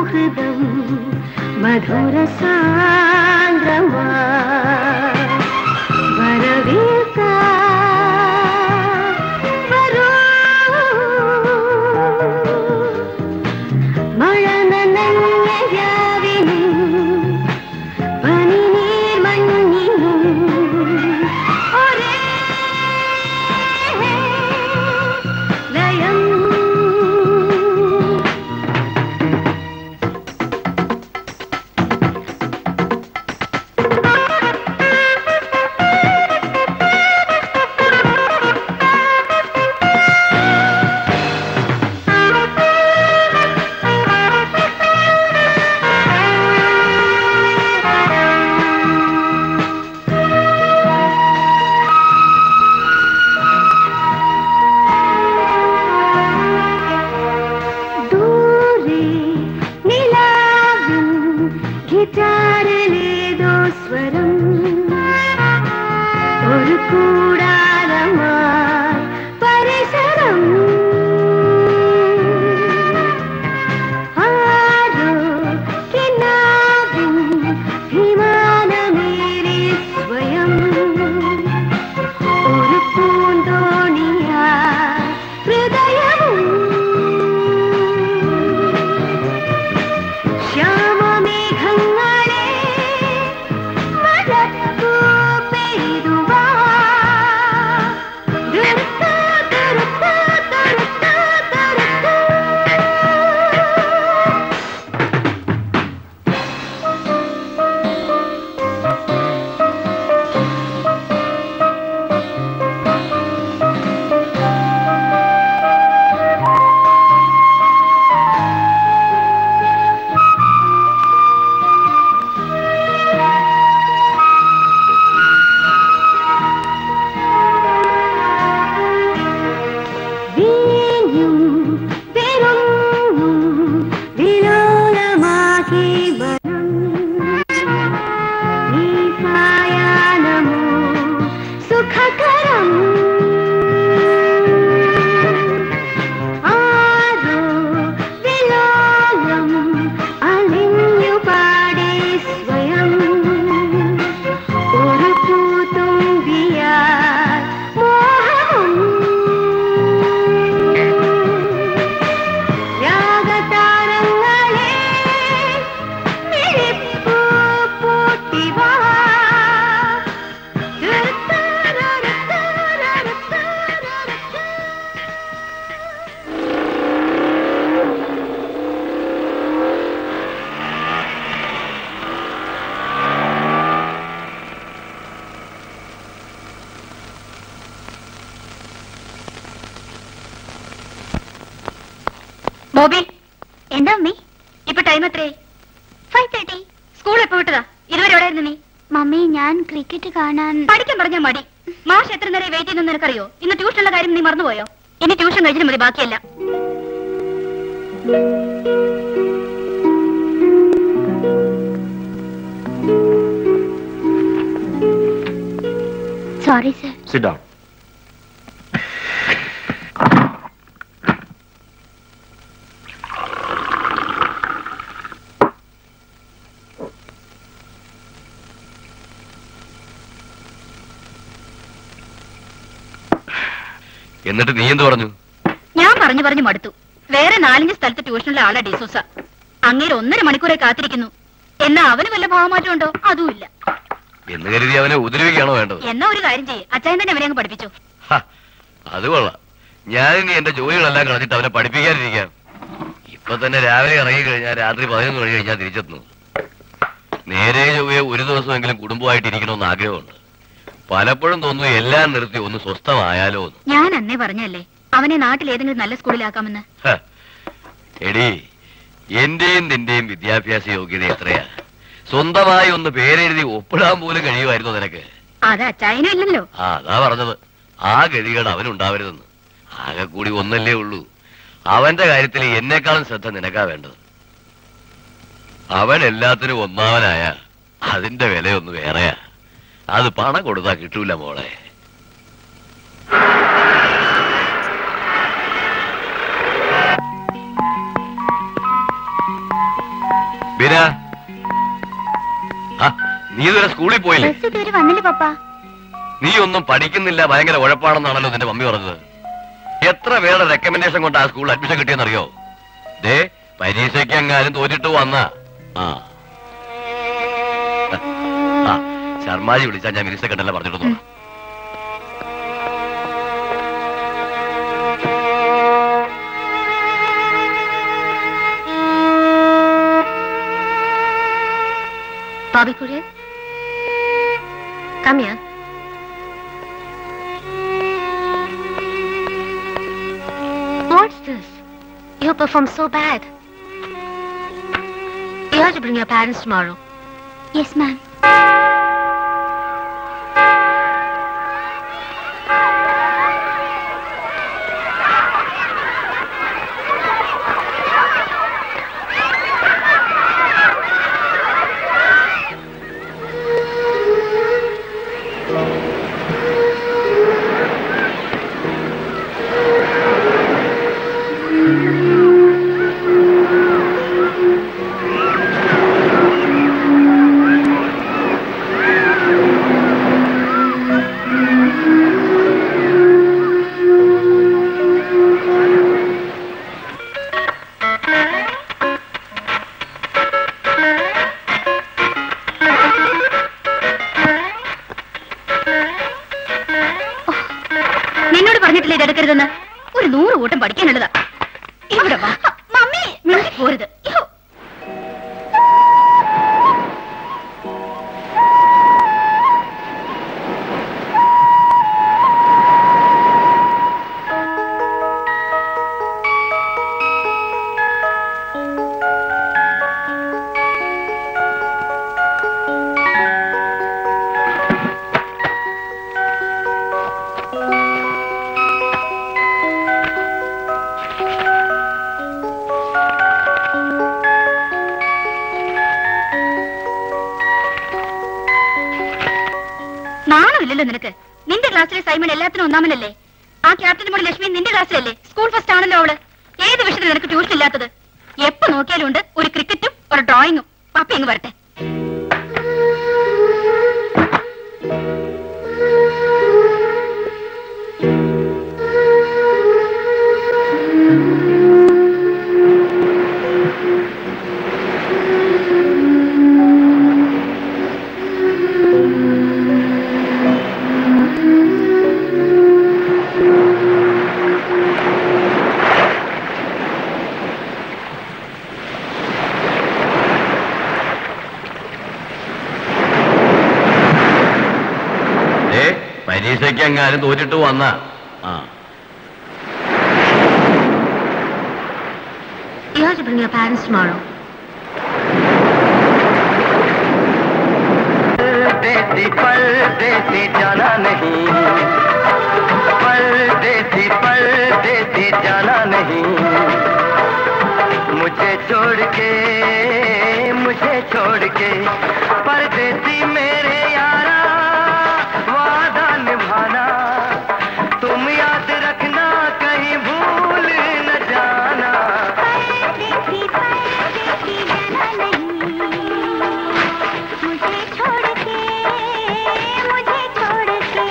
സൗഹൃദം മധുര സാന്ദ്രമാ വരവേൽക്കാം വരൂ മഴ നനഞ്ഞ രാവിനും പനിനീർ മഞ്ഞിനും ഒരേ ലയം ദൂരെ നിലാവിൻ ഗിറ്റാറിലേതോ സ്വരം ഒരു കൂടാരമായി പരിസരം ആരോ കിനാവിൻ വിമാനമേറി സ്വയം ഒരു പൂന്തോണിയാ ഹൃദയവും ശ്യാമമേഘങ്ങളെ മഴക്കൂ പെയ്തുവാ ദുരുത്ത, ദുരുത്ത, ദുരുത്ത, ദുരുത്ത. വീഞ്ഞും പെരുങ്ങും വിലോലമാകെ വനം ഈ സായാഹ്നമോ സുഖകരം ആരോ വിലോലം അലിഞ്ഞു പാടി സ്വയം ഒരു പൂത്തുമ്പിയാൽ മോഹവും രാഗതാരങ്ങളെ മിഴിപ്പൂ പൂട്ടിവാ ബോബി എന്താ അമ്മി ഇപ്പൊ ടൈം എത്രയായി ഫൈവ് തേർട്ടി സ്കൂൾ എപ്പോ വിട്ടതാ ഇതുവരെ എവിടെയായിരുന്നു നീ മമ്മി ഞാൻ ക്രിക്കറ്റ് കാണാൻ പഠിക്കാൻ പറഞ്ഞാ മടി മാഷ് എത്ര നേരം വെയിറ്റ് ചെയ്യുന്നു നിനക്കറിയോ ഇന്ന് ട്യൂഷനുള്ള കാര്യം നീ മറന്നുപോയോ ഇനി ട്യൂഷൻ കഴിച്ചിട്ട് മതി ബാക്കിയല്ല സോറി സർ സിറ്റ് ഡൗൺ എന്നിട്ട് നീ എന്ത് പറഞ്ഞു ഞാൻ പറഞ്ഞു പറഞ്ഞു മടുത്തു വേറെ നാലഞ്ച് സ്ഥലത്ത് ട്യൂഷനുള്ള ആളാ ഡിസൂസ അങ്ങേര് ഒന്നര മണിക്കൂറെ കാത്തിരിക്കുന്നു എന്നാ അവന് വല്ല ഭാവമാറ്റം ഉണ്ടോ അതുമില്ല എന്ന് കരുതി അവനെ ഉപദ്രവിക്കുകയാണോ വേണ്ടത് എന്നാ ഒരു കാര്യം ചെയ്യേ അച്ചായൻ തന്നെ അവനെ അങ്ങ് പഠിപ്പിച്ചു ഹ, അത് കൊള്ളാം ഞാനിനി എന്റെ ജോലികളെല്ലാം കളഞ്ഞിട്ട് അവനെ പഠിപ്പിക്കാനിരിക്കാം ഇപ്പൊ തന്നെ രാവിലെ ഇറങ്ങി കഴിഞ്ഞാൽ രാത്രി പതിനൊന്ന് മണി കഴിഞ്ഞാൽ തിരിച്ചെത്തുന്നു നേരെ ചൊവ്വയെ ഒരു ദിവസമെങ്കിലും കുടുംബമായിട്ട് ഇരിക്കണമെന്ന് ആഗ്രഹമുണ്ട് പലപ്പോഴും തോന്നുന്നു എല്ലാം നിർത്തി ഒന്ന് സ്വസ്ഥമായാലോ എന്ന് ഞാൻ അന്നേ പറഞ്ഞല്ലേ അവനെ നാട്ടിൽ ഏതെങ്കിലും നല്ല സ്കൂളിലാക്കാമെന്ന് ഹ, എടീ എന്റെയും നിന്റെയും വിദ്യാഭ്യാസ യോഗ്യത എത്രയാ സ്വന്തമായി ഒന്ന് പേരെഴുതി ഒപ്പിടാൻ പോലും കഴിയുമായിരുന്നു നിനക്ക് അത് അച്ചായനും ഇല്ലല്ലോ ആ അതാ പറഞ്ഞത് ആ ഗതികേട് അവനുണ്ടാവരുതെന്ന് ആകെ കൂടി ഒന്നല്ലേ ഉള്ളൂ അവന്റെ കാര്യത്തിൽ എന്നെക്കാളും ശ്രദ്ധ നിനക്കാ വേണ്ടത് അവൻ എല്ലാത്തിനും ഒന്നാവനായ അതിന്റെ വിലയൊന്ന് വേറെയാ അത് പണം കൊടുത്താ കിട്ടൂല മോളെ എന്തിനാ ആ, നീ ഇതുവരെ സ്കൂളിൽ പോയില്ലേ ബസ് ഇതുവരെ വന്നില്ല പപ്പ നീ ഒന്നും പഠിക്കുന്നില്ല ഭയങ്കര ഉഴപ്പാണെന്നാണല്ലോ നിന്റെ മമ്മി പറഞ്ഞത് എത്ര പേരുടെ റെക്കമെൻഡേഷൻ കൊണ്ട് ആ സ്കൂളിൽ അഡ്മിഷൻ കിട്ടിയെന്നറിയോ ദേ പരീക്ഷയ്ക്ക് എങ്ങാനും തോറ്റിട്ട് വന്ന ആ ആ, ശർമാജി വിളിച്ചാൽ ഞാൻ മിനിസ്റ്റർ കണ്ടല്ല പറഞ്ഞിട്ടു Bobby Courier? Come here. What's this? You performed so bad. You have to bring your parents tomorrow. Yes ma'am നിന്നോട് പറഞ്ഞിട്ടില്ലേ ഇത് എടുക്കരുതെന്ന് ഒരു നൂറ് കൂട്ടം പഠിക്കാനുള്ളതാ ഇവിടെ വാ മമ്മി മിണ്ടി പോരുത് യ്യോ. നാണമില്ലല്ലോ നിനക്ക് നിന്റെ ക്ലാസ്സിലെ സൈമൺ എല്ലാത്തിനും ഒന്നാമനല്ലേ ആ ക്യാപ്റ്റൻ മോള് ലക്ഷ്മി നിന്റെ ക്ലാസ്സിലല്ലേ സ്കൂൾ ഫസ്റ്റ് ആണല്ലോ അവള് ഏത് വിഷയത്തിൽ നിനക്ക് ട്യൂഷൻ ഇല്ലാത്തത് എപ്പോ നോക്കിയാലും ഉണ്ട് ഒരു ക്രിക്കറ്റും ഒരു ഡ്രോയിങ്ങും പപ്പ ഇങ്ങ് വരട്ടെ ഏ പരീക്ഷയ്ക്ക് എങ്ങാനും തോറ്റിട്ട് വന്ന ആ You have to bring your parents tomorrow. परदेसी परदेसी जाना नहीं परदेसी परदेसी जाना नहीं मुझे छोड़ के मुझे छोड़ के परदेसी मेरे यारा वादा निभाना तुम याद रखना कहीं भूल न जाना परदेसी परदेसी जाना नहीं मुझे छोड़ के मुझे छोड़ के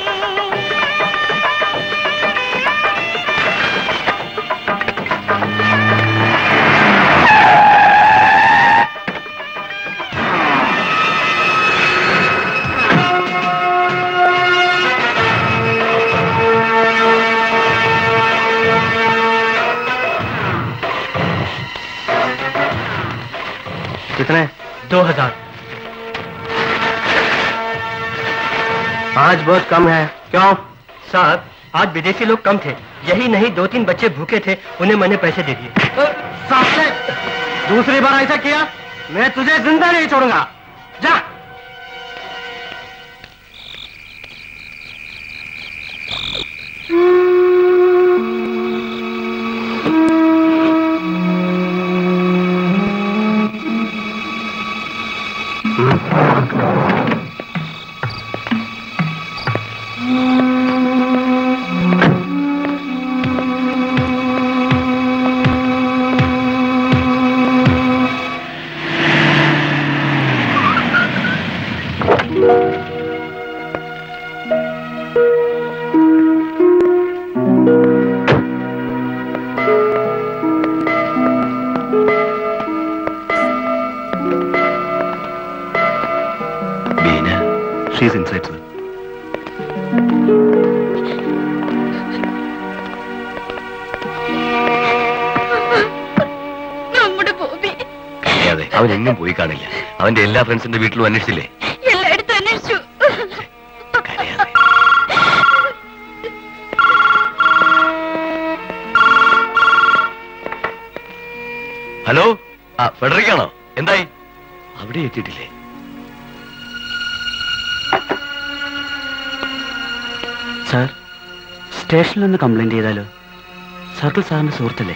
कितने दो हजार आज बहुत कम है क्यों साहब आज विदेशी लोग कम थे यही नहीं दो तीन बच्चे भूखे थे उन्हें मैंने पैसे दे दिए सामने दूसरी बार ऐसा किया मैं तुझे जिंदा नहीं छोड़ूंगा जा അവൻ എങ്ങും പോയി കാണില്ല അവന്റെ എല്ലാ ഫ്രണ്ട്സിന്റെ വീട്ടിലും അന്വേഷിച്ചില്ലേ എല്ലായിടത്തും അന്വേഷിച്ചു കരയാതെ. ഹലോ ആ ഫെഡറിക്കാണോ എന്തായി അവിടെ എത്തിയിട്ടില്ലേ സാർ സ്റ്റേഷനിൽ ഒന്ന് കംപ്ലൈന്റ് ചെയ്താലോ സർക്കിൾ സാറിന്റെ സുഹൃത്തല്ലേ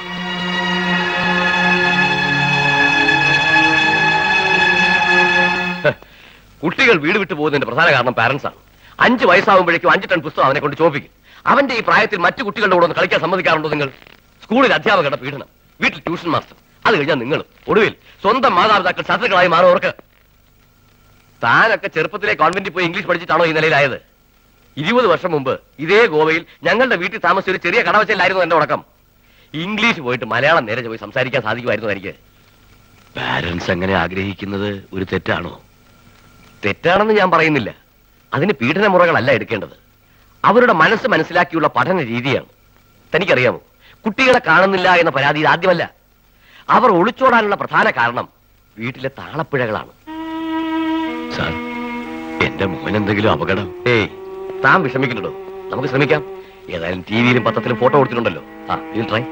കുട്ടികൾ വീട് വിട്ടു പോകുന്നതിന്റെ പ്രധാന കാരണം പാരന്റ്സ് ആണ് അഞ്ച് വയസ്സാകുമ്പോഴേക്കും അഞ്ച് ടൺ പുസ്തകം അവനെ കൊണ്ട് ചോപ്പിക്കും അവന്റെ ഈ പ്രായത്തിൽ മറ്റു കുട്ടികളുടെ കൂടെ ഒന്ന് കളിക്കാൻ സമ്മതിക്കാറുണ്ടോ നിങ്ങൾ സ്കൂളിൽ അധ്യാപകരുടെ പീഡനം വീട്ടിൽ ട്യൂഷൻ മാസ്റ്റർ അത് കഴിഞ്ഞാൽ നിങ്ങൾ ഒടുവിൽ സ്വന്തം മാതാപിതാക്കൾ ശത്രുക്കളായി മാറുന്നവർക്ക് താനൊക്കെ ചെറുപ്പത്തിലെ കോൺവെന്റിൽ പോയി ഇംഗ്ലീഷ് പഠിച്ചിട്ടാണോ ഈ നിലയിലായത് ഇരുപത് വർഷം മുമ്പ് ഇതേ ഗോവയിൽ ഞങ്ങളുടെ വീട്ടിൽ താമസിച്ച ഒരു ചെറിയ കടവച്ചല്ലായിരുന്നു എന്റെ ഉടക്കം ഇംഗ്ലീഷ് പോയിട്ട് മലയാളം നേരെ പോയി സംസാരിക്കാൻ സാധിക്കുമായിരുന്നു എനിക്ക് പാരന്റ്സ് അങ്ങനെ ആഗ്രഹിക്കുന്നത് ഒരു തെറ്റാണോ തെറ്റാണെന്ന് ഞാൻ പറയുന്നില്ല അതിന് പീഡന മുറകളല്ല എടുക്കേണ്ടത് അവരുടെ മനസ്സ് മനസ്സിലാക്കിയുള്ള പഠന രീതിയാണ് തനിക്കറിയാമോ കുട്ടികളെ കാണുന്നില്ല എന്ന പരാതി ഇത് ആദ്യമല്ല അവർ ഒളിച്ചോടാനുള്ള പ്രധാന കാരണം വീട്ടിലെ താളപ്പിഴകളാണ് സാർ എന്റെ മോൻ എന്തെങ്കിലും അപകടം ഏയ് താൻ വിഷമിക്കുന്നുണ്ടോ നമുക്ക് ശ്രമിക്കാം ഏതായാലും ടി വിയിലും പത്രത്തിലും ഫോട്ടോ കൊടുത്തിട്ടുണ്ടല്ലോ ആ ഇതിൽ ട്രൈ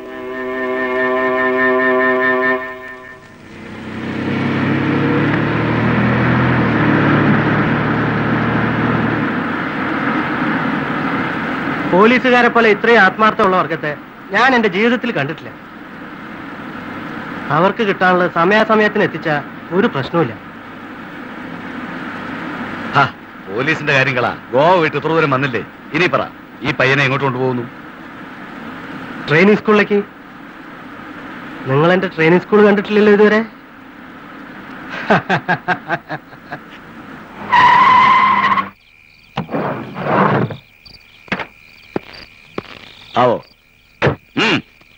പോലീസുകാരെ പോലെ ഇത്രയും ആത്മാർത്ഥമുള്ള വർഗത്തെ ഞാൻ എന്റെ ജീവിതത്തിൽ കണ്ടിട്ടില്ല അവർക്ക് കിട്ടാനുള്ള സമയാസമയത്തിന് എത്തിച്ച ഒരു പ്രശ്നവുമില്ല പോലീസിന്റെ കാര്യങ്ങളാ ഗോവ വിട്ട് ഇത്ര ദൂരം വന്നില്ലേ ഇനി പറ ഈ പയ്യനെ എങ്ങോട്ട് കൊണ്ടുപോകുന്നു ട്രെയിനിങ് സ്കൂളിലേക്ക് നിങ്ങൾ എന്റെ ട്രെയിനിങ് സ്കൂൾ കണ്ടിട്ടില്ലല്ലോ ഇതുവരെ ആവോ ഉം.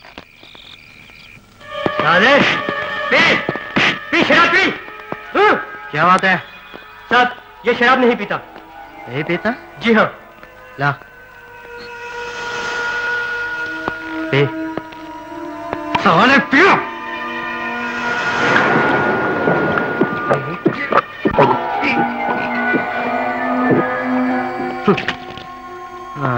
राजेश पी पी शराब पी हाँ, क्या बात है साहब ये शराब नहीं पीता नहीं पीता जी हाँ ला पी साले पियो ആ.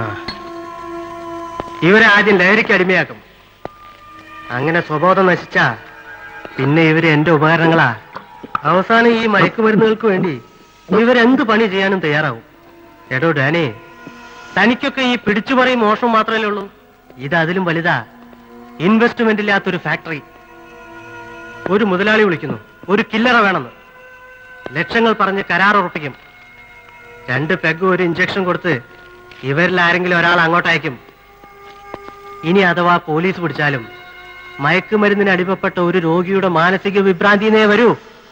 ഇവരെ ആദ്യം ലഹരിക്ക് അടിമയാക്കും അങ്ങനെ സ്വബോധം നശിച്ച പിന്നെ ഇവര് എന്റെ ഉപകരണങ്ങളാ അവസാനം ഈ മയക്കുമരുന്നുകൾക്ക് വേണ്ടി ഇവരെന്ത് പണി ചെയ്യാനും തയ്യാറാവും എടോ ഡാനി തനിക്കൊക്കെ ഈ പിടിച്ചുപറയും മോഷണം മാത്രമല്ലേ ഉള്ളൂ ഇത് അതിലും വലുതാ ഇൻവെസ്റ്റ്മെന്റ് ഇല്ലാത്തൊരു ഫാക്ടറി ഒരു മുതലാളി വിളിക്കുന്നു ഒരു കില്ലറ വേണമെന്ന് ലക്ഷങ്ങൾ പറഞ്ഞ് കരാർ ഉറപ്പിക്കും രണ്ട് പെഗ് ഒരു ഇഞ്ചക്ഷൻ കൊടുത്ത് ഇവരിൽ ആരെങ്കിലും ഒരാൾ അങ്ങോട്ട് അയക്കും ഇനി അഥവാ പോലീസ് പിടിച്ചാലും മയക്കുമരുന്നിന് അടിമപ്പെട്ട ഒരു രോഗിയുടെ മാനസിക വിഭ്രാന്തിനേ വരൂ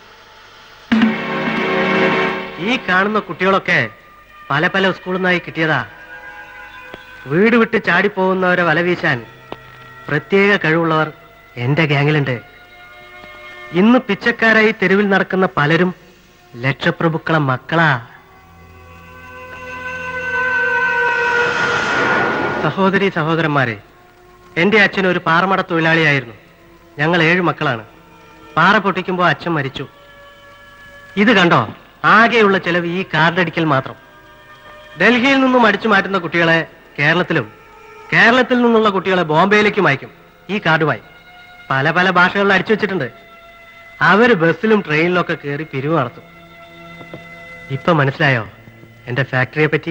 ഈ കാണുന്ന കുട്ടികളൊക്കെ പല പല സ്കൂളിൽ നിന്നായി കിട്ടിയതാ വീട് വിട്ട് ചാടിപ്പോകുന്നവരെ വല വീശാൻ പ്രത്യേക കഴിവുള്ളവർ എന്റെ ഗ്യാങ്ങിലുണ്ട് ഇന്ന് പിച്ചക്കാരായി തെരുവിൽ നടക്കുന്ന പലരും ലക്ഷപ്രഭുക്കളെ മക്കളാ സഹോദരി സഹോദരന്മാരെ എന്റെ അച്ഛൻ ഒരു പാറമട തൊഴിലാളിയായിരുന്നു ഞങ്ങൾ ഏഴ് മക്കളാണ് പാറ പൊട്ടിക്കുമ്പോൾ അച്ഛൻ മരിച്ചു ഇത് കണ്ടോ ആകെയുള്ള ചെലവ് ഈ കാർഡടിക്കൽ മാത്രം ഡൽഹിയിൽ നിന്നും അടിച്ചു മാറ്റുന്ന കുട്ടികളെ കേരളത്തിലും കേരളത്തിൽ നിന്നുള്ള കുട്ടികളെ ബോംബെയിലേക്കും അയക്കും ഈ കാർഡുമായി പല പല ഭാഷകളിൽ അടിച്ചു വെച്ചിട്ടുണ്ട് അവര് ബസ്സിലും ട്രെയിനിലൊക്കെ കയറി പിരിവ് നടത്തും ഇപ്പൊ മനസ്സിലായോ എന്റെ ഫാക്ടറിയെ പറ്റി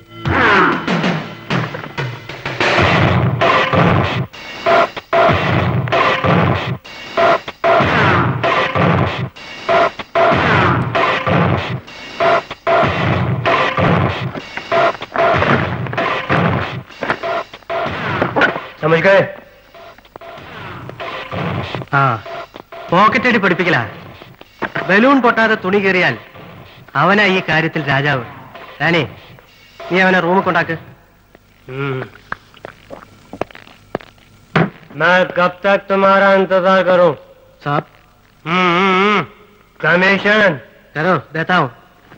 समझ गए ആ പോക്കറ്റ് അടി പഠിപ്പിക്കല ബലൂൺ പൊട്ടാതെ തുണി കയറിയാൽ അവനാ ഈ കാര്യത്തിൽ രാജാവ് ഞാനേ നീ അവനെ റൂമിൽ കൊണ്ടാക്ക് हम्म। मैं कब तक तुम्हारा इंतजार करूं സാബ് कमीशन करो देता हूँ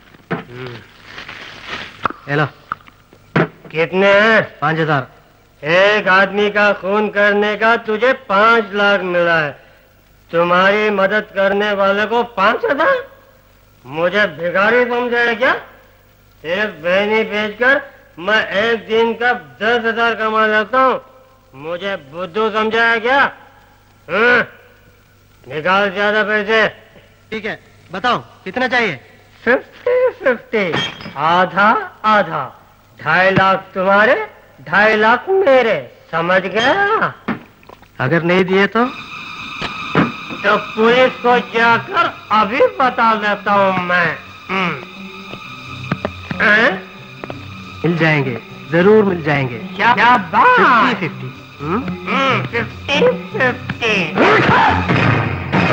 हेलो कितने हैं पाँच हजार एक आदमी का खून करने का तुझे पांच लाख मिला है तुम्हारी मदद करने वाले को पांच हजार मुझे भिखारी समझा है क्या एक बहनी बेचकर मैं एक दिन का दस हजार कमा लेता हूँ मुझे बुद्धू समझा है क्या हाँ? निकाल ज्यादा पैसे ठीक है बताओ कितना चाहिए फिफ्टी फिफ्टी आधा आधा ढाई लाख तुम्हारे ढाई लाख मेरे समझ गया अगर नहीं दिए तो तो पुलिस को जाकर अभी बता देता हूँ मैं हम्म। हैं? मिल जाएंगे जरूर मिल जाएंगे क्या क्या फिफ्टी बात fifty fifty fifty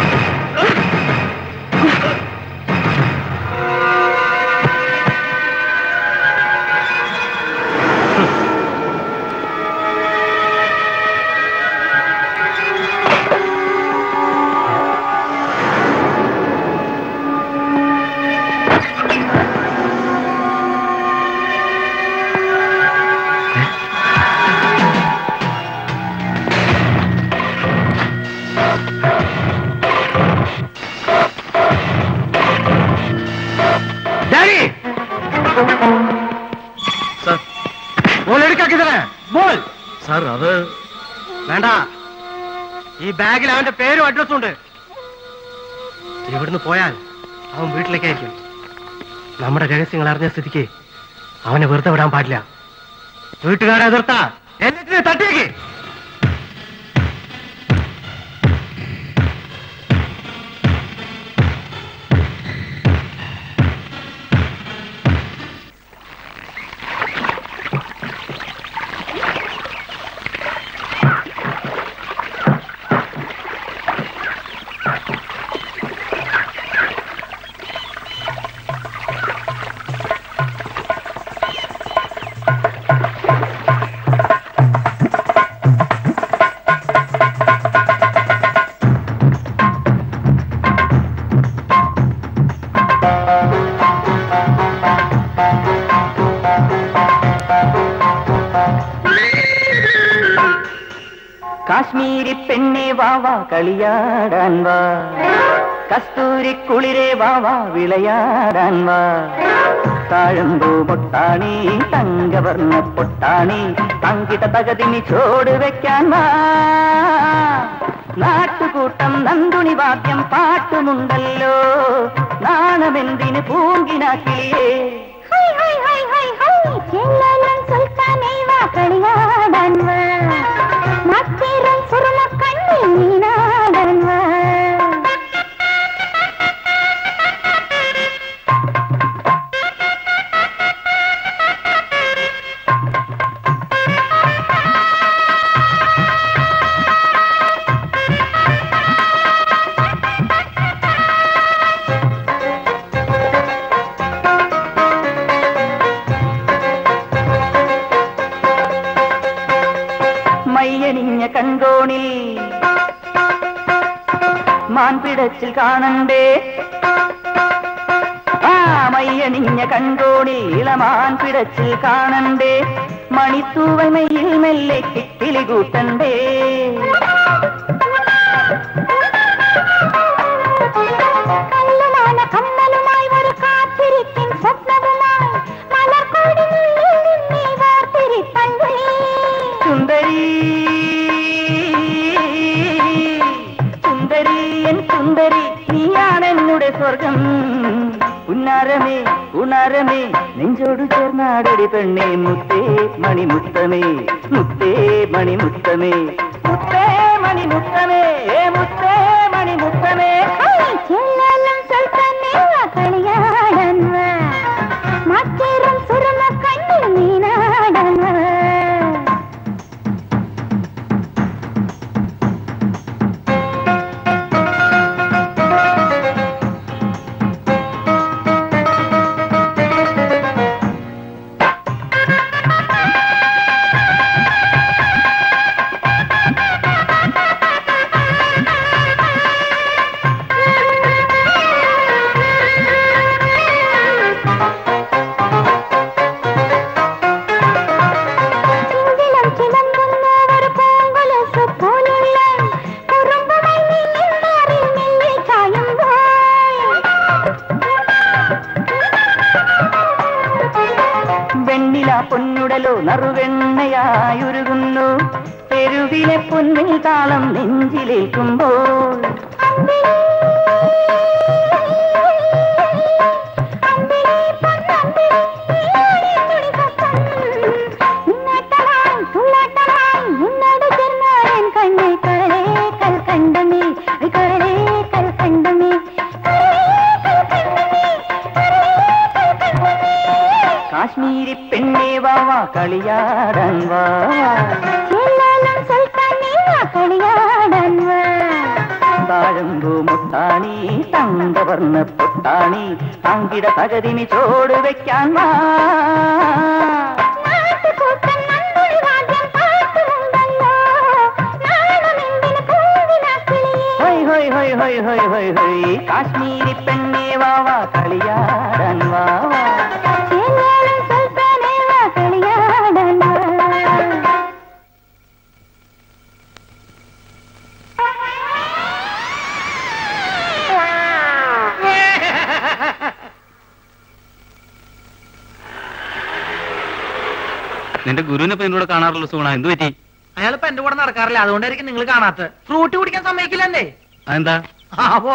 daddy sir वो लड़का किधर है बोल സാർ അത് വേണ്ട ഈ ബാഗിൽ അവന്റെ പേരും അഡ്രസ്സും ഉണ്ട് ഇവിടുന്ന് പോയാൽ അവൻ വീട്ടിലേക്കായിരിക്കും നമ്മുടെ രഹസ്യങ്ങൾ അറിഞ്ഞ സ്ഥിതിക്ക് അവനെ വെറുതെ വിടാൻ പാടില്ല വീട്ടുകാരെ എതിർത്ത എല്ലാത്തിനും തട്ടിയേക്ക് കാശ്മീരി പെണ്ണെ വാവാ കളിയാടാൻ വാ കസ്തൂരി കുളിരെ വാവാ വിളയാടാൻ വാ താഴമ്പൂ പൊട്ടാണി തങ്കവർണ്ണ പൊട്ടാണി തങ്കിട്ട തകതിനി ചോട് വെക്കാൻ വാ നാട്ടുകൂട്ടം നന്ദുണി വാദ്യം പാട്ടുമുണ്ടല്ലോ നാണമെന്തിന് പൂങ്കിനാക്കിയേ ഹൈ ഹൈ ഹൈ ഹൈ ഹൈ ചെല്ലലൻ സുൽത്താനേ വാ കളിയാടാൻ വാ മത്തിരം സുറുമ കണ്ണിൽ നീനാടാൻ വാ മയ്യണിഞ്ഞ കൺകോണിൽ മാൻപിടച്ചിൽ കാണണ്ടേ ആ മയ്യണിഞ്ഞ കൺകോണിൽ ഇളമാൻ പിടച്ചിൽ കാണണ്ടേ മണിത്തൂവമയിൽ മെല്ലെ കിക്കിളി കൂട്ടണ്ടേ കല്ലുമാന കമ്മലുമായി ഒരു കാത്തിരിപ്പിൻ സ്വപ്നവുമായി മലർക്കോടിനുള്ളിൽ നിന്നെ വാർത്തിരിപ്പണ്ടേ സുന്ദരി സുന്ദരി എൻ സുന്ദരി നീയാണെന്നുടെ സ്വർഗം ഉന്നാരമേ ഉണാരമേ നെഞ്ചോട് ചേർന്നാടടി പെണ്ണേ മുത്തേ മണിമുത്തമേ മുത്തേ മണിമുത്തമേ മുത്തേ മണിമുത്തമേ ഏ മുത്തേ മണിമുത്തമേ ചെല്ലലൻ സുൽത്താനേ വാ കളിയാടാൻ വാ മത്തിരം സുറുമ കണ്ണിൽ നീനാടാൻ വാ ആ തേനായുരുകുന്നു തെരുവിലെ പൊന്നിൽ താളം നെഞ്ചിലേക്കുമ്പോൾ കണ്ടമേ കരളേ കൽ കണ്ടമേ കാശ്മീരി പെണ്ണേ വാവാ കളിയാടാൻ വാ എല്ലാലും സുൽത്താനേ കളിയാടാൻ വാ താഴമ്പു മുട്ടാണി തങ്കവർണ്ണ പൊട്ടാണി തങ്കിട തകതിനി ചോട് വെക്കാൻ വാ നാട്ടുകൂട്ടം നന്ദുഴി വാദ്യം പാട്ടുമുണ്ടല്ലോ നാണമെന്തിന് പൂവിനാക്കിളിയേ ഹൊയ് ഹൊയ് ഹൊയ് ഹൊയ് ഹൊയ് ഹൊയ് ഹൊയ് കാശ്മീരി പെണ്ണേ വാവാ കളിയാടാൻ വാവാ എല്ലാലും സുൽത്താനേ കളിയാടാൻ വാ നിന്റെ ഗുരുവിനെ ഇപ്പൊ എന്നോട് കാണാറുള്ള സുഗുണ എന്ത് പറ്റി അയാൾ ഇപ്പൊ എന്റെ കൂടെ നടക്കാറില്ല അതുകൊണ്ടായിരിക്കും നിങ്ങൾ കാണാത്തത് ഫ്രൂട്ട് കുടിക്കാൻ സമ്മതിക്കില്ലെന്നേ അതെന്താ അപ്പോ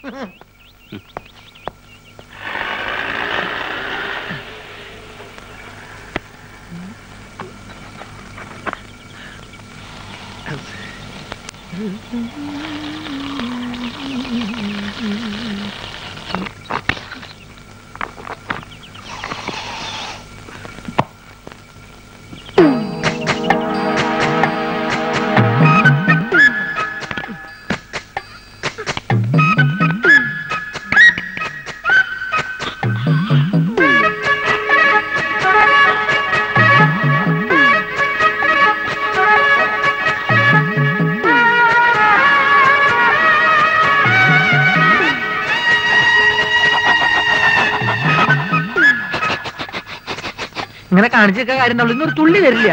ഇങ്ങനെ കാണിച്ചൊക്കെ കാര്യം ഉണ്ടാവുള്ളൂ ഇന്നൊരു തുള്ളി വരില്ല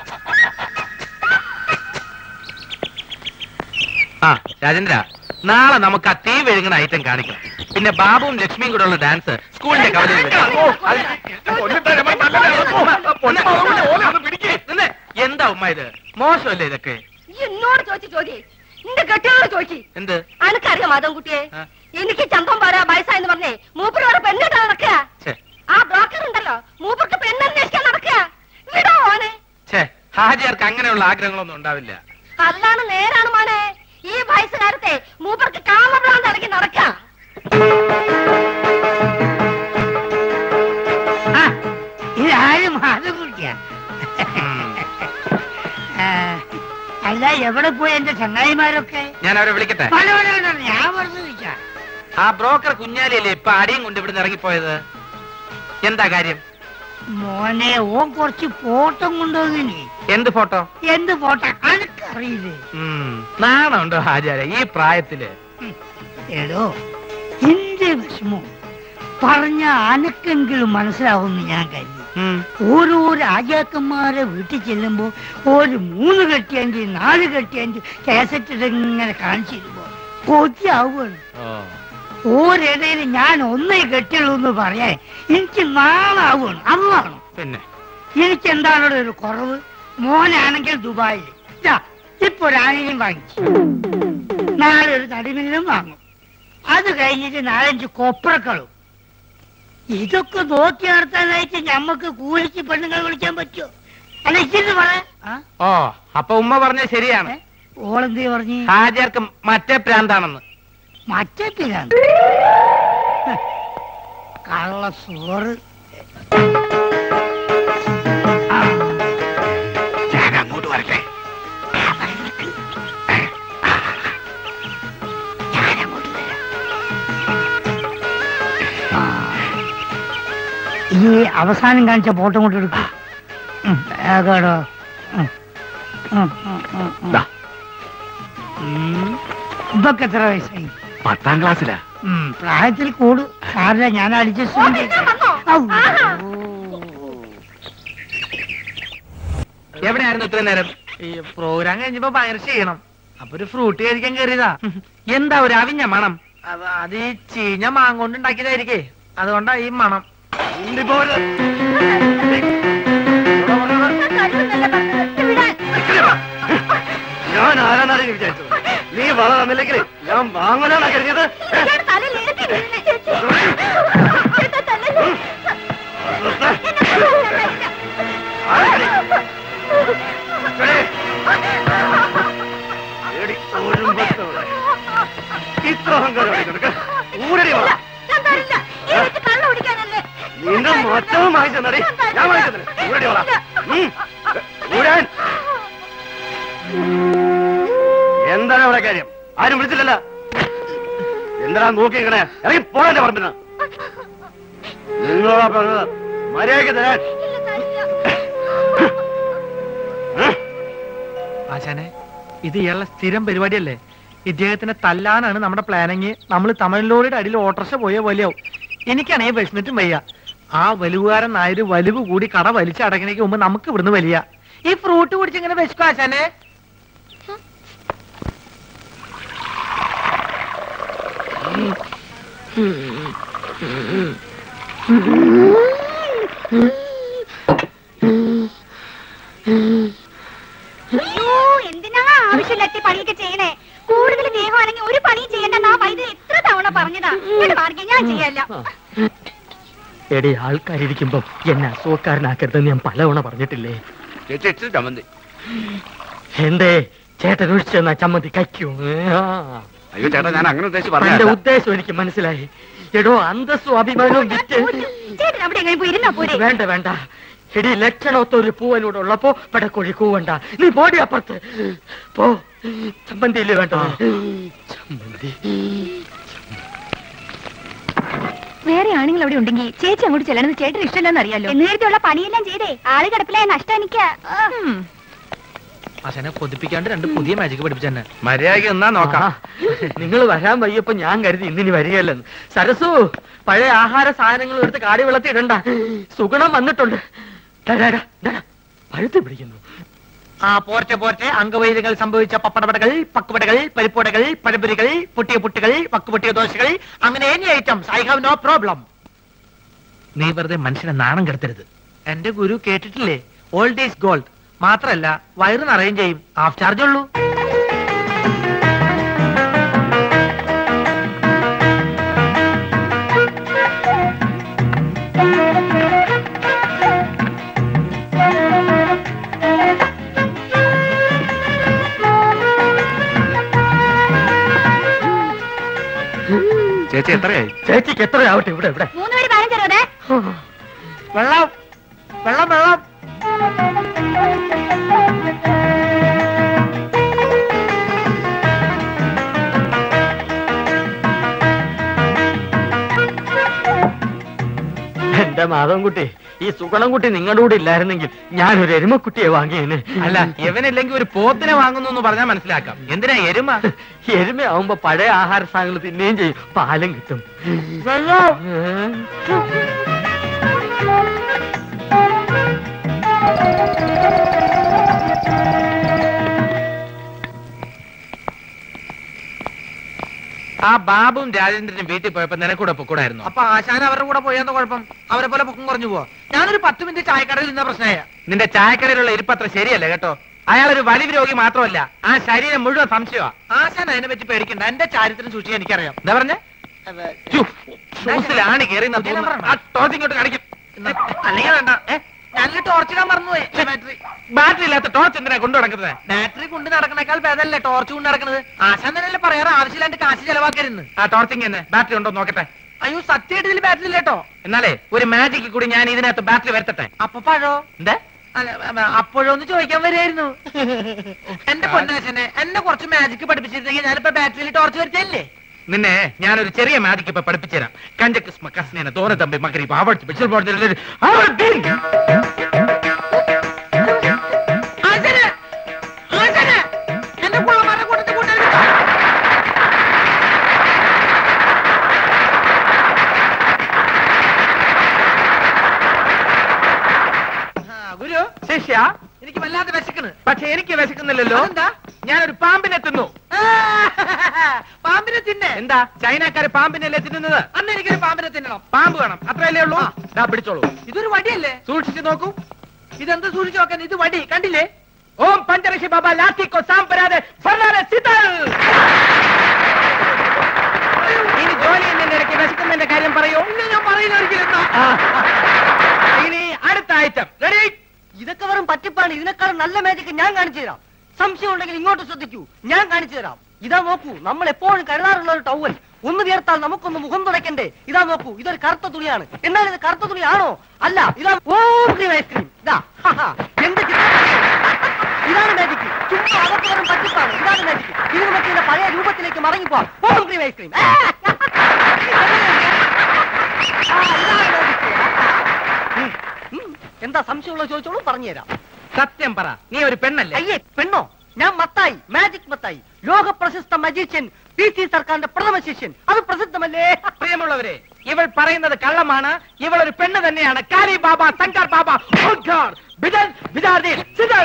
ആ രാജേന്ദ്ര നാളെ നമുക്ക് ആ തീ വെഴുങ്ങുന്ന ഐറ്റം കാണിക്കാം പിന്നെ ബാബുവും ലക്ഷ്മിയും കൂടെ ഉള്ള ഡാൻസ് സ്കൂളിന്റെ കവലയിൽ വെക്കാം. നിന്നെ, എന്താ ഉമ്മ ഇത് മോശമല്ലേ ഇതൊക്കെ എന്നോട് ചോദിച്ചു ചോദി നിന്റെ കെട്ടിയോട് ചോദിച്ചു എന്ത് അനക്കറിയാം മാധവൻകുട്ടിയെ ആ. എനിക്ക് ചന്തം പാരാ വയസ്സായെന്ന് പറഞ്ഞേ മൂപ്പര് വേറെ പെണ്ണിട്ടാ നടക്കുക ഛേ, ആ ബ്രോക്കർ ഉണ്ടല്ലോ മൂപ്പർക്ക് പെണ്ണന്വേഷിക്കാൻ നടക്കുക വിടോ ഓനെ ഛേ, ഹാജിയാർക്ക് അങ്ങനെയുള്ള ആഗ്രഹങ്ങളൊന്നും ഉണ്ടാവില്ല അതാണ് നേരാണ് മോനെ ഈ വയസ്സുകാരത്തെ മൂപ്പർക്ക് കാമപ്രാന്ത് ഇറങ്ങി നടക്കുക ഇതാരും മാധം കുടിക്ക അല്ല എവിടെ പോയി എന്റെ ചങ്ങായിമാരൊക്കെ ഞാൻ അവരെ വിളിക്കട്ടെ പല പല പല ഞാൻ വെറുതെ ചോദിച്ചാ ആ ബ്രോക്കർ കുഞ്ഞാലിയല്ലേ ഇപ്പൊ അടിയും കൊണ്ട് ഇവിടുന്ന് ഇറങ്ങിപ്പോയത് എന്താ കാര്യം മോനെ ഓൻ കുറച്ച് ഫോട്ടോ കൊണ്ടുവന്നിനി എന്ത് ഫോട്ടോ എന്ത് ഫോട്ടോ അനക്കറിയില്ലേ ഉം, നാണമുണ്ടോ ഹാജാരെ ഈ പ്രായത്തില് എടോ എന്റെ വിഷമം പറഞ്ഞ അനക്കെങ്കിലും മനസ്സിലാവുമെന്ന് ഞാൻ കരുതി ഉം, ഓരോ രാജാക്കന്മാരെ വീട്ടിൽ ചെല്ലുമ്പോ ഒരു മൂന്ന് കെട്ടിയെങ്കിൽ നാല് കെട്ടിയെങ്കിൽ കേസറ്റ് ഇങ്ങനെ കാണിച്ചിരുമ്പോ കൊതിയാവുകയാണ് ഓ, ഓരിടയിൽ ഞാൻ ഒന്നേ കെട്ടുള്ളൂ എന്ന് പറയാൻ എനിക്ക് നാളാവുകയാണ് അന്നാണ് പിന്നെ എനിക്ക് എന്താണ് ഒരു കുറവ് മോനാണെങ്കിൽ ദുബായിൽ ഇതാ ഇപ്പൊ ഒരു ആനയും വാങ്ങിച്ചു നാളെ ഒരു നടിമില്ലും വാങ്ങും അത് കഴിഞ്ഞിട്ട് നാലഞ്ച് കൊപ്രക്കളും ഇതൊക്കെ നോക്കി നടത്താനായിട്ട് ഞമ്മക്ക് കൂലിക്ക് പെണ്ണുങ്ങൾ വിളിക്കാൻ പറ്റുമോ അല്ല ഇച്ചിരി പറ ആ? ഓ അപ്പൊ ഉമ്മ പറഞ്ഞ ശരിയാണ് ഏ? ഓളെന്തേ പറഞ്ഞു ഹാജിയാർക്ക് മറ്റേ പ്രാന്താണെന്ന് മറ്റേ പിരാന്ത് കള്ള സോറ് ആ. ഞാൻ അങ്ങോട്ട് വരട്ടെ ഈ അവസാനം കാണിച്ച ഫോട്ടോ കൊണ്ട് എടുക്കും കേടോ ദാ. ഇതൊക്കെ എത്ര വയസ്സായി പത്താം ക്ലാസ്സിലാ ഉം, പ്രായത്തിൽ കൂടു സാറില്ല ഞാൻ അഡ്ജസ്റ്റ് എവിടെയായിരുന്നു ഇത്രയും നേരം ഈ പ്രോഗ്രാം കഴിഞ്ഞപ്പോ ഭയങ്കര ചെയ്യണം അപ്പൊ ഒരു ഫ്രൂട്ട് കഴിക്കാൻ കയറിയതാ എന്താ ഒരു അവിഞ്ഞ മണം അത് അത് ഈ ചീഞ്ഞ മാങ്ങോണ്ട് ഉണ്ടാക്കിയതായിരിക്കേ അതുകൊണ്ടാ ഈ മണം കഴിവെന്നല്ലേ പറഞ്ഞത് ഞാൻ ആരാന്നാണ് നീ വിചാരിച്ചത് നീ വള തന്നില്ലെങ്കിൽ ഞാൻ വാങ്ങലാണോ കരുതിയത് ഏ? ചേട്ടാ, തലയിൽ ഇരട്ടി വീഴുന്നു, ചേച്ചി. ചേട്ടാ, തല്ലല്ലേ. എന്നെ കൊല്ലാൻ ആരാടി? എടീ. എടി, ഓടുമ്പത്തവളെ. ഇത്ര അഹങ്കാരം നിനക്ക് ഊരടി വാ ഞാൻ തരില്ല. ഈ വീട്ടിൽ കള്ള് കുടിക്കാനല്ലേ. നിന്റെ മൊത്തവും വാങ്ങിച്ചെന്നടി ഞാൻ വാങ്ങിച്ചത് ഊരടി വാ ഉം. ഊരാൻ എന്താണ് അവിടെ കാര്യം ആരും വിളിച്ചില്ലല്ലോ എന്താ നോക്കി ഇങ്ങനെ ഇറങ്ങി പോകാൻ പറഞ്ഞ നിങ്ങളോടാ പറഞ്ഞത് മര്യാദയ്ക്ക് തരാൻ ഉം. ആശാനെ ഇത് ഇയാളുടെ സ്ഥിരം പരിപാടിയല്ലേ ഇദ്ദേഹത്തിനെ തല്ലാനാണ് നമ്മുടെ പ്ലാനിങ് നമ്മൾ തമിഴ്ലോറിയുടെ അടിയിൽ ഓട്ടർഷ പോയ വലിയാവും എനിക്കാണെങ്കിൽ വിശന്നിട്ടും വയ്യ ആ വലുവുകാരൻ നായര് വലിവ് കൂടി കട വലിച്ചടക്കണേക്ക് മുമ്പ് നമുക്ക് ഇവിടുന്ന് വലിയ ഈ ഫ്രൂട്ട് കുടിച്ച് ഇങ്ങനെ വിശക്കും ആശാനെ അയ്യോ, എന്തിനാ ആവശ്യമില്ലാത്ത ഈ പണിയൊക്കെ ചെയ്യണേ കൂടുതൽ ദേഹമാണെങ്കിൽ ഒരു പണിയും ചെയ്യണ്ട ആ വൈദ്യുതി എത്ര തവണ പറഞ്ഞതാ ഇവിടെ മാർഗം ഞാൻ ചെയ്യല്ല എടി ആൾക്കാരിയ്ക്കുമ്പോ എന്നെ അസുഖക്കാരനാക്കരുതെന്ന് ഞാൻ പലതവണ പറഞ്ഞിട്ടില്ലേ ചേച്ചി ഇച്ചിരി ചമ്മന്തി എന്തേ ചേട്ടൻ ഒഴിച്ചു തന്ന ചമ്മന്തി കയ്ക്കൂ അയ്യോ ചേട്ടാ ഞാൻ അങ്ങനെ ഉദ്ദേശിച്ച് എന്റെ പറഞ്ഞ ഉദ്ദേശം എനിക്ക് മനസ്സിലായി എടോ അന്തസ്സും അഭിമാനവും വിറ്റ് ചേട്ടൻ അവിടെ എങ്ങനെ പോയി ഇരുന്നാ പോരെ വേണ്ട വേണ്ട എടി ലക്ഷണമൊത്ത ഒരു പൂവനോട് ഉള്ളപ്പോ പടക്കോഴി കൂവണ്ട നീ പോടി അപ്പുറത്ത് പോ ചമ്മന്തിയില്ലേ വേണ്ട ചമ്മന്തി വേറെ ആണുങ്ങൾ അവിടെ ഉണ്ടെങ്കിൽ ചേച്ചി അങ്ങോട്ട് ചെല്ലണമെന്ന് ചേട്ടന് ഇഷ്ടമല്ലെന്ന് അറിയാലോ നേരത്തെയുള്ള പണിയെല്ലാം ചെയ്തേ ആള് കിടപ്പിലായ നഷ്ടം എനിക്ക് ആശാനെ കൊതിപ്പിക്കാണ്ട് രണ്ട് പുതിയ മാജിക് പഠിപ്പിച്ചെന്നെ മര്യാദയ്ക്ക് എന്നാ നോക്കാം നിങ്ങൾ വരാൻ വയ്യപ്പോ ഞാൻ കരുതി ഇന്നിനി വരികയല്ലെന്ന് സരസു പഴയ ആഹാര സാധനങ്ങൾ എടുത്ത് കാടി വെള്ളത്തിൽ ഇടണ്ട സുഗുണം വന്നിട്ടുണ്ട് ഡാ, ഡാ, ഡാ, ഡാ, ഡാ. പഴുത്ത് പിടിക്കുന്നു ആ പോർട്ടെ പോർട്ടെ അംഗവൈദ്യങ്ങൾ സംഭവിച്ച പപ്പടപടകൾ പക്കുപടകൾ പരിപ്പുടകൾ പഴപുരികൾ പൊട്ടിയ പുട്ടുകൾ വക്കുപൊട്ടിയ ദോശകൾ അങ്ങനെ any items I have no problem നീ വെറുതെ മനുഷ്യനെ നാണം കെടുത്തരുത് എന്റെ ഗുരു കേട്ടിട്ടില്ലേ ഓൾഡ് ഈസ് ഗോൾഡ് മാത്രല്ല വയറ് നിറയും ചെയ്യും ഹാഫ് ചാർജ് ഉള്ളൂ ചേച്ചി എത്രയായി ചേച്ചിക്ക് എത്രയാവട്ടെ ഇവിടെ ഇവിടെ മൂന്ന് പേര് പതിനഞ്ചരേ വെള്ളം വെള്ളം വെള്ളം എന്റെ മാധവൻകുട്ടി ഈ സുഗണൻകുട്ടി നിങ്ങളുടെ കൂടെ ഇല്ലായിരുന്നെങ്കിൽ ഞാനൊരു എരുമക്കുട്ടിയെ വാങ്ങിയേനെ അല്ല ഇവനില്ലെങ്കിൽ ഒരു പോത്തിനെ വാങ്ങുന്നു എന്ന് പറഞ്ഞാൽ മനസ്സിലാക്കാം എന്തിനാ എരുമ എരുമയാവുമ്പോ പഴയ ആഹാര സാധനങ്ങൾ തിന്നുകയും ചെയ്യും പാലും കിട്ടും ആ ബാബുവും രാജേന്ദ്രനും വീട്ടിൽ പോയപ്പോ നിനക്കൂടെ പൊക്കൂടായിരുന്നു അപ്പൊ ആശാൻ അവരുടെ കൂടെ പോയെന്ന കുഴപ്പം അവരെ പോലെ പൊക്കം കുറഞ്ഞു പോവാ ഞാനൊരു പത്ത് മിനിറ്റ് ചായക്കടയിൽ നിന്ന പ്രശ്നമായ നിന്റെ ചായക്കടയിലുള്ള ഇരിപ്പത്ര ശരിയല്ല കേട്ടോ അയാളൊരു വലിവ് രോഗി മാത്രമല്ല ആ ശരീരം മുഴുവൻ സംശയമാ ആശാൻ അതിനെ പറ്റി പേടിക്കണ്ട എന്റെ ചാരിത്രം സൂക്ഷിക്കാൻ എനിക്കറിയാം എന്താ പറഞ്ഞേ ഷൂസിലാണ് കയറി ടോർച്ച് ഇങ്ങോട്ട് കാണിക്കും അല്ലെങ്കിൽ വേണ്ട ഞാനൊരു ടോർച്ചിടാൻ മറന്നുപോയി ബാറ്ററി ബാറ്ററി ഇല്ലാത്ത ടോർച്ച് എന്തിനാ കൊണ്ടു നടക്കുന്നത് ബാറ്ററി കൊണ്ട് നടക്കണേക്കാൾ ഭേദമല്ലേ ടോർച്ച് കൊണ്ട് നടക്കുന്നത് ആശാൻ തന്നെയല്ലേ പറയാറ് ആവശ്യമില്ലാണ്ട് കാശ് ചെലവാക്കരുന്ന് ആ ടോർച്ചിങ് തന്നെ ബാറ്ററി ഉണ്ടോ നോക്കട്ടെ അയ്യോ സത്യമായിട്ട് ഇതിൽ ബാറ്ററി ഇല്ലേട്ടോ എന്നാലേ ഒരു മാജിക്ക് കൂടി ഞാൻ ഇതിനകത്ത് ബാറ്ററി വരുത്തട്ടെ അപ്പൊ പഴോ എന്താ അപ്പോഴൊന്ന് ചോദിക്കാൻ വരുമായിരുന്നു എന്റെ പൊന്നാശനെ എന്നെ കുറച്ച് മാജിക് പഠിപ്പിച്ചിരുന്നെങ്കിൽ ഞാനിപ്പോ ബാറ്ററിയിൽ ടോർച്ച് വരുത്തല്ലേ നിന്നെ ഞാനൊരു ചെറിയ മാജിക് ഇപ്പൊ പഠിപ്പിച്ചുതരാം കഞ്ചക്കിസ്മ കസ്നേന തോന തമ്പി മകരി ആവർത്തി പിടിച്ചൽ പോടുന്ന എന്നെ പുള്ളമാരുടെ കൂട്ടത്തിൽ കൂട്ടരുത് ഗുരു ശിഷ്യ എനിക്ക് വല്ലാതെ വിശക്കണ് പക്ഷെ എനിക്ക് വിശക്കുന്നില്ലല്ലോ എന്താ ഞാനൊരു പാമ്പിനെ തിന്നു പാമ്പിനെ തിന്നെ എന്താ ചൈനക്കാര് പാമ്പിനല്ലേ തിന്നുന്നത് അന്ന് എനിക്കൊരു പാമ്പിനെ തിന്നണം പാമ്പ് വേണം അത്രയല്ലേ ഉള്ളൂ ദാ പിടിച്ചോളൂ ഇതൊരു വടിയല്ലേ സൂക്ഷിച്ചു നോക്കൂ ഇതെന്ത് സൂക്ഷിച്ചു നോക്കാൻ ഇത് വടി കണ്ടില്ലേ ഓം പഞ്ചരക്ഷി ബാബ ലാത്തിക്കോ സാമ്പരാതെ ഫർണാനെ സിതൽ ഇനി ജോലി എന്നതിന്റെ ഇടയ്ക്ക് വിശക്കുന്നതിന്റെ കാര്യം പറയൂ ഇല്ല ഞാൻ പറയുന്ന ഒരിക്കലും ഇനി അടുത്ത ഐറ്റം റെഡി ഇതൊക്കെ വെറും പറ്റിപ്പാണ് ഇതിനേക്കാളും നല്ല മാജിക് ഞാൻ കാണിച്ചു തരാം സംശയം ഉണ്ടെങ്കിൽ ഇങ്ങോട്ട് ശ്രദ്ധിക്കൂ ഞാൻ കാണിച്ചു തരാം ഇതാ നോക്കൂ നമ്മൾ എപ്പോഴും കരുതാറുള്ള ഒരു ടവൽ ഒന്ന് വിയർത്താൽ നമുക്കൊന്ന് മുഖം തുടയ്ക്കണ്ടേ ഇതാ നോക്കൂ ഇതൊരു കറുത്ത തുണിയാണ് എന്നാൽ ഇത് കറുത്ത തുണിയാണോ അല്ല ഇതാ ഓം ക്രീം ഐസ്ക്രീം ഇതാ ഹാ, എന്ത് ചിത്രമാണ്? ഇതാണ് മാജിക് ചുമ്മാ അതൊക്കെ വെറും പറ്റിപ്പാണ് ഇതാണ് മാജിക് ഇത് നമുക്ക് ഇതിന്റെ പഴയ രൂപത്തിലേക്ക് മടങ്ങിപ്പോവാം ഓം ക്രീം ഐസ്ക്രീം ആ, ഇതാണ് magic. ഉം, ഉം. എന്താ സംശയമുള്ള ചോദിച്ചോളൂ പറഞ്ഞുതരാം സത്യം പറ നീ ഒരു പെണ്ണല്ലേ അയ്യേ പെണ്ണോ ഞാൻ മത്തായി മാജിക് മത്തായി ലോക പ്രശസ്ത മജീഷ്യൻ പി സി സർക്കാരിന്റെ പ്രഥമ ശിഷ്യൻ അത് പ്രസിദ്ധമല്ലേ പ്രിയമുള്ളവരെ ഇവൾ പറയുന്നത് കള്ളമാണ് ഇവൾ ഒരു പെണ്ണ് തന്നെയാണ് കാലി ബാബ ശങ്കർ ബാബ ഓംകാർ, ബിദൽ, ബിദാർദി, സിദൽ.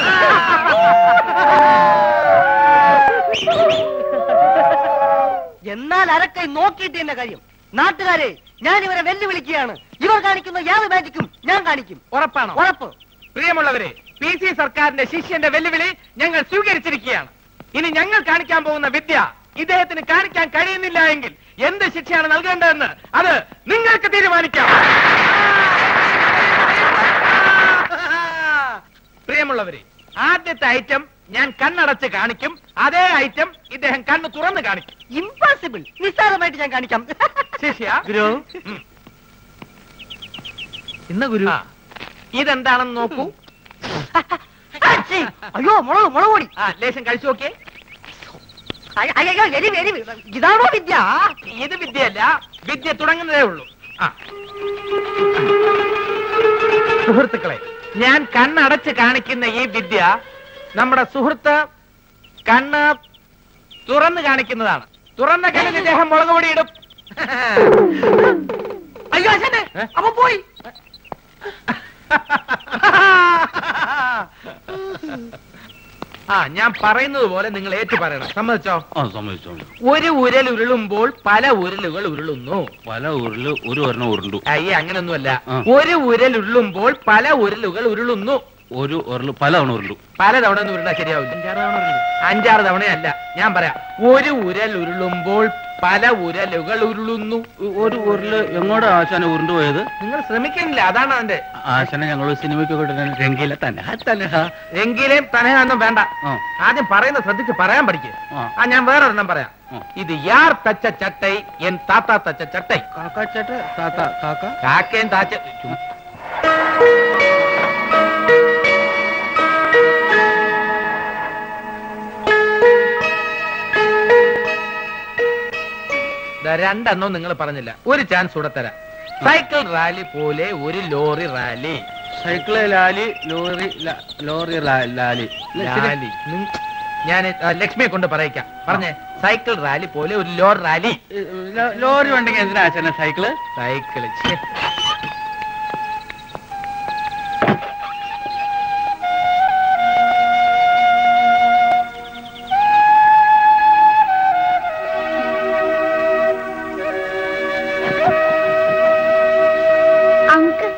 എന്നാൽ അരക്കൈ നോക്കിയിട്ട് എന്ന കാര്യം നാട്ടുകാരെ ഞാൻ ഇവരെ വെല്ലുവിളിക്കുകയാണ് ഇവർ കാണിക്കുന്ന യാതൊരു മാജിക്കും ഞാൻ കാണിക്കും ഉറപ്പാണോ ഉറപ്പ് പ്രിയമുള്ളവരെ പി സി സർക്കാരിന്റെ ശിഷ്യന്റെ വെല്ലുവിളി ഞങ്ങൾ സ്വീകരിച്ചിരിക്കുകയാണ് ഇനി ഞങ്ങൾ കാണിക്കാൻ പോകുന്ന വിദ്യ ഇദ്ദേഹത്തിന് കാണിക്കാൻ കഴിയുന്നില്ല എങ്കിൽ എന്ത് ശിക്ഷയാണ് നൽകേണ്ടതെന്ന് അത് നിങ്ങൾക്ക് തീരുമാനിക്കാം പ്രിയമുള്ളവരെ ആദ്യത്തെ ഐറ്റം ഞാൻ കണ്ണടച്ച് കാണിക്കും അതേ ഐറ്റം ഇദ്ദേഹം കണ്ണ് തുറന്ന് കാണിക്കും ഇമ്പോസിബിൾ നിസ്സാരമായിട്ട് ഞാൻ കാണിക്കാം ശിഷ്യ ഗുരു ഉം. ഇന്ന് ഗുരു ഇതെന്താണെന്ന് നോക്കൂ അച്ഛേ, അയ്യോ മുളക് മുളക് പൊടി ആ ലേശം കഴിച്ചു നോക്കിയേ അയ്യ, അയ്യോ എരി എരി ഇതാണോ വിദ്യ ഇത് വിദ്യയല്ല വിദ്യ തുടങ്ങുന്നതേ ഉള്ളൂ ആ സുഹൃത്തുക്കളെ ഞാൻ കണ്ണടച്ച് കാണിക്കുന്ന ഈ വിദ്യ നമ്മുടെ സുഹൃത്ത് കണ്ണ് തുറന്ന് കാണിക്കുന്നതാണ് തുറന്ന കണ്ണിന് ഇദ്ദേഹം മുളക് പൊടി ഇടും അയ്യോ അച്ഛനെ അപ്പൊ പോയി ആ ഞാൻ പറയുന്നത് പോലെ നിങ്ങൾ ഏറ്റു പറയണം സമ്മതിച്ചോ ആ സമ്മതിച്ചോളൂ ഒരു ഉരൽ ഉരുളുമ്പോൾ പല ഉരലുകൾ ഉരുളുന്നു പല ഊരില് ഒരു ഒരെണ്ണം ഉരുണ്ടു അയ്യേ അങ്ങനൊന്നുമല്ല ആ. ഒരു ഉരൽ ഉരുളുമ്പോൾ പല ഉരലുകൾ ഉരുളുന്നു ഒരു ഉരുള് പല തവണ ഉരുണ്ടു പല തവണ ഒന്നും ഉരുളാ ശരിയാവില്ല അഞ്ചാറ് തവണയല്ല ഞാൻ പറയാം ഒരു ഉരൽ ഉരുളുമ്പോൾ പല ഉരലുകൾ ഉരുളുന്നു ഒരു ഉരുള് എങ്ങോട്ടാ ആശാന ഉരുണ്ടു പോയത് നിങ്ങൾ ശ്രമിക്കുന്നില്ല അതാണ് അതിന്റെ ആശാനെ ഞങ്ങൾ സിനിമയ്ക്കൊക്കെ രംഗയിലെ തന്നെ തന്നെ എങ്കിലും തനയൊന്നും വേണ്ട ആ. ആദ്യം പറയുന്നത് ശ്രദ്ധിച്ച് പറയാൻ പഠിക്കുക ആ. ആ ഞാൻ വേറെ ഒരെണ്ണം പറയാം ആ. ഇത് യാർ തച്ച ചട്ടൈ എൻ താത്ത തച്ച ചട്ടൈ കാക്കാച്ചേട്ട താത്ത കാക്ക കാക്കയും താച്ച ചും- ദാ രണ്ടെണ്ണം നിങ്ങൾ പറഞ്ഞില്ല ഒരു ചാൻസ് കൂടെ തരാം സൈക്കിൾ റാലി പോലെ ഒരു ലോറി റാലി സൈക്കിള് ലാലി ലോറി ല- ലോറി ലാ- ലാലി റാലി ഞാൻ ലക്ഷ്മിയെ കൊണ്ട് പറയിക്കാം പറഞ്ഞേ സൈക്കിൾ റാലി പോലെ ഒരു ലോറി റാലി ലോ- ലോറി ഉണ്ടെങ്കിൽ എന്തിനാ ആശാന സൈക്കിള് സൈക്കിള് അങ്കിൾ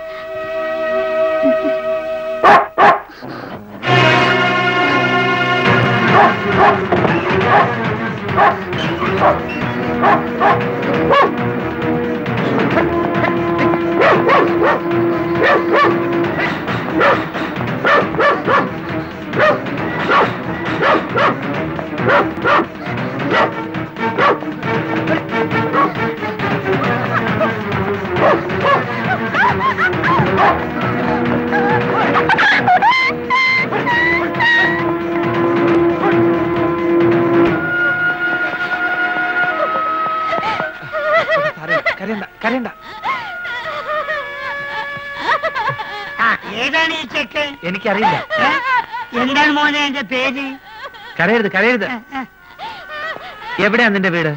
കരയണ്ട കരയണ്ട ആ, ഏതാണ് ഈ ചെക്കൻ എനിക്കറിയില്ല ഏ? എന്താണ് മോനെ എന്റെ പേര് കരയരുത് കരയരുത് ആ, ആ. എവിടെയാ നിന്റെ വീട്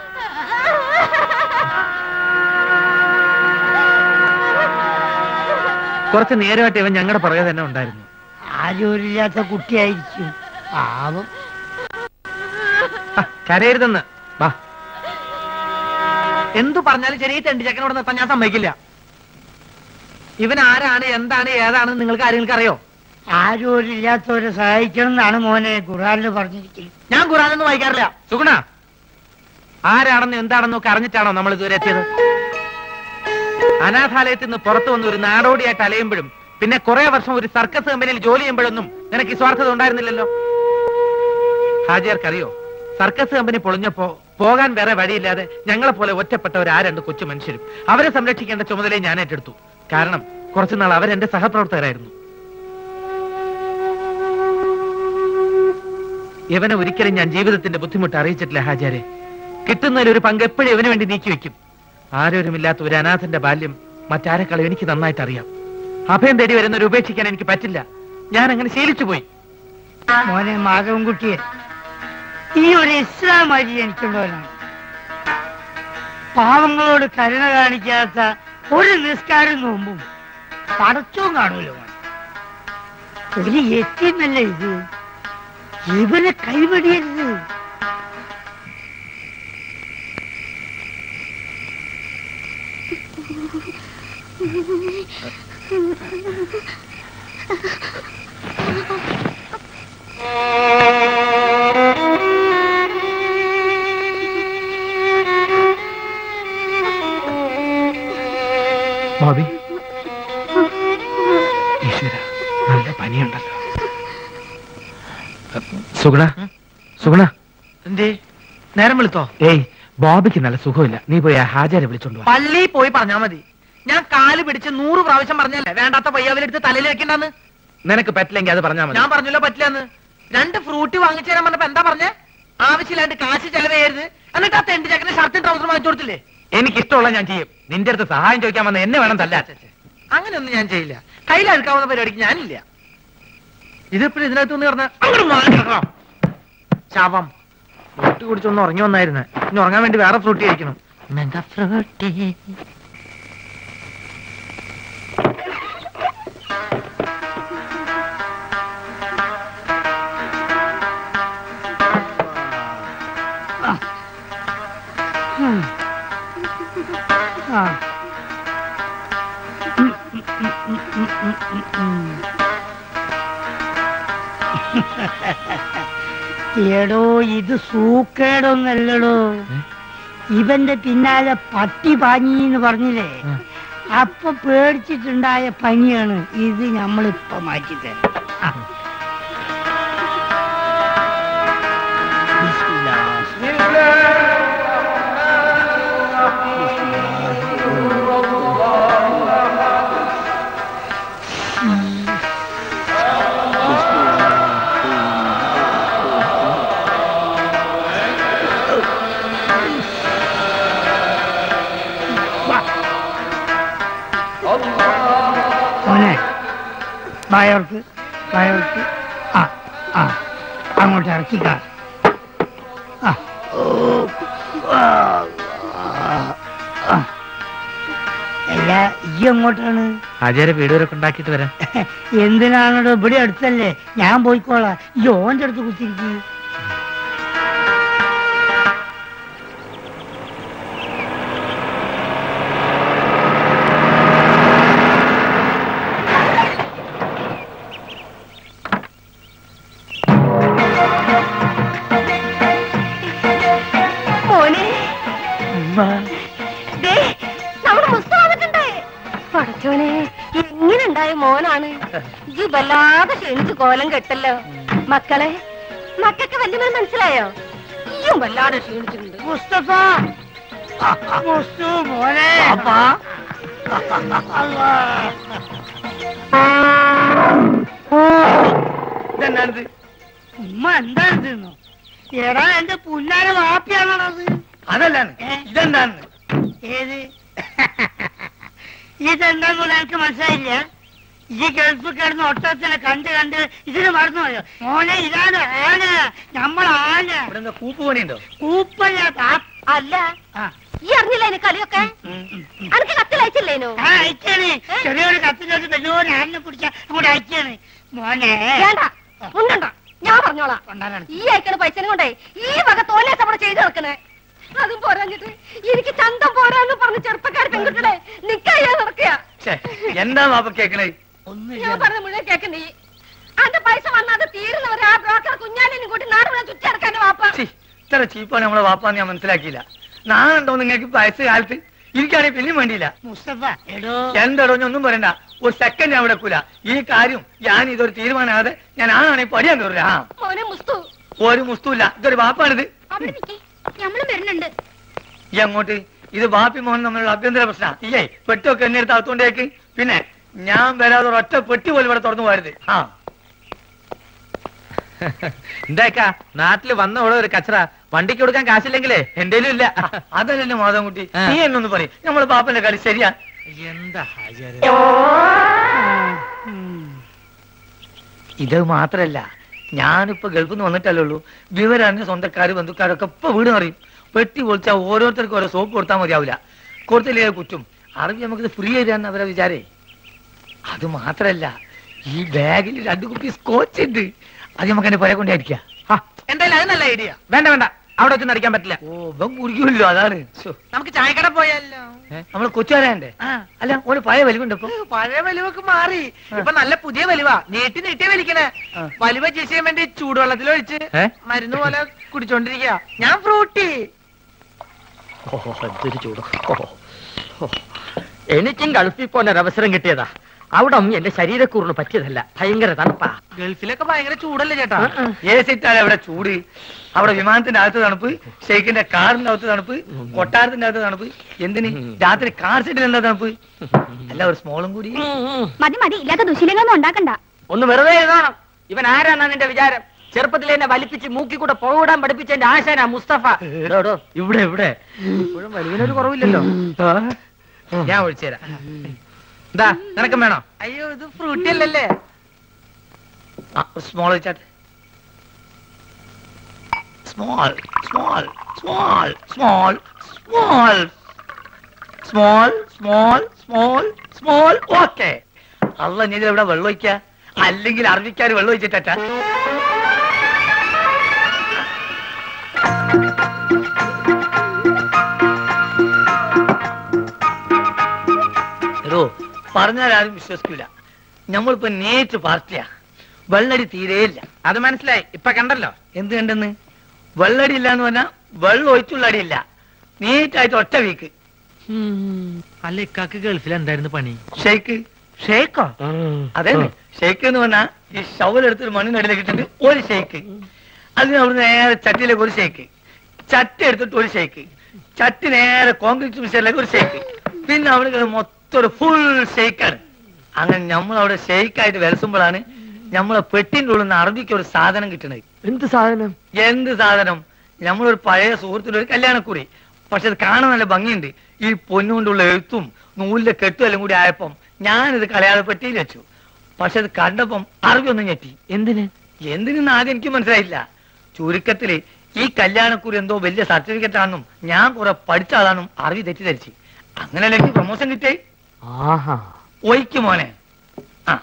കുറച്ച് നേരമായിട്ട് ഇവൻ ഞങ്ങളുടെ പുറകെ തന്നെ ഉണ്ടായിരുന്നു ആരോരില്ലാത്ത കുട്ടിയായിരിക്കും പാവം ആ, കരയരുതെന്ന് വാ എന്തു പറഞ്ഞാലും ശരി ഈ തെണ്ടി ചെക്കനോട് നിർത്താൻ ഞാൻ സമ്മതിക്കില്ല ഇവൻ ആരാണ് എന്താണ് ഏതാണ് നിങ്ങൾക്ക് ആരെങ്കിലും അറിയോ ആരോരില്ലാത്തവരെ സഹായിക്കണം എന്നാണ് മോനെ ഖുറാനിൽ പറഞ്ഞിരിക്കുന്നത് ഞാൻ ഖുറാനൊന്നും വായിക്കാറില്ല സുഗുണ ആരാണെന്നും എന്താണെന്നും ഒക്കെ അറിഞ്ഞിട്ടാണോ നമ്മൾ ഇതുവരെ എത്തിയത് അനാഥാലയത്തിൽ നിന്ന് പുറത്തു വന്ന് ഒരു നാടോടിയായിട്ട് അലയുമ്പോഴും പിന്നെ കുറെ വർഷം ഒരു സർക്കസ് കമ്പനിയിൽ ജോലി ചെയ്യുമ്പോഴൊന്നും നിനക്ക് ഈ സ്വാർത്ഥത ഉണ്ടായിരുന്നില്ലല്ലോ ഹാജിയാർക്കറിയോ സർക്കസ് കമ്പനി പൊളിഞ്ഞപ്പോ പോകാൻ വേറെ വഴിയില്ലാതെ ഞങ്ങളെ പോലെ ഒറ്റപ്പെട്ടവർ ആ രണ്ട് കൊച്ചു മനുഷ്യരും അവരെ സംരക്ഷിക്കേണ്ട ചുമതലയെ ഞാൻ ഏറ്റെടുത്തു കാരണം കുറച്ചുനാൾ അവരെന്റെ സഹപ്രവർത്തകരായിരുന്നു ഇവനെ ഒരിക്കലും ഞാൻ ജീവിതത്തിന്റെ ബുദ്ധിമുട്ട് അറിയിച്ചിട്ടില്ല ഹാജാരെ കിട്ടുന്നതിൽ ഒരു പങ്ക് എപ്പോഴും ഇവന് വേണ്ടി നീക്കി വെക്കും ആരോരുമില്ലാത്ത ഒരു അനാഥന്റെ ബാല്യം മറ്റാരെക്കാളും എനിക്ക് നന്നായിട്ട് അറിയാം അഭയം തേടി വരുന്നവരെ ഉപേക്ഷിക്കാൻ എനിക്ക് പറ്റില്ല ഞാൻ അങ്ങനെ ശീലിച്ചു പോയി മോനെ മാധവൻകുട്ടിയെ ഈ ഒരു ഇസ്ലാം വഴി എനിക്കുള്ളവനാണ് പാവങ്ങളോട് കരുണ കാണിക്കാത്ത ഒരു നിസ്കാരം നോമ്പും പടച്ചവും കാണൂല മോനെ. ഒരു എത്തിന്നല്ല ഇത് ഇവനെ കൈവടിയരുത് ബോബി ഈശ്വര നല്ല പനിയുണ്ടല്ലോ സുഗുണ സുഗുണ എന്തേ നേരം വിളിത്തോ ഏയ് ബോബിക്ക് നല്ല സുഖമില്ല നീ പോയി ആ ഹാജരെ വിളിച്ചോണ്ട് വാ പള്ളിയിൽ പോയി പറഞ്ഞാ മതി ഞാൻ കാല് പിടിച്ച് നൂറ് പ്രാവശ്യം പറഞ്ഞല്ലേ വേണ്ടാത്ത പയ്യാവിലെടുത്ത് തലയിൽ വെക്കണ്ടെന്ന് നിനക്ക് പറ്റില്ലെങ്കിൽ അത് പറഞ്ഞാൽ മതി ഞാൻ പറഞ്ഞല്ലോ പറ്റില്ലെന്ന് രണ്ട് ഫ്രൂട്ടി വാങ്ങിച്ചു തരാൻ പറഞ്ഞപ്പോ എന്താ പറഞ്ഞേ ആവശ്യമില്ലാണ്ട് കാശ് ചെലവ് ചെയ്യരുത് എന്നിട്ട് ആ തെണ്ടി ചക്കന് ഷർട്ടും ട്രൗസറും വാങ്ങിച്ചു കൊടുത്തില്ലേ എനിക്കിഷ്ടമുള്ള ഞാൻ ചെയ്യും നിന്റെ അടുത്ത് സഹായം ചോദിക്കാൻ വന്ന എന്നെ വേണം തല്ലാ അങ്ങനെയൊന്നും ഞാൻ ചെയ്യില്ല കയ്യിലെടുക്കാവുന്ന പരിപാടിക്ക് ഞാനില്ല ഇതിപ്പോഴും ഇതിനകത്ത് നിന്ന് പറഞ്ഞ അങ്ങോട്ട് മാറി കിടക്കണം ശവം ഫ്രൂട്ടി കുടിച്ചൊന്ന് ഉറങ്ങി വന്നായിരുന്നു ഇനി ഉറങ്ങാൻ വേണ്ടി വേറെ ഫ്രൂട്ടി കഴിക്കണം മെഗാ ഫ്രൂട്ടി ആ എടോ ഇത് സൂക്കേടൊന്നല്ലടോ ഇവന്റെ പിന്നാലെ പട്ടി പാഞ്ഞി എന്ന് പറഞ്ഞില്ലേ അപ്പൊ പേടിച്ചിട്ടുണ്ടായ പനിയാണ് ഇത് നമ്മളിപ്പൊ മാറ്റിത്തരാം ആ. ബിസ്മില്ലാ. മോനെ വായോർക്ക് വായോർക്ക് ആ ആ അങ്ങോട്ട് ഇറക്കിക്ക ആ ഓ ആ, ആ. അല്ല ഈ എങ്ങോട്ടാണ് ഹാജരെ വീടുവരൊക്കെ ഉണ്ടാക്കിയിട്ട് വരാം എന്തിനാണോ ഇവിടെ അടുത്തല്ലേ ഞാൻ പോയിക്കോളാം ഈ ഓന്റെ അടുത്ത് കുത്തിരിക്കും മോനെ ദേ, നമ്മുടെ മുസ്തു വന്നിട്ടുണ്ട് പടച്ചോനെ എങ്ങനെ ഉണ്ടായ മോനാണ് ഇത് വല്ലാതെ ക്ഷണിച്ച് കോലം കെട്ടല്ലോ മക്കളെ മക്കൾക്ക് വല്യമ്മ മനസ്സിലായോ ഈയും വല്ലാതെ ക്ഷീണിച്ചിട്ടുണ്ട് മുസ്തഫ മുസ്തു മോനെ അല്ലാ. ഇതെന്നാണിത് ഉമ്മ എന്താ ഇതെന്നോ എടാ എന്റെ പുല്ലാര വാപ്പിയാണത് അതല്ലാണ് ഇതെന്താണ് ഏത് ഇതെന്താന്ന് എനിക്ക് മനസ്സിലായില്ല ഈ ഗൾഫ് കിടന്ന് ഒട്ടത്തിനെ കണ്ട് കണ്ട് ഇതിന് മറന്നു പോയോ മോനെ ഇതാണ് ആന നമ്മൾ ആന ഇവിടെ എന്താ കൂപ്പ് പണിയുണ്ടോ കൂപ്പല്ല താ- അല്ല ആ. ഈ അറിഞ്ഞില്ല എന്നെ കളിയൊക്കെ ഉം, ഉം, ഉം. അനക്ക് കത്തിലയച്ചില്ലേനു ആ അയച്ചാണ് ചെറിയൊരു കത്തിലോട്ട് വലിയൊരു ആനിനെ കുടിച്ച അങ്ങോട്ട് അയച്ചാണ് മോനെ വേണ്ട ഉണ്ടോ ഞാൻ പറഞ്ഞോളാം കൊണ്ടാരാണ് ഈ അയക്കണ പൈസനും കൊണ്ടേ ഈ വക തോന്നിയ അവിടെ ചെയ്തു നടക്കണേ അതും പോരാഞ്ഞിട്ട് എനിക്ക് ചന്തം പോരാന്ന് പറഞ്ഞ് ചെറുപ്പക്കാർ പെൺകുട്ടികളെ നിക്കാ നടക്കുക എന്താ വാപ്പ കേക്കണേ ഒന്നും ഞാൻ പറഞ്ഞ മുഴുവൻ കേക്കണ്ടേ അന്റെ പൈസ വന്നത് തീരുന്നവരെ ആ ബ്രോക്കർ കുഞ്ഞാലിനും കൂട്ടി നാട് മുഴുവൻ ചുറ്റിടക്കാൻ വാപ്പ ഛി, ഇത്ര ചീപ്പാണ് നമ്മളെ വാപ്പാന്ന് ഞാൻ മനസ്സിലാക്കിയില്ല നാളുണ്ടോ നിങ്ങൾക്ക് വയസ്സ് കാലത്ത് എനിക്കാണെങ്കിൽ പിന്നെയും വേണ്ടിയില്ല മുസ്തഫ എടോ എന്താടോ ഞാൻ ഒന്നും പറയണ്ട ഒരു സെക്കൻഡ് ഞാൻ വിടക്കൂല ഈ കാര്യം ഞാൻ ഇതൊരു തീരുമാനമാകാതെ ഞാൻ ആണാണെങ്കിൽ പടിയാൻ കയറില്ല ആ മോനെ മുസ്തു ഒരു മുസ്തുല്ല ഇതൊരു വാപ്പാണിത് അവിടെ നിൽക്കേ ഞമ്മളും വരുന്നുണ്ട് ഈ അങ്ങോട്ട് ഇത് ബാപ്പി മോഹൻ തമ്മിലുള്ള അഭ്യന്തര പ്രശ്ന ഇല്ലേ പെട്ടൊക്കെ എന്നെ എടുത്ത് അകത്തോണ്ടേക്ക് പിന്നെ ഞാൻ വരാതെ ഒരു ഒറ്റ പെട്ടി പോലും ഇവിടെ തുറന്നു പോരുത് ആ എന്താക്കാ നാട്ടില് വന്ന ഇവിടെ ഒരു കച്ചറ വണ്ടിക്ക് കൊടുക്കാൻ കാശില്ലെങ്കിലേ എന്തേലും ഇല്ല അതല്ലല്ലോ മാധവൻകുട്ടി ആ. നീ എന്നൊന്ന് പറയും നമ്മളെ ബാപ്പന്റെ കളി ശരിയാ എന്താ ഹാജര് ഇത് മാത്രല്ല ഞാനിപ്പോ ഗൾഫിൽ നിന്ന് വന്നിട്ടല്ലേ ഉള്ളൂ വിവരറിഞ്ഞ സ്വന്തക്കാര് ബന്ധുക്കാരൊക്കെ ഇപ്പൊ വീട് അറിയും പെട്ടി പൊളിച്ചാൽ ഓരോരുത്തർക്കും ഓരോ സോപ്പ് കൊടുത്താൽ മതിയാവില്ല കൊടുത്തില്ലേ കുറ്റും അറിവ് നമുക്കിത് ഫ്രീ ചെയ്താന്ന് അവരെ വിചാരേ അത് മാത്രല്ല ഈ ബാഗിൽ രണ്ട് കുപ്പി സ്കോച്ച് ഉണ്ട് അത് നമുക്ക് എന്റെ പുര കൊണ്ടായിരിക്കാം എന്തായാലും അത് നല്ല ഐഡിയ വേണ്ട വേണ്ട അവിടെ വെച്ച് നടിക്കാൻ പറ്റില്ല ഓ ഇവൻ കുടിക്കുമല്ലോ അതാണ് ശ്ശോ. നമുക്ക് ചായക്കട പോയാലോ നമ്മള് കൊച്ചുകാരണ്ടേ ആ. അല്ല ഓന് പഴയ വലിവുണ്ട് ഇപ്പൊ പഴയ വലിവൊക്കെ മാറി ഇപ്പൊ നല്ല പുതിയ വലിവ നീട്ടി നീട്ടി വലിക്കണേ ആ. വലിവ ചേച്ചി ചെയ്യാൻ വേണ്ടി ചൂടുവെള്ളത്തിലൊഴിച്ച് മരുന്ന് പോലെ കുടിച്ചോണ്ടിരിക്കുക ഞാൻ ഫ്രൂട്ടി എന്തൊരു ചൂട് എനിക്കും ഗൾഫിൽ പോകാൻ ഒരു അവസരം കിട്ടിയതാ അവിടെ എന്റെ ശരീരക്കൂറിന് പറ്റിയതല്ല ഭയങ്കര തണുപ്പാ ഗൾഫിലൊക്കെ ഭയങ്കര ചൂടല്ലേ ചേട്ടാ ഏ സിറ്റാണ് അവിടെ ചൂട് അവിടെ വിമാനത്തിന്റെ അകത്ത് തണുപ്പ് ഷെയ്ഖിന്റെ കാറിന്റെ അകത്ത് തണുപ്പ് കൊട്ടാരത്തിന്റെ അകത്ത് തണുപ്പ് എന്തിന് രാത്രി കാർ സീറ്റിൽ എന്താ തണുപ്പ് അല്ല ഒരു സ്മോളും കൂടി മതി മതി ഇല്ലാത്ത ദുശീലങ്ങളൊന്നും ഉണ്ടാക്കണ്ട ഒന്ന് വെറുതെ എഴുതണം ഇവൻ ആരാന്നാ നിന്റെ വിചാരം ചെറുപ്പത്തിൽ എന്നെ വലിപ്പിച്ച് മൂക്കി കൂടെ പുകവിടാൻ പഠിപ്പിച്ച എന്റെ ആശാനാ മുസ്തഫ എടോ, എടോ, ഇവിടെ ഇവിടെ ഇപ്പോഴും വലിവിനൊരു കുറവില്ലല്ലോ ഞാൻ ഒഴിച്ചു തരാം എന്താ നിനക്കും വേണോ അയ്യോ ഇത് ഫ്രൂട്ടി അല്ലല്ലേ സ്മോൾ വെച്ചാട്ടെ small small small small small small small small small okay അല്ല നീ ഇവിടെ വെള്ളം ഒഴിക്ക അല്ലെങ്കിൽ അറബിക്കാർ വെള്ളം ഒഴിച്ചിട്ടാ എടോ പറഞ്ഞാൽ ആരും വിശ്വസിക്കൂല നമ്മളിപ്പോ നേരിട്ട് പാർട്ടിയാ വെള്ളടി തീരെയില്ല അത് മനസ്സിലായി ഇപ്പൊ കണ്ടല്ലോ എന്ത് കണ്ടെന്ന് വെള്ളടി ഇല്ല എന്ന് പറഞ്ഞാൽ വെള്ളം ഒഴിച്ചുള്ള അടിയില്ല നീറ്റായിട്ട് ഒറ്റ വീക്ക് അല്ല ഇക്കാക്ക് ഗൾഫിൽ എന്തായിരുന്നു പണി ഷെയ്ക്ക് ഷേക്കോ അതെ ഷെയ്ക്ക് എന്ന് പറഞ്ഞാൽ ഈ ഷവലെടുത്തൊരു മണ്ണിനടിയിലേക്ക് ഇട്ടിട്ട് ഒരു ഷെയ്ക്ക് അതിന് അവിടെ നേരെ ചട്ടിയിലേക്ക് ഒരു ഷെയ്ക്ക് ചട്ടി എടുത്തിട്ട് ഒരു ഷെയ്ക്ക് ചട്ടി നേരെ കോൺക്രീറ്റ് മിക്സറിലേക്ക് ഒരു ഷെയ്ക്ക് പിന്നെ അവിടെ മൊത്തം ഒരു ഫുൾ ഷെയ്ക്കാണ് അങ്ങനെ നമ്മൾ അവിടെ ഷെയ്ക്കായിട്ട് വിലസുമ്പോഴാണ് നമ്മളെ പെട്ടിന്റെ ഉള്ളിൽ നിന്ന് അറബിക്ക് ഒരു സാധനം കിട്ടണത് എന്ത് സാധനം എന്ത് സാധനം നമ്മളൊരു പഴയ സുഹൃത്തിന്റെ ഒരു കല്യാണക്കുറി പക്ഷെ അത് കാണാൻ നല്ല ഭംഗിയുണ്ട് ഈ പൊന്നുകൊണ്ടുള്ള എഴുത്തും നൂലിന്റെ കെട്ടും എല്ലാം കൂടി ആയപ്പം ഞാനിത് കളയാതെ പെട്ടിയിൽ വെച്ചു പക്ഷെ അത് കണ്ടപ്പം അറബി ഒന്നും ഞെട്ടി എന്തിന് എന്തിനെന്ന് ആദ്യം എനിക്ക് മനസ്സിലായില്ല ചുരുക്കത്തില് ഈ കല്യാണക്കുറി എന്തോ വലിയ സർട്ടിഫിക്കറ്റ് ആണെന്നും ഞാൻ കുറെ പഠിച്ച ആളാണെന്നും അറിവി തെറ്റിദ്ധരിച്ച് അങ്ങനെയല്ലേ എനിക്ക് പ്രൊമോഷൻ കിട്ടിയേ ആഹാ ഒയ്ക്ക് മോനെ ആ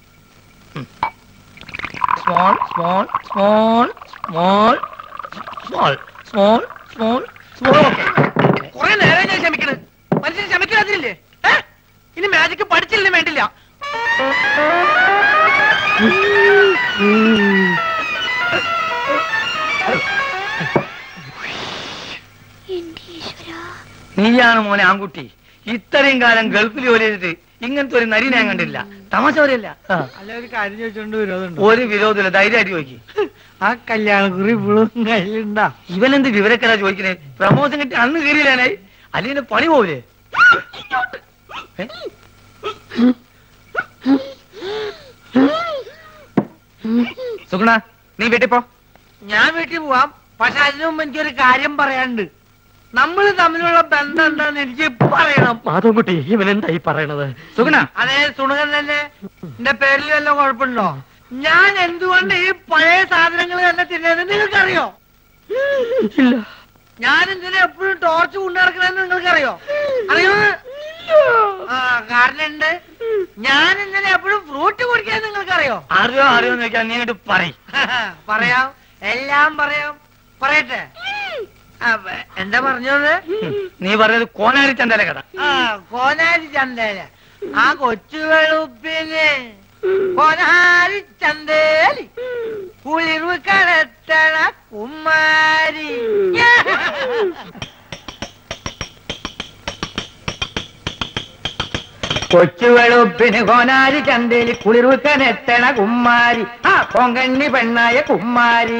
small small small small small small small small okay കുറെ നേരം ഞാൻ ക്ഷമിക്കണ് മനുഷ്യൻ ക്ഷമിക്കാതില്ലേ ഏ? ഇനി മാജിക് പഠിച്ചില്ലേ വേണ്ടില്ല നീയാണ് മോനെ ആൺകുട്ടി ഇത്രയും കാലം ഗൾഫിൽ ജോലി ചെയ്തിട്ട് ഇങ്ങനത്തെ ഒരു നരി ഞാൻ കണ്ടില്ല തമാശ പറയല്ല ആ. അല്ല ഒരു കാര്യം ചോദിച്ചോണ്ട് വിരോധമുണ്ടോ ഒരു വിരോധമില്ല ധൈര്യമായിട്ട് ചോദിക്കും ആ കല്യാണക്കുറി ഇപ്പോഴും കയ്യിലുണ്ടാ ഇവനെന്ത് വിവരക്കരാ ചോദിക്കണേ പ്രമോഷൻ കിട്ടി അന്ന് കയറിയില്ലാനായി അല്ലെങ്കിൽ പണി പോവില്ലേ ഏ? സുഗുണ നീ വീട്ടിൽ പോ ഞാൻ വീട്ടിൽ പോവാം പക്ഷെ അതിനു മുമ്പ് എനിക്കൊരു കാര്യം പറയാനുണ്ട് നമ്മൾ തമ്മിലുള്ള ബന്ധം എന്താന്ന് എനിക്ക് പറയണം മാധവൻകുട്ടി ഇവൻ എന്തായി പറയണത് സുഗുണ അതെ സുണകൻ തന്നെ എന്റെ പേരിൽ വല്ല കുഴപ്പമുണ്ടോ ഞാൻ എന്തുകൊണ്ട് ഈ പഴയ സാധനങ്ങൾ തന്നെ തിന്നത് നിങ്ങൾക്കറിയോ ഇല്ല ഞാൻ എന്തിനാ എപ്പോഴും ടോർച്ച് കൊണ്ടു നടക്കണമെന്ന് നിങ്ങൾക്കറിയോ അറിയോ ആ കാരണം ഉണ്ട് ഞാൻ എന്തിനാ എപ്പോഴും ഫ്രൂട്ട് കുടിക്കാൻ നിങ്ങൾക്കറിയോ അറിയോ അറിയോ എന്ന് ചോദിക്കാൻ നീ അങ്ങോട്ട് പറയും പറയാം എല്ലാം പറയാം പറയട്ടെ അപ്പൊ എന്താ പറഞ്ഞത് നീ പറഞ്ഞത് കോനാരി ചന്തല കഥ ആ കോനാരി ചന്തയില് ആ കൊച്ചു വെളുപ്പിന് പൊനാരി ചന്തേലി കുളിർവ് കടത്തണ കുമാരി കൊച്ചു വെളുപ്പിന് കോനാരി ചന്തേലി കുളിർവ് കനെത്തണ കുമാരി ആ പൊങ്കണ്ണി പെണ്ണായ കുമാരി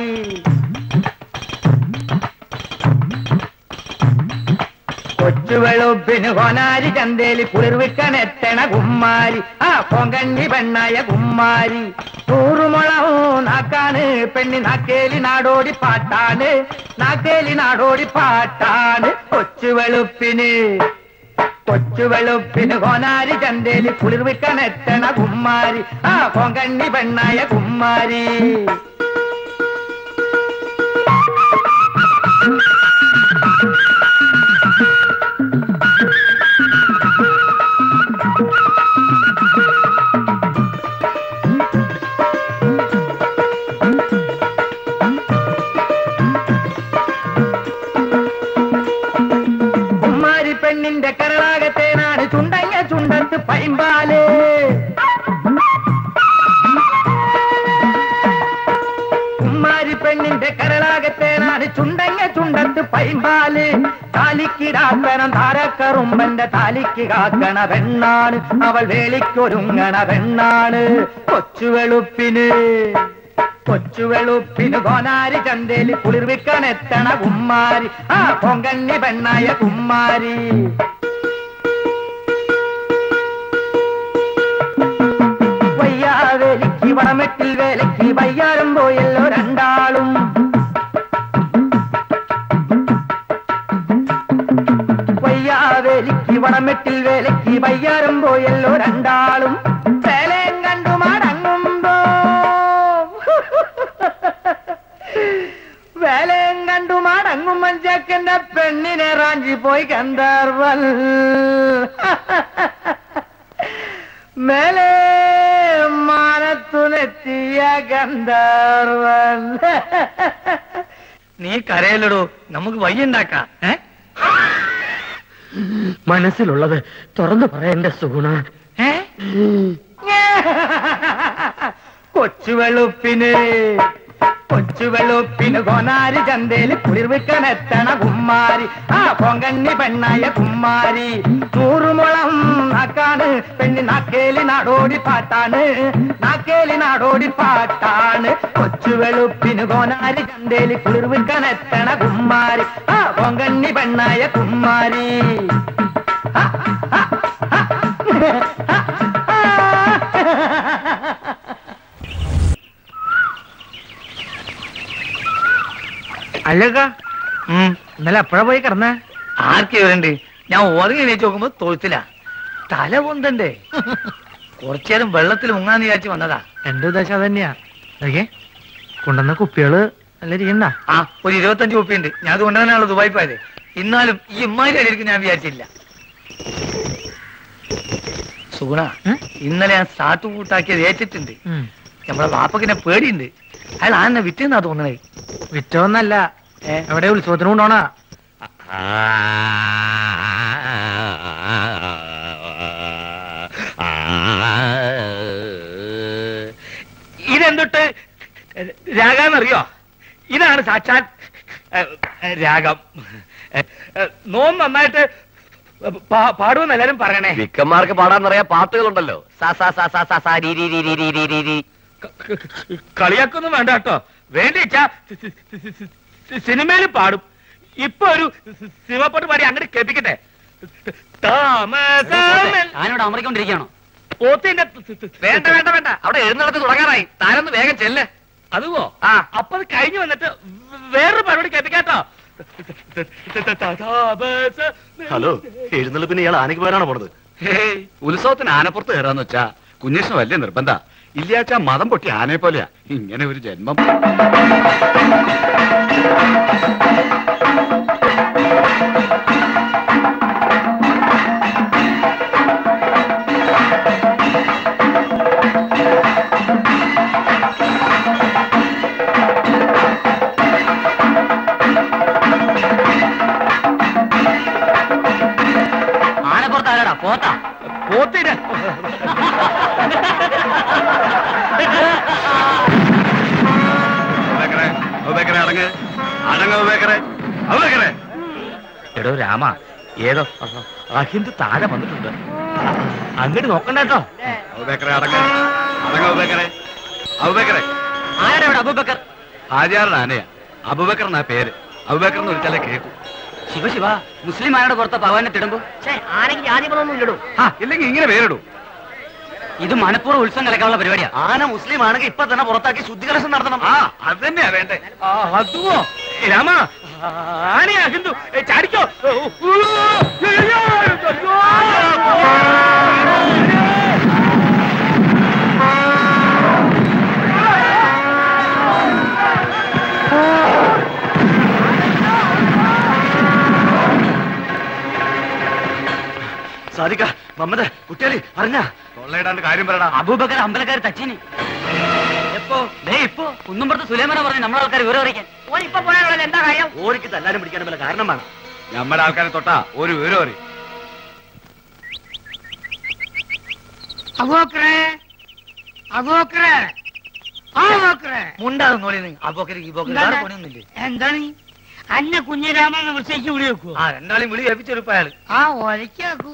കൊച്ചു വെളുപ്പിന് കോനാരി ചന്തേലി കുളിർവിക്കനെത്തണ കുമ്മാരി ആ പൊങ്കണ്ണി പെണ്ണായ കുമ്മാരി നൂറുമുളവും നാക്കാണ് പെണ്ണി നാക്കേലി നാടോടി പാട്ടാണ് നാക്കേലി നാടോടി പാട്ടാണ് കൊച്ചു വെളുപ്പിന് കൊച്ചു വെളുപ്പിന് കോനാരി ചന്തേലി കുളിർവിക്കനെത്തണ കുമ്മാരി ആ പൊങ്കണ്ണി പെണ്ണായ കുമ്മാരി കുമ്മാരി പെണ്ണിന്റെ കരളാകത്തേനാണ് ചുണ്ടങ്ങ ചുണ്ടത്ത് പൈമ്പാല് കുമ്മാരി പെണ്ണിന്റെ കരളാകത്തേനാണ് ചുണ്ടങ്ങ ചുണ്ടത്ത് പൈമ്പാല് താലിക്കിടാത്തനം ധാരക്കറുമ്പന്റെ താലിക്ക് കാക്കണ പെണ്ണാണ് അവൾ വേളിക്കൊരുങ്ങണ പെണ്ണാണ് കൊച്ചു വെളുപ്പിന് കൊച്ചു വെളുപ്പിന് കോനാരി ചന്തേലി കുളിർവിക്കണെത്തണ കുമ്മാരി ആ പൊങ്കണ്ണി പെണ്ണായ കുമ്മാരി വയ്യാവേലിക്ക് വടമെട്ടിൽ വേലയ്ക്ക് വയ്യാരം പോയല്ലോ രണ്ടാളും വയ്യാവേലിക്ക് വടമെട്ടിൽ വേലയ്ക്ക് വയ്യാരം പോയല്ലോ രണ്ടാളും വേലയും കണ്ടു മടങ്ങുമ്പോ വേലയും കണ്ടു മടങ്ങും മഞ്ചക്കന്റെ പെണ്ണിനെ റാഞ്ചി പോയി ഗന്ധർവൽ മേലെ മാനത്തുനെത്തിയ ഗന്ധർവൻ നീ കരയല്ലടോ നമുക്ക് വയ്യുണ്ടാക്കാം ഏ മനസ്സിലുള്ളത് തുറന്നു പറയണ്ട സുഗുണ ഏ? കൊച്ചു വെളുപ്പിന് കൊച്ചു വെളുപ്പിന് കോനാരി ചന്തേല് കുളിർവിക്കനെത്തണ കുമ്മാരി ആ പൊങ്കണ്ണി പെണ്ണായ കുമ്മാരി നൂറുമുളം നാക്കാണ് പെണ്ണി നാക്കേലി നാടോടി പാട്ടാണ് നാക്കേലി നാടോടി പാട്ടാണ് കൊച്ചു വെളുപ്പിന് കോനാരി ചന്തേല് കുളിർവിക്കനെത്തണ കുമ്മാരി ആ പൊങ്കണ്ണി പെണ്ണായ കുമ്മാരി അല്ലക്ക ഇന്നലെ എപ്പോഴാ പോയി കിടന്നേ ആർക്കെ വരണ്ട് ഞാൻ ഉറങ്ങി എണീച്ച് നോക്കുമ്പോ തൊഴുത്തില്ല തല പൊന്തണ്ടേ കുറച്ചേരം വെള്ളത്തിൽ മുങ്ങാന്ന് വിചാരിച്ച് വന്നതാ എന്റെ ഉദ്ദേശം അതന്നെയാ ഓക്കെ കൊണ്ടുവന്ന കുപ്പികള് നല്ല ഇരിക്കണ്ട ആ ഒരു ഇരുപത്തഞ്ച് കുപ്പിയുണ്ട് ഞാൻ അത് കൊണ്ടുതന്നെയാണല്ലോ ദുബായി പോയത് എന്നാലും ഈ ഇമ്മാരി അടിയിരിക്കും ഞാൻ വിചാരിച്ചില്ല സുഗുണ ഇന്നലെ ഞാൻ സ്റ്റാർട്ട് കൂട്ടാക്കിയത് ഏറ്റിട്ടുണ്ട് നമ്മളെ വാപ്പക്കിനെ പേടിയുണ്ട് അയാൾ ആന്നെ വിറ്റെന്നാ തോന്നണേ വിറ്റോന്നല്ല എവിടെ ഉത്സവത്തിന് കൊണ്ടോണാ ഇതെന്തൊട്ട് രാഗാന്നറിയോ ഇതാണ് സാക്ഷാൽ ഏ, ഏ, രാഗം ഏ, ഏ, നോം നന്നായിട്ട് പാ- പാടുമെന്ന് എല്ലാരും പറയണേ വിക്കന്മാർക്ക് പാടാന്നറിയാ പാട്ടുകളുണ്ടല്ലോ സാ സാ സാ സാ സാ സാ രീ രീ രീ രീ രീ രീ രീ കളിയാക്കൊന്നും വേണ്ട കേട്ടോ വേണ്ടിച്ചാ സിനിമയിൽ പാടും ഇപ്പൊ ഒരു സിനിമപ്പാട്ട് പാടി അങ്ങോട്ട് കേൾപ്പിക്കട്ടെ താമസമൽ ഞാനിവിടെ അമറിക്കൊണ്ടിരിക്കുകയാണോ പോത്തിന്റെ വേണ്ട വേണ്ട വേണ്ട അവിടെ എഴുന്നള്ളത്ത് തുടങ്ങാറായി താനൊന്ന് വേഗം ചെല്ല് അതുവോ ആ അപ്പൊ അത് കഴിഞ്ഞു വന്നിട്ട് വേറൊരു പരിപാടി കേൾപ്പിക്കാട്ടോ ഹലോ എഴുന്നള്ളിപ്പിന് ഇയാൾ ആനയ്ക്ക് പോരാണോ പോണത് ഹേയ്, ഉത്സവത്തിന് ആനപ്പുറത്ത് കയറാന്ന് വെച്ചാ കുഞ്ഞേഷന് വലിയ നിർബന്ധ ഇല്ലാച്ചാ മതം പൊട്ടി ആനയെ പോലെയാ ഇങ്ങനെ ഒരു ജന്മം ആനപ്പുറത്ത് ആരാടാ പോത്താ പോത്തിന് അബൂബക്കറെ, അബൂബക്കറെ, അടങ്ങ് അടങ്ങ് അബൂബക്കറെ. അബൂബക്കറെ. എടോ രാമ ഏതോ അഹിന്ദു താഴെ വന്നിട്ടുണ്ട് അങ്ങോട്ട് നോക്കണ്ട കേട്ടോ അബൂബക്കറെ, അടങ്ങ് അടങ്ങ് അബൂബക്കറെ. അബൂബക്കറെ. ആരാ ഇവിടെ അബൂബക്കർ ഹാജിയാറിന് ആനയാ അബൂബക്കർ എന്നാ പേര് അബൂബക്കർ എന്ന് വിളിച്ചാലേ കേൾക്കൂ ശിവ ശിവ മുസ്ലിം ആരുടെ പുറത്ത് ഭഗവാനെ തിടുമ്പോ ആനയ്ക്ക് ജാതി മതമൊന്നും ഇല്ലടോ ആ ഇല്ലെങ്കിൽ ഇങ്ങനെ പേരിടൂ ഇത് മണപ്പൂർവ്വ ഉത്സവം കലക്കാനുള്ള പരിപാടിയാ ആന മുസ്ലിം ആണെങ്കിൽ ഇപ്പൊ തന്നെ പുറത്താക്കി ശുദ്ധികലശം നടത്തണം ആ അത് തന്നെയാ വേണ്ടേ അതുവോ രാമ ആനയാ ഹിന്ദു ഏ, ചാടിക്കോ സാധിക്ക മമ്മദ് കുട്ടികളി അറിഞ്ഞ തൊള്ളയിടാണ്ട് കാര്യം പറയടാ അബൂബക്കർ അമ്പലക്കാർ തച്ചിന് എപ്പോ ദേ ഇപ്പോ കുന്നുംപുറത്ത് സുലൈമാന പറഞ്ഞു നമ്മളെ ആൾക്കാർ വിവരം അറിയിക്കാൻ ഓൻ ഇപ്പൊ പോയാലുള്ള എന്താ കാര്യം ഓടിക്ക് തല്ലാനും പിടിക്കാനും വല്ല കാരണം വേണം നമ്മുടെ ആൾക്കാരെ തൊട്ടാ ഒരു വിവരം അറിയും അബോക്കറേ അബോക്കറേ ആ അബോക്കറേ മുണ്ടാകും നോളി അബോക്കർ ഈ ബോക്കർ വേറെ പണിയൊന്നുമില്ലേ എന്താണ് ഈ? അന്നെ കുഞ്ഞിരാമെന്ന് വിളിച്ചേക്ക് വിളി വെക്കൂ ആ രണ്ടാളെയും വിളി ഏൽപ്പിച്ചെടുപ്പ അയാൾ ആ ഒലക്കാക്കൂ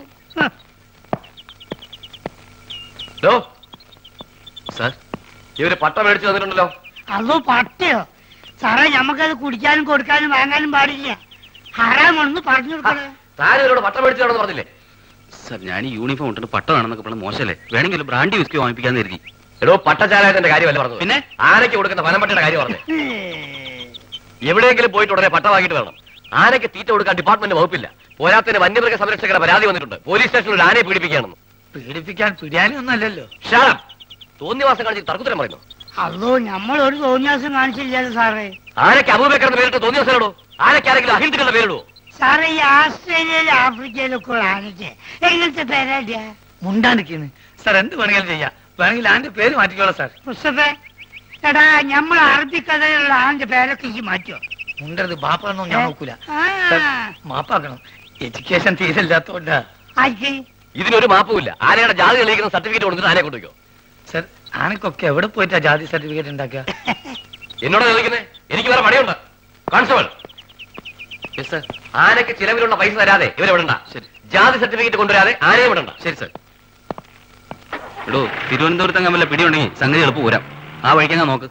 ഡോ സാർ ഇവര് പട്ട മേടിച്ചു തന്നിട്ടുണ്ടല്ലോ അതോ പട്ടയോ സാറേ ഞമ്മക്കത് കുടിക്കാനും കൊടുക്കാനും വാങ്ങാനും പാടില്ല ഹറാമാണെന്ന് പറഞ്ഞു കൊടുക്കണേ താരം ഇവരോട് പട്ട മേടിച്ചു തരണമെന്ന് പറഞ്ഞില്ലേ സാർ ഞാൻ ഈ യൂണിഫോം ഇട്ടിട്ട് പട്ട വേണമെന്നൊക്കെ പറഞ്ഞ മോശമല്ലേ വേണമെങ്കിൽ ബ്രാൻഡി വിസ്കി വാങ്ങിപ്പിക്കാന്ന് കരുതി എടോ പട്ടചാരായത്തിന്റെ കാര്യമല്ല പറഞ്ഞത് പിന്നെ? ആനയ്ക്ക് കൊടുക്കുന്ന വനംപട്ടയുടെ കാര്യം പറഞ്ഞു എവിടെയെങ്കിലും പോയിട്ട് ഉടനെ പട്ട വാങ്ങിയിട്ട് വരണം ആനയ്ക്ക് തീറ്റ കൊടുക്കാൻ ഡിപ്പാർട്ട്മെന്റ് വകുപ്പില്ല പോരാത്തിന് വന്യമൃഗ സംരക്ഷകരുടെ പരാതി വന്നിട്ടുണ്ട് പോലീസ് സ്റ്റേഷനിൽ ഒരു ആനയെ പീഡിപ്പിക്കുകയാണെന്ന് പീഡിപ്പിക്കാൻ തുര്യാനി ഒന്നും അല്ലല്ലോ ഷാളം തോന്നിവാസം കാണിച്ച് തർക്കുത്തരം പറയുന്നു അതോ നമ്മൾ ഒരു തോന്നിയാസം കാണിച്ചില്ലല്ലോ സാറേ ആനയ്ക്ക് അബൂബക്കർ എന്ന് പേരിട്ട് തോന്നിവാസനോടോ ആനയ്ക്ക് ആരെങ്കിലും അഹിന്ദുക്കളുടെ പേരിടോ സാറേ ഈ ആസ്ട്രേലിയയിലും ആഫ്രിക്കയിലൊക്കെ ഉള്ള ആനയ്ക്ക് എങ്ങനത്തെ പേരാടിയാ മുണ്ടാണ്ടിരിക്കുന്നു സാർ എന്ത് വേണമെങ്കിലും ചെയ്യാം വേണമെങ്കിൽ ആന്റെ പേര് മാറ്റിക്കോളാം സാർ മുസ്തഫേ എടാ നമ്മൾ അറബിക്കഥയിലുള്ള ആന്റെ പേരൊക്കെ ഈ മാറ്റോ മുണ്ടത് ബാപ്പാണെന്നോ ഞാൻ നോക്കൂല ആ, സാർ, മാപ്പാക്കണം എഡ്യൂക്കേഷൻ തീരില്ലാത്തോണ്ടാ ആയിക്ക് ഇതിനൊരു മാപ്പുമില്ല ആനയുടെ ജാതി തെളിയിക്കുന്ന സർട്ടിഫിക്കറ്റ് കൊടുത്തിട്ട് ആനയെ കൊണ്ടുവയ്ക്കോ സാർ ആനക്കൊക്കെ എവിടെ പോയിട്ടാ ജാതി സർട്ടിഫിക്കറ്റ് ഉണ്ടാക്കുക എന്നോട് ചോദിക്കുന്നേ എനിക്ക് വേറെ പണിയുണ്ട് കോൺസ്റ്റബിൾ സാർ ആനയ്ക്ക് ചിലവിലുള്ള പൈസ തരാതെ ഇവരെ വിടണ്ട ശരി. ജാതി സർട്ടിഫിക്കറ്റ് കൊണ്ടുവരാതെ ആനയെ വിടണ്ട ശരി സാർ എടോ തിരുവനന്തപുരത്ത് അങ്ങ് വല്ല പിടിയുണ്ടെങ്കിൽ സംഗതി എളുപ്പം പോരാം ആ വഴിക്കങ്ങ് നോക്ക്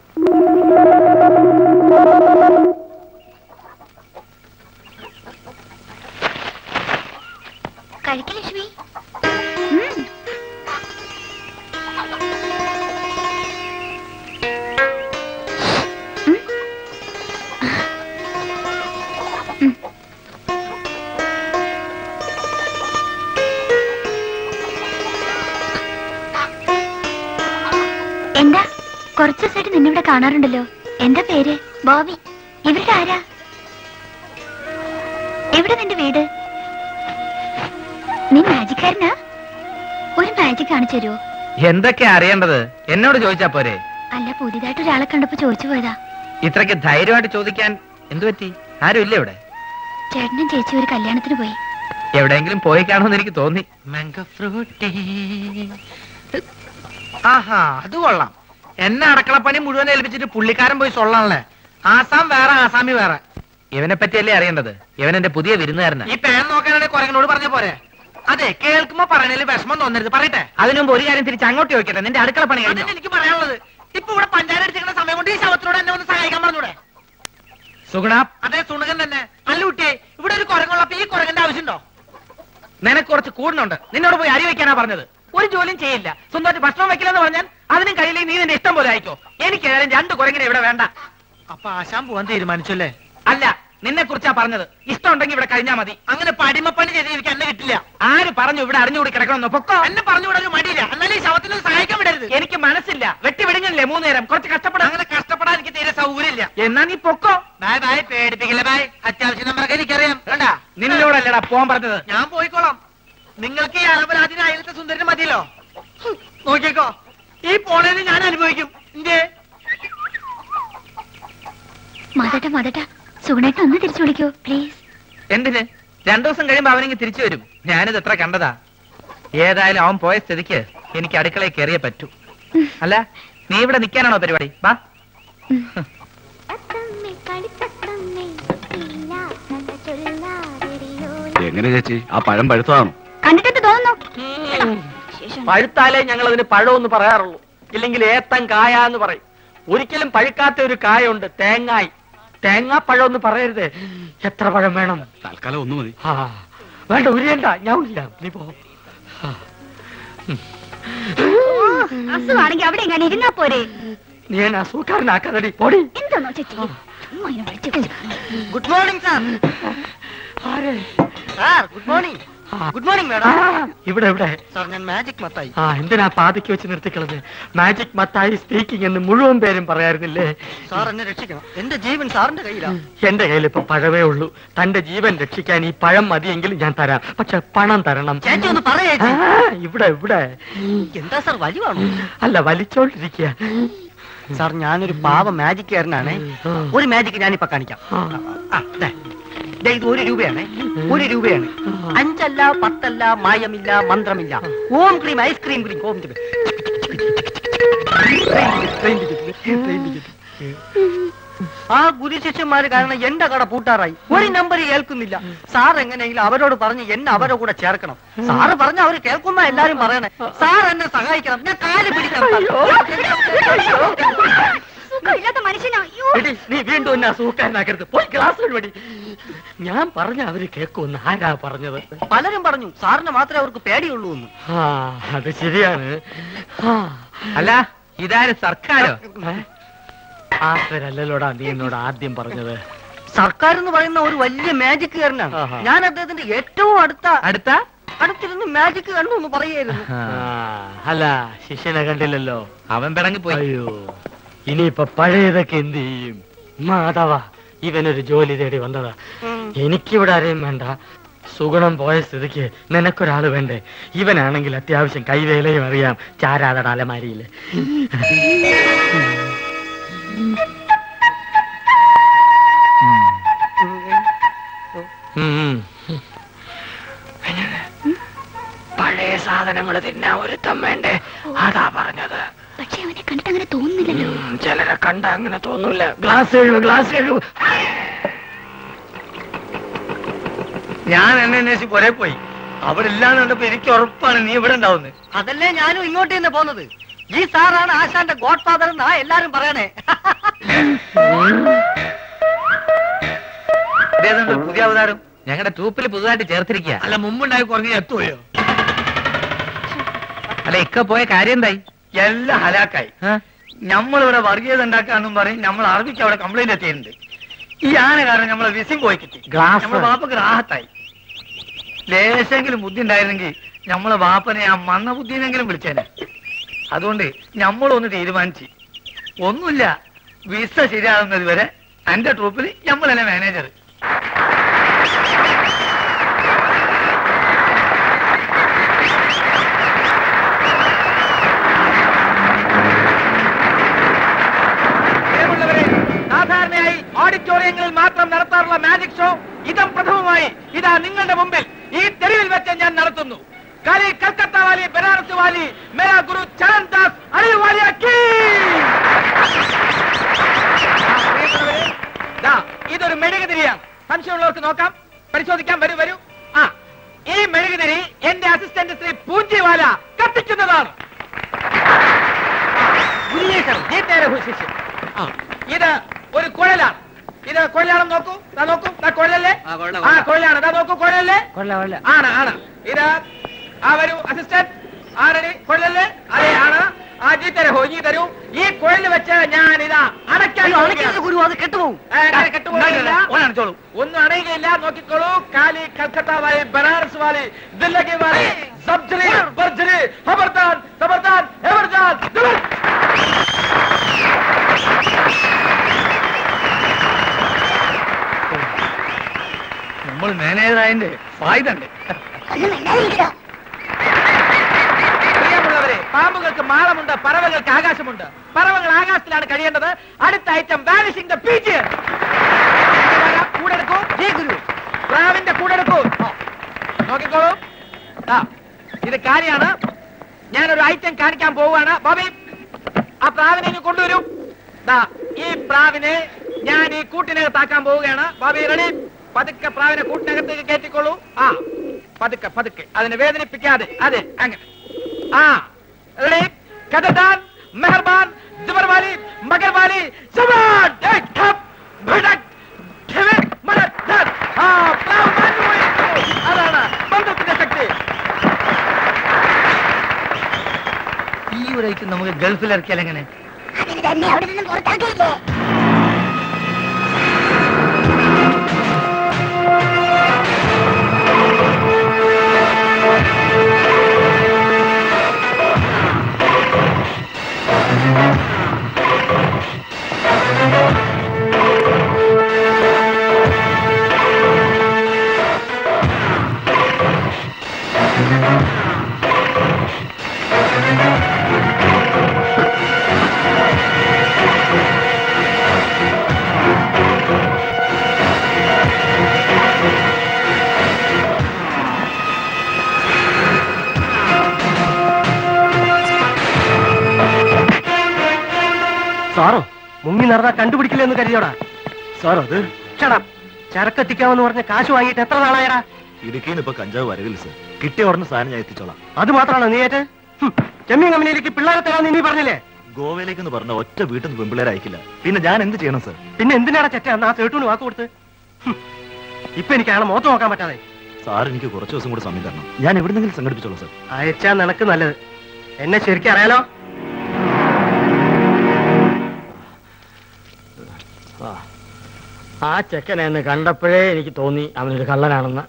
കഴിക്ക് ലക്ഷ്മി ഉം. ഉം. ഉം. എന്താ കുറച്ചു ദിവസമായിട്ട് നിന്നിവിടെ കാണാറുണ്ടല്ലോ എന്താ പേര് ബോബി ഇവരുടെ ആരാ എവിടെ നിന്റെ വീട് നീ മാജിക്കാരനാ ഒരു മാജിക് കാണിച്ചു തരുമോ എന്തൊക്കെയാ അറിയേണ്ടത് എന്നോട് ചോദിച്ചാ പോരെ അല്ല പുതിയതായിട്ട് ഒരാളെ കണ്ടപ്പോ ചോദിച്ചു പോയതാ ഇത്രയ്ക്ക് ധൈര്യമായിട്ട് ചോദിക്കാൻ എന്തു പറ്റി ആരും ഇല്ല ഇവിടെ ചേട്ടനും ചേച്ചി ഒരു കല്യാണത്തിന് പോയി എവിടെയെങ്കിലും പോയി കാണുമെന്ന് എനിക്ക് തോന്നി ആഹാ അത് കൊള്ളാം എന്നെ അടക്കളപ്പണി മുഴുവൻ ഏൽപ്പിച്ചിട്ട് പുള്ളിക്കാരൻ പോയി സൊള്ളാണല്ലേ ആസാം വേറെ ആസാമി വേറെ ഇവനെ പറ്റിയല്ലേ അറിയേണ്ടത് ഇവൻ എന്റെ പുതിയ വിരുന്നുകാരനാ ഈ പേൻ നോക്കാനാണെങ്കിൽ കുരങ്ങനോട് പറഞ്ഞ പോരെ അതെ കേൾക്കുമ്പോ പറയണതിൽ വിഷമം തോന്നരുത് പറയട്ടെ അതിനു മുമ്പ് ഒരു കാര്യം തിരിച്ച് അങ്ങോട്ട് ചോദിക്കട്ടെ നിന്റെ അടുക്കള പണി എനിക്ക് പറയാനുള്ളത് ഇപ്പൊ ഇവിടെ പഞ്ചായത്ത് അടിച്ചിരിക്കുന്ന സമയം കൊണ്ട് ഈ ശവത്തിനോട് എന്നെ ഒന്ന് സഹായിക്കാൻ പറഞ്ഞൂടെ സുഗുണ അതെ സുണകൻ തന്നെ അല്ല കുട്ടിയെ ഇവിടെ ഒരു കുരങ്ങുള്ളപ്പോ ഈ കുരങ്ങന്റെ ആവശ്യമുണ്ടോ നിനക്ക് കുറച്ച് കൂടുന്നുണ്ട് നിന്നോട് പോയി അരി വെക്കാനാ പറഞ്ഞത് ഒരു ജോലിയും ചെയ്യില്ല സ്വന്തമായിട്ട് ഭക്ഷണം വെക്കില്ലെന്ന് പറഞ്ഞാൽ അതിനും കഴിയില്ലെങ്കിൽ നീ നിന്റെ ഇഷ്ടം പോലെ ആയിക്കോ എനിക്ക് ഏതായാലും രണ്ട് കുരങ്ങിനെ ഇവിടെ വേണ്ട അപ്പൊ ആശാൻ പോവാൻ തീരുമാനിച്ചല്ലേ അല്ല നിന്നെ കുറിച്ചാ പറഞ്ഞത് ഇഷ്ടം ഉണ്ടെങ്കിൽ ഇവിടെ കഴിഞ്ഞാ മതി അങ്ങനെ പടിമപ്പണി ചെയ്തിരിക്കാൻ എന്നെ കിട്ടില്ല ആര് പറഞ്ഞു ഇവിടെ അറിഞ്ഞുകൂടി കിടക്കണമെന്ന് പൊക്കോ എന്നെ പറഞ്ഞുകൂടെ ഒരു മടിയില്ല എന്നാലും ഈ ശവത്തിന് സഹായിക്കാൻ വിടരുത് എനിക്ക് മനസ്സില്ല വെട്ടി വിടുങ്ങില്ലേ മൂന്ന് നേരം കുറച്ച് കഷ്ടപ്പെടാം അങ്ങനെ കഷ്ടപ്പെടാൻ എനിക്ക് തീരെ സൗകര്യമില്ല എന്നാ നീ പൊക്കോ ബായ് ബായ് പേടിപ്പിക്കില്ല ബായ് അത്യാവശ്യം നമ്പറൊക്കെ എനിക്കറിയാം കണ്ടാ നിന്നോടല്ലടാ പോകാൻ പറഞ്ഞത് ഞാൻ പോയിക്കോളാം നിങ്ങൾക്ക് ഈ അലപരാധിന് അയലത്തെ സുന്ദരന് മതിയല്ലോ ഹും, നോക്കിക്കോ ഈ പോണേന് ഞാൻ അനുഭവിക്കും ഇന്റെ മതട്ട മതട്ട സുഗുണേട്ടൻ ഒന്ന് തിരിച്ചു വിളിക്കൂ പ്ലീസ് എന്തിന് രണ്ടു ദിവസം കഴിയുമ്പോ അവനെങ്കിൽ തിരിച്ചു വരും ഞാനിത് എത്ര കണ്ടതാ ഏതായാലും അവൻ പോയ സ്ഥിതിക്ക് എനിക്ക് അടുക്കളയിൽ കയറിയേ പറ്റൂ അല്ല നീ ഇവിടെ നിൽക്കാനാണോ പരിപാടി വാ എങ്ങനെ ചേച്ചി ആ പഴം പഴുത്തതാണോ കണ്ടിട്ട് തോന്നുന്നു പഴുത്താലേ ഞങ്ങൾ അതിന് പഴമെന്ന് പറയാറുള്ളൂ ഇല്ലെങ്കിൽ ഏത്തൻ കായ എന്ന് പറയും ഒരിക്കലും പഴുക്കാത്ത ഒരു കായുണ്ട് തേങ്ങായി തേങ്ങാപ്പഴം എന്ന് പറയരുത് എത്ര പഴം വേണം തൽക്കാലം ഒന്ന് മതി ആ വേണ്ട ഉരിയണ്ട ഞാൻ ഇല്ല നീ പോ അസുഖമാണെങ്കിൽ അവിടെ എങ്ങനെ ഇരുന്നാ പോരെ നീ എന്നെ അസൂക്കാരനാക്കാതടി പൊടി എന്താണോ ചേച്ചി ഉമ്മ ഇതിനെ വിളിച്ച് വിളിച്ച്. ഗുഡ് മോർണിംഗ് സാർ ആരെ sir good morning good morning ആ, മാഡം ഇവിടെ ഇവിടെ സാർ ഞാൻ മാജിക് മത്തായി ആ എന്തിനാ പാതിക്ക് വെച്ച് നിർത്തിക്കളഞ്ഞ് മാജിക് മത്തായി സ്പീക്കിംഗ് എന്ന് മുഴുവൻ പേരും പറയാറുന്നില്ലേ സാർ എന്നെ രക്ഷിക്കണം എന്റെ ജീവൻ സാറിന്റെ കയ്യിലാണ് എന്റെ കയ്യിൽ ഇപ്പൊ പഴമേ ഉള്ളൂ തന്റെ ജീവൻ രക്ഷിക്കാൻ ഈ പഴം മതിയെങ്കിൽ ഞാൻ തരാം പക്ഷെ പണം തരണം ചേച്ചി ഒന്ന് പറയേ ആ, ഇവിടെ ഇവിടെ എന്താ സാർ വലിവാണോ അല്ല വലിച്ചോണ്ടിരിക്കുക സാർ ഞാനൊരു പാവ മാജിക്കാരനാണ് ഒരു മാജിക് ഞാനിപ്പോ കാണിക്കാം ആ, ദേ. ദേ, ഇത് ഒരു രൂപയാണ് ഒരു രൂപയാണ് അഞ്ചല്ല പത്തല്ല മായമില്ല മന്ത്രമില്ല ഓം ക്രീം ഐസ്ക്രീം ക്രീം ഓം ക്രീം. ആ ഗുരുശിഷ്യന്മാര് കാരണം എന്റെ കട പൂട്ടാറായി ഒരു നമ്പർ കേൾക്കുന്നില്ല സാർ എങ്ങനെയെങ്കിലും അവരോട് പറഞ്ഞ് എന്നെ അവരുടെ കൂടെ ചേർക്കണം സാറ് പറഞ്ഞ അവര് കേൾക്കുന്ന എല്ലാരും പറയണേ സാർ എന്നെ സഹായിക്കണം ഞാൻ കാല് പിടിക്കാം സുഖമില്ലാത്ത മനുഷ്യനാ അയ്യോ എടി, നീ വീണ്ടും എന്നെ അസൂക്കാരനാക്കരുത് പോയി ക്ലാസ് വഴി ഞാൻ പറഞ്ഞ അവര് കേൾക്കുമെന്ന് ആരാ പറഞ്ഞത് പലരും പറഞ്ഞു സാറിന് മാത്രമേ അവർക്ക് പേടിയുള്ളൂ എന്ന് ആ അത് ശരിയാണ് ആ, അല്ല ഇതാര് സർക്കാരോ ആശ്വരല്ലോടാ നീ എന്നോട് ആദ്യം പറഞ്ഞത് സർക്കാർ എന്ന് പറയുന്ന ഒരു വലിയ മാജിക്കുകാരനാണ് ആഹാ. ഞാൻ അദ്ദേഹത്തിന്റെ ഏറ്റവും അടുത്ത അടുത്ത അടുത്തിരുന്ന് മാജിക് കണ്ടു എന്ന് പറയായിരുന്നു ആ, അല്ല ശിഷ്യനെ കണ്ടില്ലല്ലോ അവൻ പിടങ്ങി പോയി അയ്യോ ഇനിയിപ്പൊ പഴയതൊക്കെ എന്ത് ചെയ്യും മാധവ ഇവനൊരു ജോലി തേടി വന്നതാ എനിക്കിവിടെ ആരെയും വേണ്ട സുഗുണം പോയ സ്ഥിതിക്ക് നിനക്കൊരാള് വേണ്ടേ ഇവനാണെങ്കിൽ അത്യാവശ്യം കൈവേലയും അറിയാം ചാരാതട അലമാരിയില് ഉം. പഴയ സാധനങ്ങൾ തിന്നാൻ ഒരുത്തം വേണ്ടേ അതാ പറഞ്ഞത് പക്ഷെ അവനെ കണ്ടിട്ട് അങ്ങനെ തോന്നുന്നില്ലല്ലോ ഉം, ചിലരെ കണ്ട അങ്ങനെ തോന്നൂല ഗ്ലാസ് എഴുതു ഗ്ലാസ് എഴുതു ഞാൻ എന്നെ അന്വേഷിച്ച് പുറേ പോയി അവിടെ ഇല്ലാന്ന് കണ്ടപ്പോ എനിക്ക് ഉറപ്പാണ് നീ ഇവിടെ ഉണ്ടാവുന്നത് അതല്ലേ ഞാനും ഇങ്ങോട്ട് തന്നെ പോന്നത് ഈ സാറാണ് ആശാന്റെ ഗോഡ് ഫാദർ എന്നാ എല്ലാരും പറയണേ ഇതേതുണ്ട് പുതിയ അവതാരം ഞങ്ങളുടെ ട്രൂപ്പിൽ പുതുതായിട്ട് ചേർത്തിരിക്കുക അല്ല മുമ്പുണ്ടായി കുറഞ്ഞ എത്തുകയോ അല്ല ഇക്ക പോയ കാര്യം എന്തായി എല്ലാം ഹലാക്കായി നമ്മളിവിടെ വർഗീയത ഉണ്ടാക്കാന്നും പറയും നമ്മൾ അറബിക്ക് അവിടെ കംപ്ലൈന്റ് എത്തിയിട്ടുണ്ട് ഈ ആന കാരണം നമ്മളെ വിസിം പോയി കിട്ടി ഗ്ലാസ്. നമ്മളെ ബാപ്പക്ക് റാഹത്തായി ലേശെങ്കിലും ബുദ്ധി ഉണ്ടായിരുന്നെങ്കിൽ നമ്മളെ ബാപ്പനെ ആ മന്ന ബുദ്ധിനെങ്കിലും വിളിച്ചേനെ അതുകൊണ്ട് നമ്മളൊന്ന് തീരുമാനിച്ച് ഒന്നുമില്ല വിസ ശരിയാകുന്നത് വരെ എന്റെ ട്രൂപ്പിൽ നമ്മളല്ലേ മാനേജർ പ്രിയമുള്ളവരെ സാധാരണയായി ഓഡിറ്റോറിയങ്ങളിൽ മാത്രം നടത്താറുള്ള മാജിക് ഷോ ഇതം പ്രഥമമായി ഇതാ നിങ്ങളുടെ മുമ്പിൽ ഈ തെരുവിൽ വെച്ച് ഞാൻ നടത്തുന്നു കലി കൽക്കത്ത വാലി ബനാറസ് വാലി മേരാ ഗുരു ചരൺ ദാസ് അലി വാലിയാക്കി ഇതൊരു മെഴുകുതിരിയാണ് സംശയമുള്ളവർക്ക് നോക്കാം പരിശോധിക്കാം വരൂ വരൂ ആ ഈ മെഴുകുതിരി എന്റെ അസിസ്റ്റന്റ് ശ്രീ പൂഞ്ചിവാല കത്തിക്കുന്നതാണ് ഉന്മേഷം, ജീത്തേരെ ഹുശിഷ്യം. ആ, ഇത് ഒരു കുഴലാണ് ഇത് കുഴലാണെന്ന് നോക്കൂ ദാ നോക്കൂ ദാ കുഴലല്ലേ ആ കുഴലാണ് ദാ നോക്കൂ കുഴലല്ലേ ആണ് ആണ് ഇത് ആ വരൂ അസിസ്റ്റന്റ് ആരടി കുഴലല്ലേ അതെ ആണ് ആ ജീ തരൂ ഇനി തരൂ ഈ കുഴൽ വെച്ച് ഞാൻ ഇതാ അടയ്ക്കാൻ പോവുകയാണ്. ഗുരു അത് കെട്ടുപോകും ഏ, ഏ, കെട്ടുപോകുന്നില്ല. ഒന്നും അണയുകയില്ല നോക്കിക്കോളൂ കാലി കൽക്കത്ത വാലി ബനാറസ് വാലി ദില്ലഗി വാലി സബ്ജറി ബർജറി ഖബർദാൻ ഖബർദാൻ എവർജാൻ ദിലു. നമ്മൾ മാനേജറായതിന്റെ ഫായ്ദ ഉണ്ട് പ്രിയമുള്ളവരെ പാമ്പുകൾക്ക് മാളമുണ്ട് പറവകൾക്ക് ആകാശമുണ്ട് പറവകൾ ആകാശത്തിലാണ് കഴിയേണ്ടത് അടുത്ത ഐറ്റം വാനിഷിംഗ് ദ പീച്ച് കൂടെടുക്കൂ ജി ഗുരു പ്രാവിന്റെ കൂടെടുക്കൂ ഓ, നോക്കിക്കോളൂ ആ ഇത് കാര്യമാണ് ഞാനൊരു ഐറ്റം കാണിക്കാൻ പോവുകയാണ് ബോബി പ്രാവിനെ ഇങ്ങ് കൊണ്ടുവരൂ ദാ ഈ പ്രാവിനെ ഞാൻ ഈ കൂട്ടിനകത്താക്കാൻ പോവുകയാണ് ബാബി റെഡി പതുക്കെ പ്രാവിനെ കൂട്ടിനകത്തേക്ക് കയറ്റിക്കോളൂ ആ പതുക്കെ പതുക്കെ അതിനെ വേദനിപ്പിക്കാതെ അതെ അങ്ങനെ ആ റെഡി കഥദാൻ മെഹർബാൻ ജുബർവാലി മഗർവാലി സവാൻ ഏക് ഠപ് ഭടക് ഠിവിക് മടക് ധർ ആ പ്രാവ് മാഞ്ഞു പോയിരിക്കുന്നു. അതാണ് ബന്ധത്തിന്റെ ശക്തി ഈ ഒരു ഐറ്റം നമുക്ക് ഗൾഫിൽ ഇറക്കിയാൽ എങ്ങനെ അതിന് തന്നെ അവിടെ നിന്നും പുറത്താക്കിയില്ലേ സാറോ മുങ്ങി നടന്നാ കണ്ടുപിടിക്കില്ലെന്ന് കരുതിയോടാ സാർ അത് ക്ഷണം ചരക്കെത്തിക്കാമെന്ന് പറഞ്ഞ കാശ് വാങ്ങിയിട്ട് എത്ര നാളായടാ ഇടുക്കിയിൽ നിന്ന് ഇപ്പൊ കഞ്ചാവ് വരവില്ല സാർ കിട്ടിയ ഉടനെ സാധനം ഞാൻ എത്തിച്ചോളാം അത് മാത്രമാണോ നീ ഏറ്റ് ഹും, ചെമ്മീൻ കമ്പനിയിലേക്ക് പിള്ളേരെ തരാന്ന് നീ പറഞ്ഞില്ലേ ഗോവയിലേക്ക് എന്ന് പറഞ്ഞ ഒറ്റ വീട്ടിൽ നിന്ന് പെമ്പിള്ളേരെ അയക്കില്ല പിന്നെ ഞാൻ എന്ത് ചെയ്യണം സാർ പിന്നെ എന്തിനാടാ ചെറ്റ അന്ന് ആ സേട്ടൂന് വാക്ക് കൊടുത്ത് ഹും, ഇപ്പൊ എനിക്ക് അയാളെ മുഖത്ത് നോക്കാൻ പറ്റാതെ സാർ എനിക്ക് കുറച്ച് ദിവസം കൂടെ സമയം തരണം ഞാൻ എവിടെന്നെങ്കിലും സംഘടിപ്പിച്ചോളാം സാർ അയച്ചാ നിനക്ക് നല്ലത് എന്നെ ശരിക്കും അറിയാലോ ആ ചെക്കനെ എന്ന് കണ്ടപ്പോഴേ എനിക്ക് തോന്നി അവനൊരു കള്ളനാണെന്ന്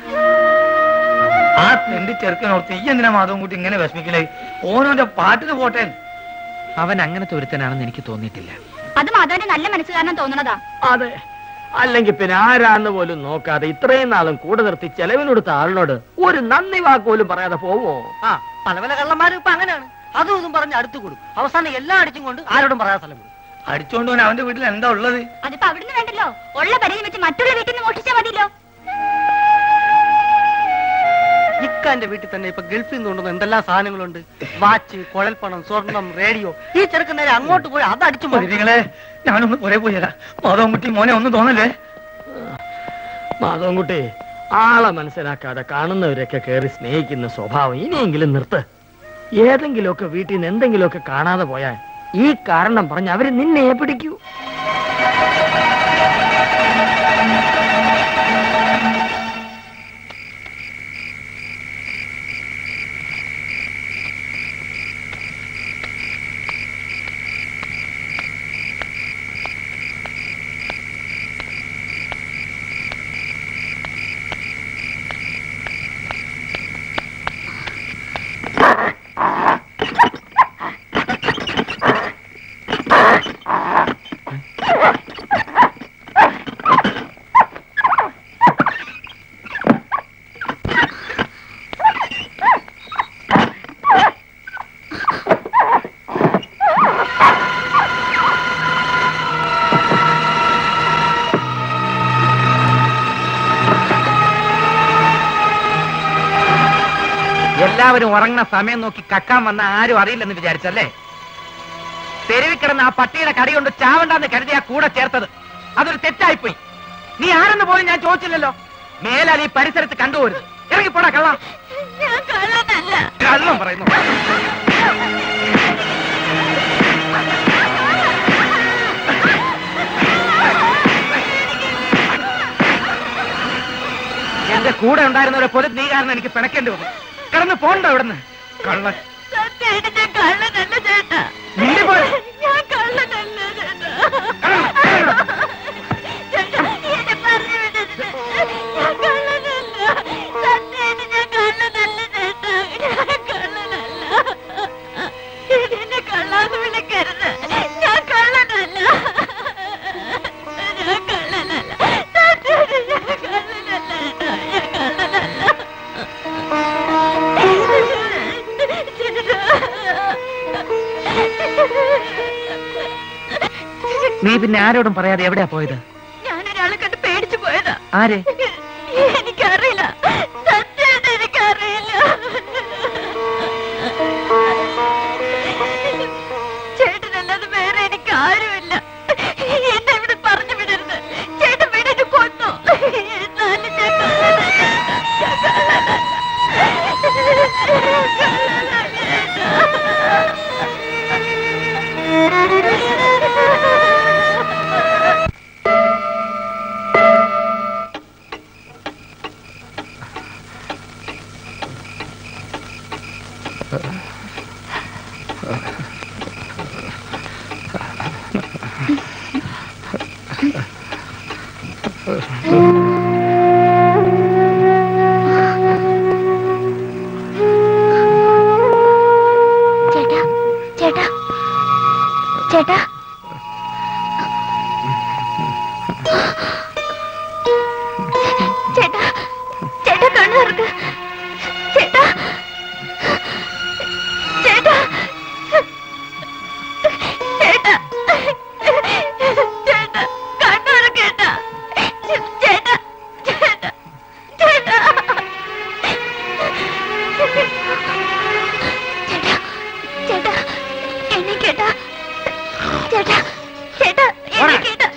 ആ തെണ്ടി ചെറുക്കനോർത്ത് ഈ എന്തിനാ മാധവൻ കൂട്ടി ഇങ്ങനെ വിഷമിക്കലേ ഓനോന്റെ പാട്ടിന് പോട്ടെ അവൻ അങ്ങനത്തെ ഒരുത്തനാണെന്ന് എനിക്ക് തോന്നിയിട്ടില്ല അത് മാധവന്റെ നല്ല മനസ്സ് കാരണം തോന്നണതാ അതെ അല്ലെങ്കിൽ പിന്നെ ആരാന്ന് പോലും നോക്കാതെ ഇത്രയും നാളും കൂടെ നിർത്തി ചെലവിനൊടുത്ത ആളിനോട് ഒരു നന്ദി വാക്ക് പോലും പറയാതെ പോവോ ആ പല പല കള്ളന്മാരും ഇപ്പൊ അങ്ങനെയാണ് അതും ഇതും പറഞ്ഞ് അടുത്ത് കൊടുക്കും അവസാനം എല്ലാം അടിച്ചും കൊണ്ട് ആരോടും പറയാൻ സ്ഥലം കൊടുക്കും അടിച്ചോണ്ട് പോകാൻ അവന്റെ വീട്ടിൽ എന്താ ഉള്ളത് അതിപ്പോ അവിടുന്ന് വേണ്ടല്ലോ ഉള്ള പരിധി വെച്ച് മറ്റുള്ള വീട്ടിൽ നിന്ന് മോഷിച്ചാ മതിയല്ലോ ഇക്കാന്റെ വീട്ടിൽ തന്നെ ഇപ്പൊ ഗൾഫിൽ നിന്ന് കൊണ്ടുവന്ന എന്തെല്ലാം സാധനങ്ങളുണ്ട് വാച്ച് കുഴൽപ്പണം സ്വർണം റേഡിയോ ഈ ചെറുക്കൻ നേരെ അങ്ങോട്ട് പോയി അത് അടിച്ചു മാറ്റും. നിങ്ങളെ ഞാനൊന്ന് പുറേ പോയി തരാം മാധവൻകുട്ടി മോനെ ഒന്നും തോന്നല്ലേ മാധവൻകുട്ടി ആളെ മനസ്സിലാക്കാതെ കാണുന്നവരൊക്കെ കയറി സ്നേഹിക്കുന്ന സ്വഭാവം ഇനിയെങ്കിലും നിർത്ത് ഏതെങ്കിലുമൊക്കെ വീട്ടിൽ നിന്ന് എന്തെങ്കിലുമൊക്കെ കാണാതെ പോയാൽ ഈ കാരണം പറഞ്ഞ് അവര് നിന്നെ പിടിക്കൂ എല്ലാവരും ഉറങ്ങുന്ന സമയം നോക്കി കക്കാൻ വന്ന ആരും അറിയില്ലെന്ന് വിചാരിച്ചല്ലേ തെരുവിൽ കിടന്ന ആ പട്ടിയുടെ കടി കൊണ്ട് ചാവണ്ടെന്ന് കരുതിയാ കൂടെ ചേർത്തത് അതൊരു തെറ്റായിപ്പോയി നീ ആരെന്ന് പോലും ഞാൻ ചോദിച്ചില്ലല്ലോ മേലാൽ ഈ പരിസരത്ത് കണ്ടുപോരുത് ഇറങ്ങിപ്പോടാ കള്ള ഞാൻ കള്ളനല്ല കള്ളം പറയുന്നു എന്റെ കൂടെ ഉണ്ടായിരുന്നവരെ പോലെ നീ കാരണം എനിക്ക് പിണക്കേണ്ടി വന്നു കിടന്ന് പോണ്ടോ ഇവിടുന്ന് കള്ളൻ സത്യമായിട്ട് ഞാൻ കള്ളനല്ല ചേട്ടാ നിന്റെ പോലെ ഞാൻ കള്ളനല്ല ചേട്ടാ ചേട്ടാ, എന്നെ പറഞ്ഞു വിടരുത്. ഞാൻ കള്ളനല്ല. സത്യമായിട്ട് ഞാൻ കള്ളനല്ല ചേട്ടാ. ഞാൻ കള്ളനല്ല. എന്നെ കള്ളാന്ന് വിളിക്കരുത്. ഞാൻ കള്ളനല്ല. ഞാൻ കള്ളനല്ല. സത്യമായിട്ട് ഞാൻ കള്ളനല്ല ചേട്ടാ. ഞാൻ കള്ളനല്ല. നീ പിന്നെ ആരോടും പറയാതെ എവിടെയാ പോയത് ഞാനൊരാളെ കണ്ട് പേടിച്ചു പോയതാ ആരെ എനിക്കറിയില്ല സത്യമായിട്ട് എനിക്കറിയില്ല ചേട്ടനല്ലേ ചേട്ടാ ചേട്ടാ ചേട്ടാ ചേട്ടാ ചേട്ടാ കണ്ണു തുറക്ക് ചേട്ടാ ചേട്ടാ ചേട്ടാ ചേട്ടാ കണ്ണു തുറക്കേട്ടാ ചേട്ടാ ചേട്ടാ ചേട്ടാ ചേട്ടാ എന്നെ കേട്ടാ ചേട്ടാ ചേട്ടാ എന്നെ കേട്ടാ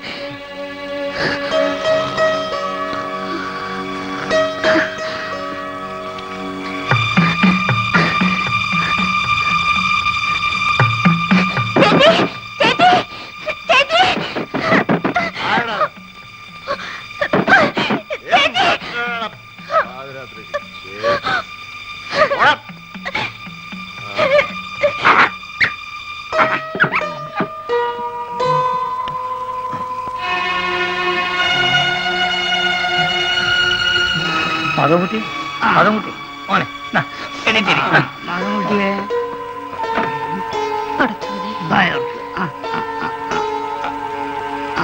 ചേച്ചി ചേച്ചി ചേച്ചി ചേച്ചി മതമുട്ടി മതമുട്ടി മോനെ നാ, എണീറ്റിരി. ആ. മകൻകുട്ടിയെ വയർ. ആ, ആ, ആ, ആ. ആ.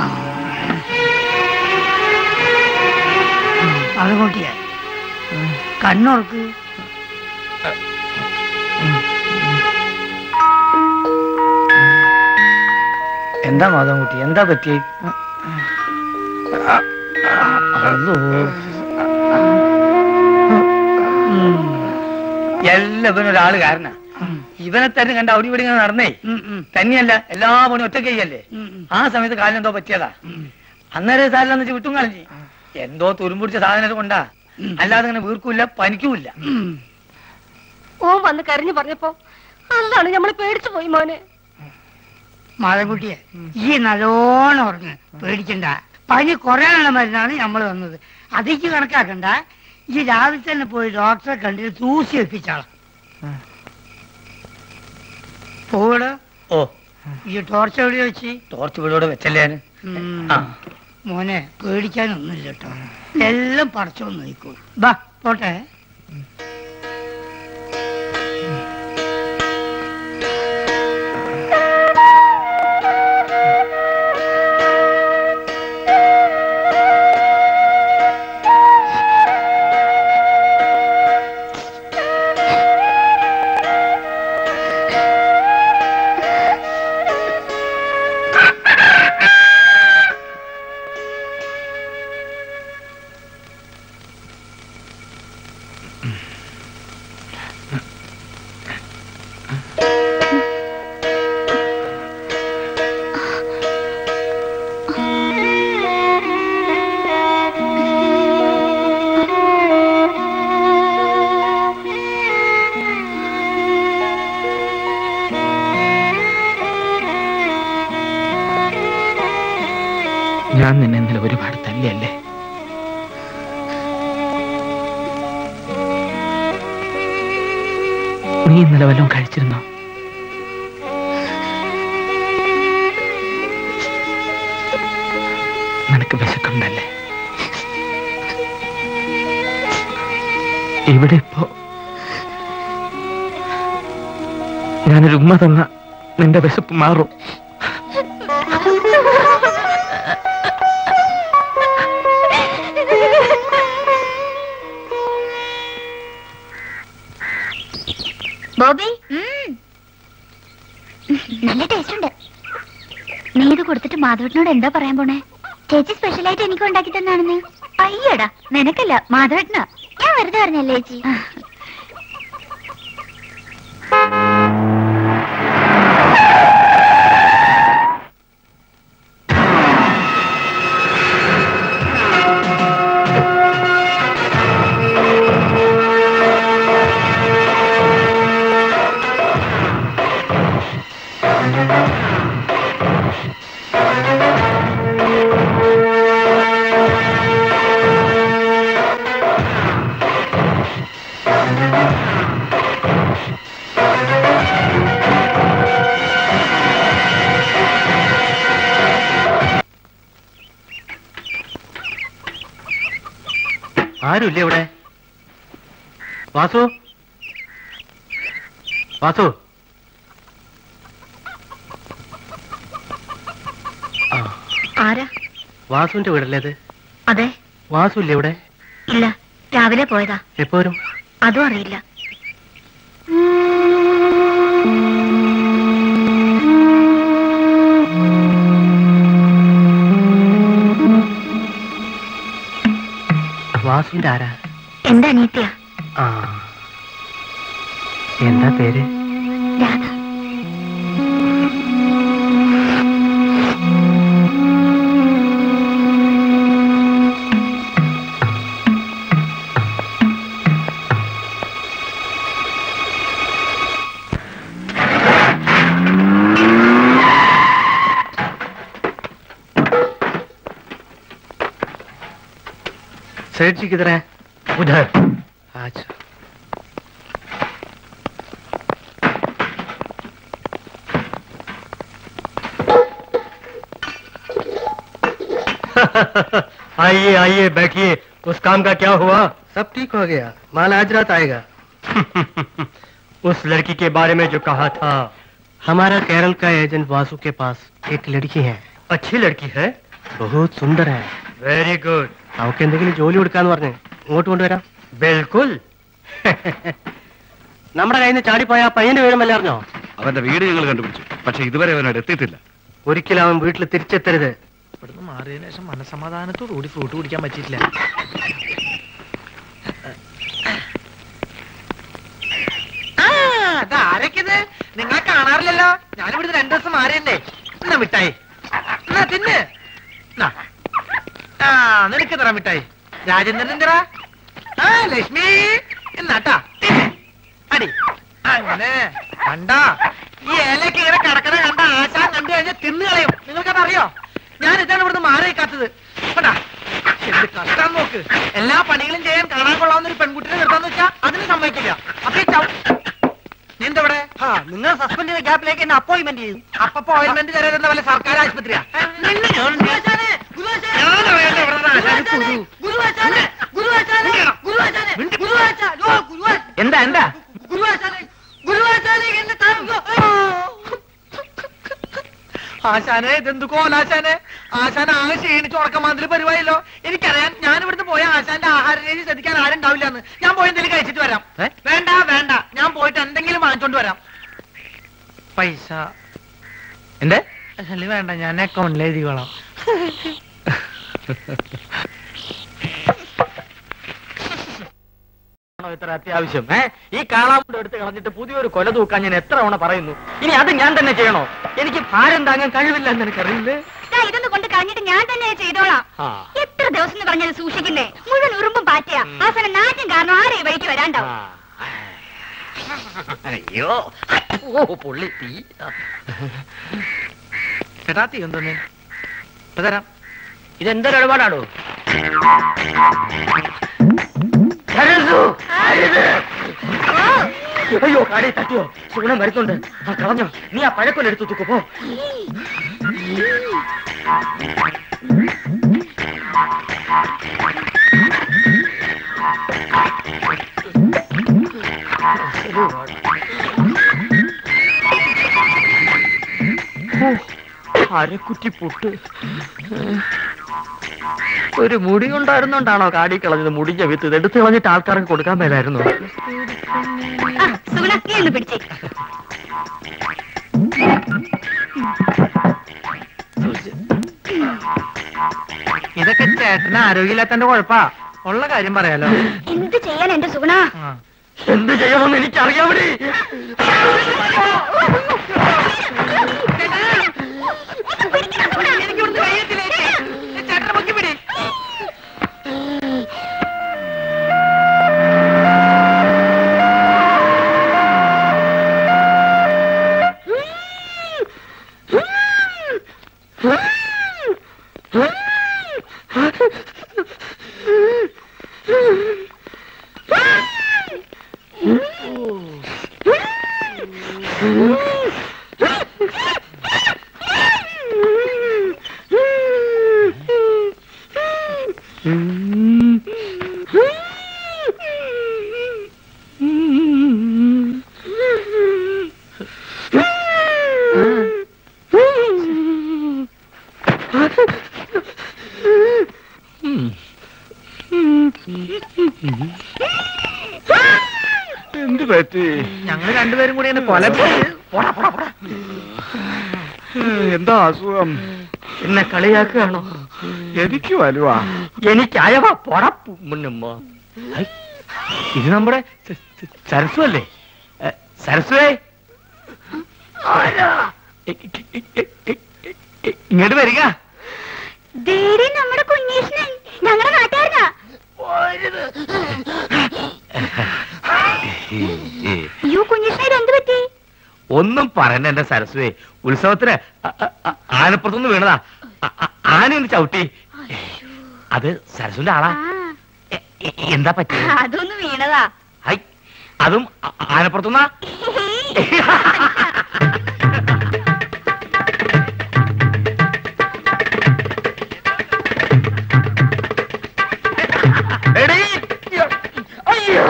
മകൻകുട്ടിയെ കണ്ണുറക്ക് എന്താ മാധവൻകുട്ടി എന്താ പറ്റിയേ അതോ എല്ലാവരും ഒരാള് കാരണ ഇവനെ തന്നെ കണ്ട അവിടെ ഇവിടെ ഇങ്ങനെ നടന്നേ തന്നെയല്ല എല്ലാ പണിയും ഒറ്റ കൈയല്ലേ ആ സമയത്ത് കാലിനെന്തോ പറ്റിയതാ അന്നേരം സാരില്ലെന്ന് വെച്ച് വിട്ടും കളഞ്ഞി എന്തോ തുരുമ്പുടിച്ച സാധനം കൊണ്ടാ അല്ലാതെ ഇങ്ങനെ വീർക്കൂല പനിക്കൂല ഓൻ വന്ന് കരഞ്ഞു പറഞ്ഞപ്പോ അല്ലാണ് നമ്മൾ പേടിച്ചു പോയി മോനെ മാധവൻകുട്ടിയെ ഈ നല്ലോണം ഉറങ്ങ് പേടിക്കണ്ട പനി കുറയാനുള്ള മരുന്നാണ് നമ്മൾ വന്നത് അതിക്ക് കണക്കാക്കണ്ട ഈ രാവിലെ തന്നെ പോയി ഡോക്ടറെ കണ്ടിട്ട് തൂസി വെപ്പിച്ചാളാം പോവട ഓ ഈ ടോർച്ച് എവിടെ വെച്ച് ടോർച്ച് വീടോടെ വെച്ചല്ലേ ഞാന്? ഉം. ആ മോനെ പേടിക്കാനൊന്നുമില്ല കേട്ടോ എല്ലാം പടച്ചോന്ന് നോക്കൂ ബാ പോട്ടെ ഞാൻ നിന്നെ ഇന്നലെ ഒരുപാട് തല്ലിയല്ലേ നീ ഇന്നലെ വല്ലതും കഴിച്ചിരുന്നോ നിനക്ക് വിശക്കുണ്ടല്ലേ ഇവിടെ ഇപ്പോ ഞാനൊരു ഉമ്മ തന്ന നിന്റെ വിശപ്പ് മാറും ബോബി നല്ല ടേസ്റ്റ് ഉണ്ട് നീ ഇത് കൊടുത്തിട്ട് മാധവേട്ടനോട് എന്താ പറയാൻ പോണേ ചേച്ചി സ്പെഷ്യലായിട്ട് എനിക്ക് ഉണ്ടാക്കി തന്നാണെന്ന് അയ്യടാ നിനക്കല്ല മാധവേട്ടനാ ഞാൻ വെറുതെ പറഞ്ഞല്ലേ ചേച്ചി ആ ആരുമില്ല ഇവിടെ വാസു വാസു ആ ആരാ വാസുവിന്റെ വീടല്ലേ ഇത് അതെ വാസു ഇല്ലേ ഇവിടെ ഇല്ല രാവിലെ പോയതാ എപ്പോ വരും അതും അറിയില്ല വാസുവിന്റെ ആരാ എന്റെ അനിയത്തിയാ ആ എന്താ പേര് രാധ सेठ जी किधर है उधर अच्छा आइए आइए बैठिए उस काम का क्या हुआ सब ठीक हो गया माल आज रात आएगा उस लड़की के बारे में जो कहा था हमारा केरल का एजेंट वासु के पास एक लड़की है अच्छी लड़की है बहुत सुंदर है വെരി ഗുഡ് അവൾക്ക് എന്തെങ്കിലും ജോലി കൊടുക്കാന്ന് പറഞ്ഞ് ഇങ്ങോട്ട് കൊണ്ടുവരാം ബിൽക്കുൽ നമ്മുടെ കയ്യിൽ നിന്ന് ചാടിപ്പോയ ആ പയ്യന്റെ വിവരമല്ല അറിഞ്ഞോ അവന്റെ വീട് ഞങ്ങൾ കണ്ടുപിടിച്ചു പക്ഷെ ഇതുവരെ അവനോട് എത്തിയിട്ടില്ല ഒരിക്കലും അവൻ വീട്ടിൽ തിരിച്ചെത്തരുത് ഇവിടുന്ന് മാറിയതിനു ശേഷം മനസമാധാനത്തോടു കൂടി ഫ്രൂട്ട് കുടിക്കാൻ പറ്റിയിട്ടില്ല ആ, ഇതാരൊക്കെയത് നിങ്ങളെ കാണാറില്ലല്ലോ ഞാനിവിടുന്ന് രണ്ടു ദിവസം മാറിയല്ലേ എന്നാ മിഠായി എന്നാ തിന്ന് എന്നാ. ആ നിനക്ക് തരാം മിഠായി രാജേന്ദ്രൻ എന്തിനാ ആ ലക്ഷ്മി എന്നാട്ടാ തിന്ന്. അടി അങ്ങനെ കണ്ടാ ഈ ഏലക്ക് ഇങ്ങനെ കിടക്കണ കണ്ട ആശാൻ കണ്ടു കഴിഞ്ഞാൽ തിന്നു കളയും നിങ്ങൾക്കത് അറിയോ ഞാൻ ഇതാണ് ഇവിടുന്ന് മാറി നിൽക്കാത്തത് കേട്ടാ എന്ത് കഷ്ടം നോക്ക് എല്ലാ പണികളും ചെയ്യാൻ കാണാൻ കൊള്ളാവുന്ന ഒരു പെൺകുട്ടിനെ നിർത്താന്ന് വെച്ചാ അതിന് സമ്മതിക്കില്ല അപ്പൊ ഈ ചവ- നീ എന്താ ഇവിടെ നിങ്ങൾ സസ്പെൻഡ് ചെയ്ത ഗ്യാപ്പിലേക്ക് എന്നെ അപ്പോയിന്റ്മെന്റ് ചെയ്യും അപ്പൊ അപ്പോയിന്റ്മെന്റ് തരുന്ന വല്ല സർക്കാർ ആശുപത്രിയാ നിന്നെ ഞാൻ- ഞാനറിയാലോ ഇവിടുത്തെ ആശാന് കുരു. എന്താ എന്താ ആശാനെ ഇതെന്ത് കോലാശാനെ ആശാൻ ആകെ ക്ഷീണിച്ച് ഉറക്കമാതിരി പരിപാടിയല്ലോ എനിക്കറിയാം ഞാൻ ഇവിടുന്ന് പോയ ആശാന്റെ ആഹാര രീതി ശ്രദ്ധിക്കാൻ ആരും ഉണ്ടാവില്ല എന്ന് ഞാൻ പോയി എന്തെങ്കിലും കഴിച്ചിട്ട് വരാം വേണ്ട വേണ്ട ഞാൻ പോയിട്ട് എന്തെങ്കിലും വാങ്ങിച്ചോണ്ട് വരാം പൈസ എന്റെ അല്ല വേണ്ട ഞാൻ അക്കൗണ്ടിൽ എഴുതിക്കോളാം ആണോ ഇത്ര അത്യാവശ്യം ഏ ഈ കാളാമുണ്ട് എടുത്ത് കളഞ്ഞിട്ട് പുതിയൊരു കൊല തൂക്കാൻ ഞാൻ എത്ര തവണ പറയുന്നു ഇനി അത് ഞാൻ തന്നെ ചെയ്യണോ എനിക്ക് ഭാരം താങ്ങാൻ കഴിവില്ല എന്ന് എനിക്കറിയില്ലേ ദാ ഇതൊന്ന് കൊണ്ട് കളഞ്ഞിട്ട് ഞാൻ തന്നെ ചെയ്തോളാം ആ എത്ര ദിവസം എന്ന് പറഞ്ഞത് സൂക്ഷിക്കുന്നേ മുഴുവൻ ഉറുമ്പും പാറ്റയാ അവസാനം നാറ്റും കാരണം ആരെ ഈ വഴിക്ക് വരാണ്ടാവും അയ്യോ ഓ പൊള്ളി തീ ചേട്ടാ തീ എന്തോന്നേ ഇപ്പൊ തരാം ഇതെന്തൊരു ഇടപാടാടോ അയ്യോ കാടി തട്ടിയോ സുഗുണം വരുന്നുണ്ട് ആ കളഞ്ഞോ നീ ആ പഴക്കൊല്ലെടുത്ത് തൂക്കു പോ അരക്കുറ്റി പുട്ട് ഒരു മുടി കൊണ്ടായിരുന്നോണ്ടാണോ കാടി കളഞ്ഞത് മുടിഞ്ഞ വിത്ത് ഇത് എടുത്ത് കളഞ്ഞിട്ട് ആൾക്കാർക്ക് കൊടുക്കാൻ മേലായിരുന്നു ആ സുഗുണ നീ ഒന്ന് പിടിച്ചേ ഇതൊക്കെ ചേട്ടന് ആരോഗ്യമില്ലാത്തന്റെ കുഴപ്പാ ഉള്ള കാര്യം പറയാലോ എന്ത് ചെയ്യാൻ എന്റെ സുഗുണ ആ. എന്ത് ചെയ്യണമെന്ന് എനിക്കറിയാമടി എനിക്കിവിടുന്ന് കഴിയത്തില്ല ചേച്ചി. ചേട്ടനെ പൊക്കി പിടി എന്ത് പറ്റി ഞങ്ങൾ രണ്ടുപേരും കൂടി എന്നെ കൊല പോടാ പോടാ പോടാ എന്താ അസുഖം എന്നെ കളിയാക്കുകയാണോ എനിക്ക് വലുവാ എനിക്കായവാ പോടാ മുന്നമ്മ ഇത് നമ്മുടെ സ- സ- സരസ്വ അല്ലേ ഏ, സരസ്വേ ഇ- ഇ- ഇ- ഇ- ഇ- ഇ- ഇങ്ങോട്ട് വരിക ദേടി നമ്മുടെ കുഞ്ഞീഷ്ണൻ ഞങ്ങളുടെ നാട്ടുകാരനാ അയ്യോ കുഞ്ഞീഷ്ണൻ ഇത് എന്ത് പറ്റി ഒന്നും പറയണ്ട എന്റെ സരസ്വേ ഉത്സവത്തിന് അ- അ- അ- ആനപ്പുറത്തുനിന്ന് വീണതാ അ- അ- ആന ഒന്ന് ചവിട്ടി അത് സരസ്വന്റെ ആളാ എ- എ- എന്താ പറ്റിയത് അതൊന്ന് വീണതാ ഹൈ അതും അ- ആനപ്പുറത്തുനിന്നാ എടീ, അയ്യോ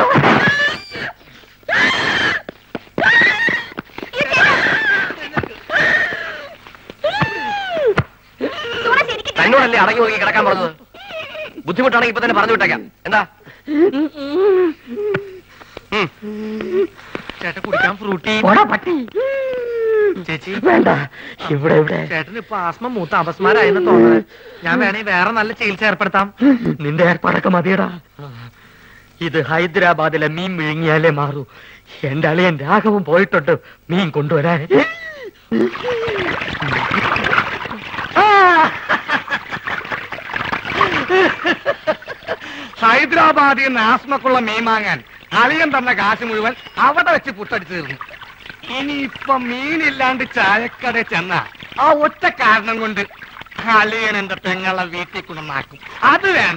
തന്നോടല്ലേ അടങ്ങി ഒതുങ്ങി കിടക്കാൻ പറഞ്ഞത് ബുദ്ധിമുട്ടാണെങ്കിൽ ഇപ്പൊ തന്നെ പറഞ്ഞു വിട്ടേക്കാം എന്താ ചേട്ടൻ കുടിക്കാൻ ഫ്രൂട്ടി പോടാ പട്ടി ചേച്ചി വേണ്ട ഇവിടെ ഇവിടെ ചേട്ടന് ഇപ്പൊ ആസ്മ മൂത്ത അപസ്മാരായെന്ന് തോന്നുന്നത് ഞാൻ വേണേ വേറെ നല്ല ചികിത്സ ഏർപ്പെടുത്താം നിന്റെ ഏർപ്പാടൊക്കെ മതിയടാ ഇത് ഹൈദരാബാദിലെ മീൻ വിഴുങ്ങിയാലേ മാറൂ എന്റെ അളിയൻ രാഘവൻ പോയിട്ടുണ്ട് മീൻ കൊണ്ടുവരാൻ ഹൈദരാബാദിൽ നിന്ന് ആസ്മക്കുള്ള മീൻ വാങ്ങാൻ അളിയൻ തന്ന കാശ് മുഴുവൻ അവിടെ വെച്ച് പുട്ടടിച്ചു തീർന്നു ഇനിയിപ്പൊ മീനില്ലാണ്ട് ചായക്കട ചെന്ന ആ ഒറ്റ കാരണം കൊണ്ട് അളിയൻ എന്റെ പെങ്ങളെ വീട്ടിൽ കൊണ്ടുവന്നാക്കും അത് വേണ്ട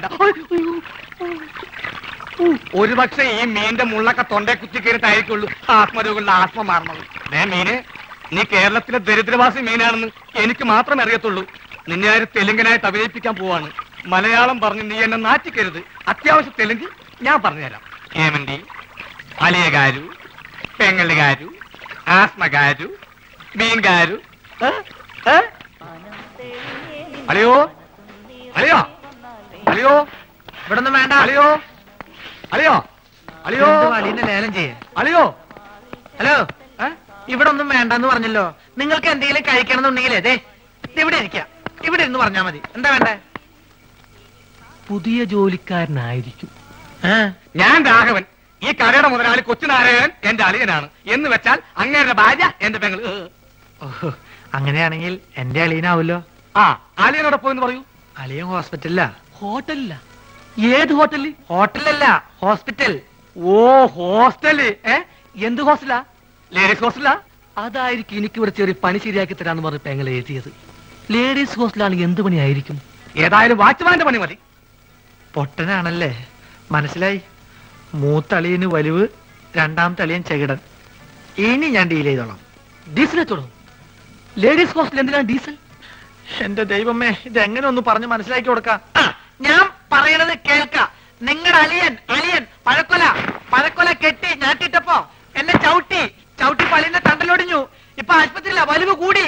ഒരു പക്ഷെ ഈ മീന്റെ മുള്ളൊക്കെ തൊണ്ടേ കുത്തി കയറിട്ടായിരിക്കുള്ളൂ ആത്മരോഗങ്ങളുടെ ആത്മ മാറണത് ഏ മീന് നീ കേരളത്തിലെ ദരിദ്രവാസി മീനാണെന്ന് എനിക്ക് മാത്രമേ അറിയത്തുള്ളൂ നിന്നെ ആര് തെലുങ്കനായിട്ട് അഭിനയിപ്പിക്കാൻ പോവാണ് മലയാളം പറഞ്ഞ് നീ എന്നെ നാറ്റിക്കരുത് അത്യാവശ്യം തെലുങ്ക് ഞാൻ പറഞ്ഞുതരാം ഏമന്തി അലിയകാരു പെങ്ങലുകാരു ആസ്മകാരു മീൻകാരു ഏ? ഏ? അളിയോ അളിയോ അളിയോ ഇവിടെ ഒന്നും വേണ്ട അളിയോ അളിയോ അളിയോ അളിയനെ ലേലം ചെയ്യേ അളിയോ ഹലോ ഇവിടെ ഒന്നും വേണ്ടെന്ന് പറഞ്ഞല്ലോ നിങ്ങൾക്ക് എന്തെങ്കിലും കഴിക്കണമെന്നുണ്ടെങ്കിലേ ദേ ദേ ഇവിടെ ഇരിക്കാം ഇവിടെ ഇരുന്ന് പറഞ്ഞാ മതി എന്താ വേണ്ടേ പുതിയ ജോലിക്കാരനായിരിക്കും ഞാൻ രാഘവൻ ഈ കടയുടെ മുതലാളി കൊച്ചുനാരായണൻ എന്റെ അളിയനാണ് എന്ന് വെച്ചാൽ അങ്ങേരുടെ ഭാര്യ എന്റെ പെങ്ങൾ ഓഹോ അങ്ങനെയാണെങ്കിൽ എന്റെ അളിയനാവല്ലോ ആ അളിയനോടൊപ്പം എന്ന് പറയൂ അളിയൻ ഹോസ്പിറ്റലിലാ ഹോട്ടലില്ല ഏത് ഹോട്ടലിൽ ഹോട്ടലല്ല ഹോസ്പിറ്റൽ ഓ ഹോസ്റ്റല് ഏ എന്ത് ഹോസ്റ്റലാ ലേഡീസ് ഹോസ്റ്റലാ അതായിരിക്കും എനിക്കിവിടെ ചെറിയ പണി ശരിയാക്കി തരാന്ന് പറഞ്ഞ് പെങ്ങൾ എഴുതിയത് ലേഡീസ് ഹോസ്റ്റലാണ് എന്ത് പണിയായിരിക്കും ഏതായാലും വാച്ച്മാന്റെ പണി മതി പൊട്ടനാണല്ലേ മനസ്സിലായി മൂത്തളിയന് വലിവ് രണ്ടാമത്തെ അളിയൻ ചെകിടൻ ഇനി ഞാൻ ഡീൽ ചെയ്തോളാം ഡീസൽ വെച്ചോളൂ ലേഡീസ് ഹോസ്റ്റൽ എന്തിനാണ് ഡീസൽ എന്റെ ദൈവമേ ഇത് എങ്ങനെ ഒന്ന് പറഞ്ഞ് മനസ്സിലാക്കി കൊടുക്കാം ആ, ഞാൻ പറയണത് കേൾക്ക നിങ്ങളുടെ അലിയൻ അലിയൻ പഴക്കൊല പഴക്കൊല കെട്ടി ഞാട്ടിട്ടപ്പോ എന്നെ ചവിട്ടി ചവിട്ടി പള്ളിന്റെ തണ്ടലൊടിഞ്ഞു ഇപ്പൊ ആശുപത്രിയില വലിവ് കൂടി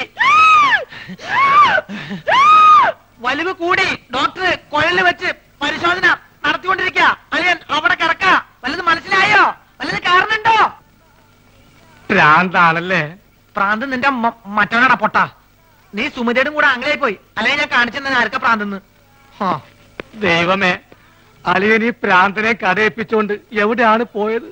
വലിവ് കൂടി ഡോക്ടർ കുഴലിൽ വെച്ച് പരിശോധന നടത്തിക്കൊണ്ടിരിക്കുക അലിയൻ അവിടെ കിടക്ക വല്ലത് മനസ്സിലായോ വല്ലത് കാരണുണ്ടോ ഭ്രാന്താണല്ലേ പ്രാന്ത് നിന്റെ മ- മറ്റവനാടാ പൊട്ട നീ സുമിതയുടെ കൂടെ അങ്ങനെയായി പോയി അല്ലെങ്കിൽ ഞാൻ കാണിച്ചു തന്നെ ആർക്കാ പ്രാന്തെന്ന് ഹാ ദൈവമേ അളിയൻ ഈ പ്രാന്തനെ കടയിപ്പിച്ചുകൊണ്ട് എവിടെയാണ് പോയത്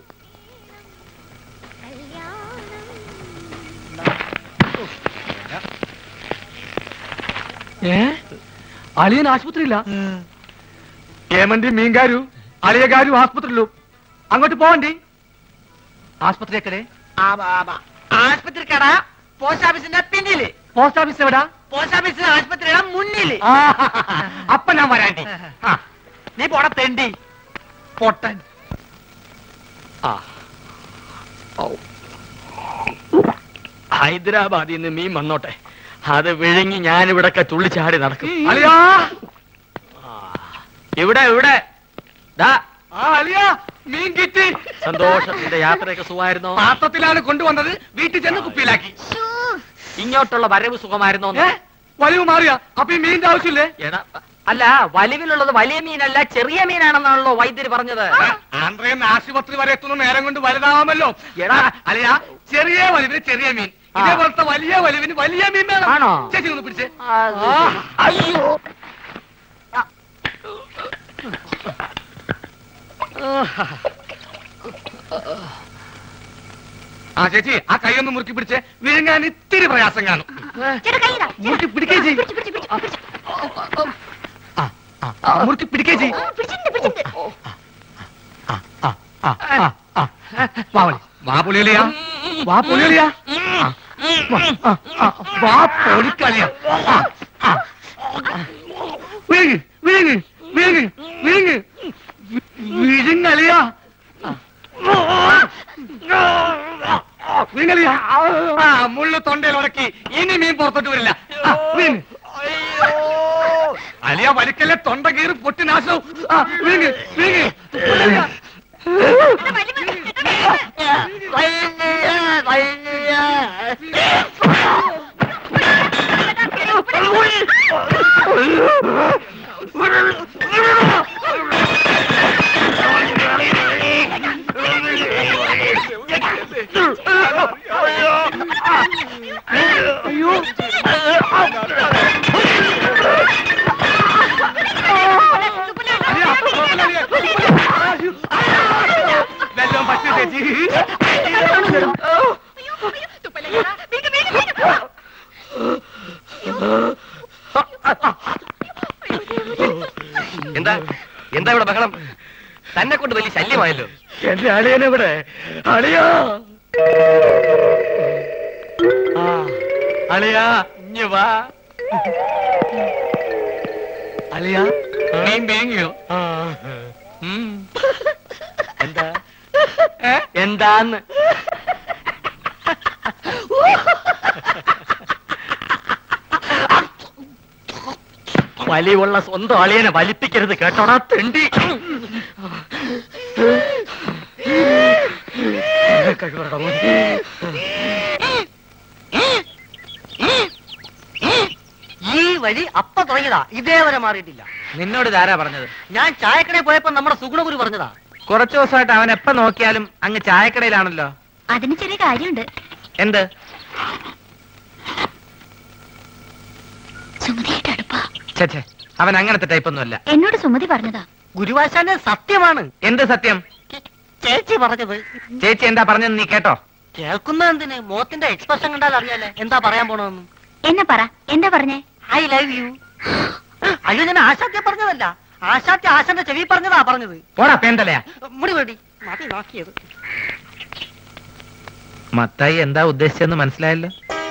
ഏ അളിയൻ ആശുപത്രിയില്ല ഏമന്തി മീൻകാരു അളിയകാരു ആസ്പത്രിയിലും അങ്ങോട്ട് പോവണ്ടി ആശുപത്രിയൊക്കെ ആശുപത്രി കട പോസ്റ്റ് ഓഫീസിന്റെ പിന്നില് പോസ്റ്റ് ഓഫീസ് എവിടാ പോസ്റ്റ് ഓഫീസ് ആശുപത്രിയുടെ മുന്നില് ആ, അപ്പൊ ഞാൻ വരാണ്ടി ആ, നീ പോട തെണ്ടി പൊട്ടൻ ആ ഹൈദരാബാദിൽ നിന്ന് മീൻ വന്നോട്ടെ അത് വിഴുങ്ങി ഞാനിവിടൊക്കെ തുള്ളിച്ചാടി നടക്കും അളിയാ ഇവിടെ ഇവിടെ ദാ ആ അളിയാ മീൻ കിട്ടി സന്തോഷത്തിന്റെ യാത്രയൊക്കെ സുഖമായിരുന്നോ പാത്രത്തിലാണ് കൊണ്ടുവന്നത് വീട്ടിൽ ചെന്ന് കുപ്പിയിലാക്കി ഇങ്ങോട്ടുള്ള വരവ് സുഖമായിരുന്നോ ഏ വലിവ് മാറിയ അപ്പൊ ഈ മീനിന്റെ ആവശ്യമില്ലേ എടാ അല്ല വലിവിലുള്ളത് വലിയ മീനല്ല ചെറിയ മീനാണെന്നാണല്ലോ വൈദ്യര് പറഞ്ഞത് ആന്ധ്രയിൽ ആശുപത്രി വരെ എത്തുന്ന നേരം കൊണ്ട് വലുതാവാമല്ലോ എടാ അല്ലയാ ചെറിയ വലിവിന് ചെറിയ മീൻ ഇതേപോലത്തെ വലിയ വലിവിന് വലിയ മീൻ വേണം ആണോ? ചേച്ചി ഒന്ന് പിടിച്ചേ അത് അയ്യോ ആ ചേച്ചി ആ കൈ ഒന്ന് മുറുക്കി പിടിച്ചേ വിഴുങ്ങാൻ ഇത്തിരി പ്രയാസം കാണും ചേട്ടാ കൈയിടാ മുറുക്കി പിടിക്കേ ചെയ് പിടിച്ച് പിടിച്ച് പിടിച്ച് പിടിച്ച് മുറുക്കി പിടിക്കേ ചെയ് ഓ, പിടിച്ചിട്ടുണ്ട് പിടിച്ചിട്ടുണ്ട് വാവളി വാ പൊളിയലിയാ വാ പൊളിയലിയാ വാ, ആ, ആ, വാ പൊളിക്കളിയാ ആ, ആ. വിഴുങ്ങ് വിഴുങ്ങ് വിഴുങ്ങ് വിഴുങ്ങ് വിഴുങ്ങലിയാ വിഴുങ്ങലിയാ ആ മുള്ളു തൊണ്ടയിൽ ഉടക്കി ഇനി മീൻ പുറത്തോട്ട് വരില്ല ആ, വിഴുങ്ങ് അലിയ വലിക്കല്ലേ തൊണ്ട കീറി പൊട്ടി നാശവും ആ, വിഴുങ്ങ് വിഴുങ്ങ് പൊളിയലിയാ. അലിയ, അലിയ, വല്ലോം പറ്റൂ ചേച്ചി എന്താ എന്താ ഇവിടെ ബഹളം തന്നെ കൊണ്ട് വലിയ ശല്യമായല്ലോ എന്റെ അളിയനെവിടെ അളിയാ ആ, അളിയാ ഇഞ്ഞ് വാ അളിയാ മീൻ വേങ്ങിയോ ആ. ഉം. എന്താ ഏ? എന്താന്ന് വലിവുള്ള സ്വന്തം അളിയനെ വലിപ്പിക്കരുത് കേട്ടോടാ തെണ്ടി കഴിവറടാ മോനെ. ഈ വഴി അപ്പ തുടങ്ങിയതാ ഇതേവരെ മാറിയിട്ടില്ല നിന്നോട് ഇതാരാ പറഞ്ഞത് ഞാൻ ചായക്കടയിൽ പോയപ്പോ നമ്മുടെ സുഗുണഗുരു പറഞ്ഞതാ കുറച്ചു ദിവസമായിട്ട് അവൻ എപ്പ നോക്കിയാലും അങ്ങ് ചായക്കടയിലാണല്ലോ അതിന് ചെറിയ കാര്യമുണ്ട് എന്ത് സുമതിയായിട്ട് അടുപ്പാ ചേച്ചേ അവൻ അങ്ങനത്തെ ടൈപ്പ് ഒന്നുമല്ല എന്നോട് സുമതി പറഞ്ഞതാ ഗുരുവാശാന്റെ സത്യമാണ് എന്ത് സത്യം ചേച്ചി പറഞ്ഞത് ചേച്ചി എന്താ പറഞ്ഞെന്ന് നീ കേട്ടോ കേൾക്കുന്ന എന്തിന് മോത്തിന്റെ എക്സ്പ്രഷൻ കണ്ടാൽ അറിയാലേ എന്താ പറയാൻ പോണെന്ന് എന്നെ പറ എന്താ പറഞ്ഞേ ഐ ലവ് യു അയ്യോ ഞാൻ ആശാത്യ പറഞ്ഞതല്ല ആശാത്യ ആശാന്റെ ചെവി പറഞ്ഞതാ പറഞ്ഞത് പോടാ പേന്തലയാ മുടി വേടി മതി നോക്കിയത് മത്തായി എന്താ ഉദ്ദേശിച്ചെന്ന് മനസ്സിലായല്ലോ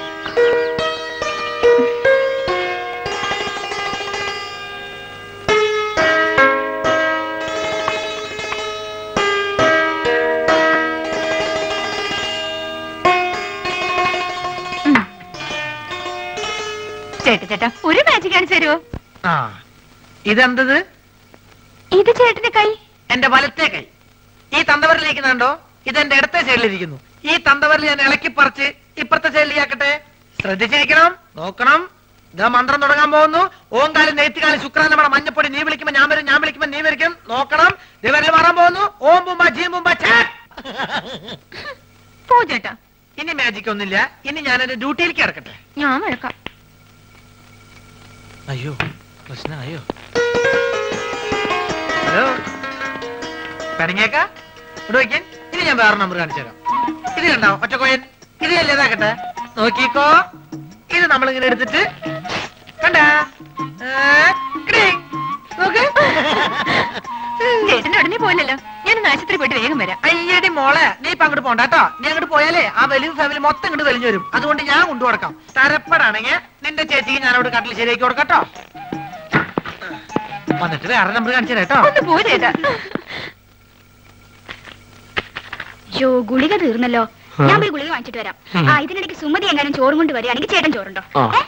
ചേട്ടാ ചേട്ടാ ഒരു മാജിക് കാണിച്ചു തരുമോ ആ ഇതെന്തത് ഇത് ചേട്ടന്റെ കൈ എന്റെ വലത്തെ കൈ ഈ തന്തവരിലിരിക്കുന്നുണ്ടോ ഇത് എന്റെ ഇടത്തെ സൈഡിലിരിക്കുന്നു ഈ തന്തവരിൽ ഞാൻ ഇളക്കി പറിച്ച് ഇപ്പുറത്തെ സൈഡിലേക്കട്ടെ ശ്രദ്ധിച്ചിരിക്കണം നോക്കണം ഇതാ മന്ത്രം തുടങ്ങാൻ പോകുന്നു ഓങ്കാലം നെയ്ത്തുകാലം ശുക്രൻ നമ്മുടെ മഞ്ഞപ്പൊടി നീ വിളിക്കുമ്പോ ഞാൻ വരും ഞാൻ വിളിക്കുമ്പോ നീ വരിക്കും നോക്കണം ദിവരിൽ മാറാൻ പോകുന്നു ഓം ബുംബ ജീം ബുംബ ഛേ. പോ ചേട്ടാ ഇനി മാജിക് ഒന്നുമില്ല ഇനി ഞാൻ എന്റെ ഡ്യൂട്ടിയിലേക്ക് കിടക്കട്ടെ ഞാൻ വഴക്കാം അയ്യോ പ്രശ്നമായോ ഹലോ പിണങ്ങിയേക്ക ഇവിടെ വയ്ക്കാൻ ഇനി ഞാൻ വേറെ നമ്പർ കാണിച്ചു തരാം ഇത് കണ്ടോ ഒറ്റക്കോയൻ ഇത് അല്ലേതാക്കട്ടെ നോക്കിക്കോ ഇത് നമ്മളിങ്ങനെ എടുത്തിട്ട് കണ്ടാ ഏ, കിടിങ്. നോക്ക് ചേട്ടന്റെ ഉടനെ പോയില്ലല്ലോ ഞാൻ ആശുപത്രി പോയിട്ട് വേഗം വരാം അയ്യടി മോളെ നീ ഇപ്പൊ അങ്ങോട്ട് പോണ്ട കേട്ടോ നീ അങ്ങോട്ട് പോയാലേ ആ വലിയ ഫാമിലി മൊത്തം ഇങ്ങോട്ട് വലിഞ്ഞു വരും അതുകൊണ്ട് ഞാൻ കൊണ്ടു കൊടുക്കാം തരപ്പെടാണെങ്കിൽ നിന്റെ ചേച്ചിക്ക് ഞാൻ അവിടെ കട്ടിൽ ശരിയാക്കി കൊടുക്കട്ടോ വന്നിട്ട് വേറെ നമ്പർ കാണിച്ചു തരാം കേട്ടോ ഒന്ന് പോ ചേട്ടാ യോ ഗുളിക തീർന്നല്ലോ ഞാൻ പോയി ഗുളിക വാങ്ങിച്ചിട്ട് വരാം ആ ഇതിനിടയ്ക്ക് സുമതി എങ്ങാനും ചോറും കൊണ്ട് വരികയാണെങ്കിൽ ചേട്ടൻ ചോറുണ്ടോ ഏ?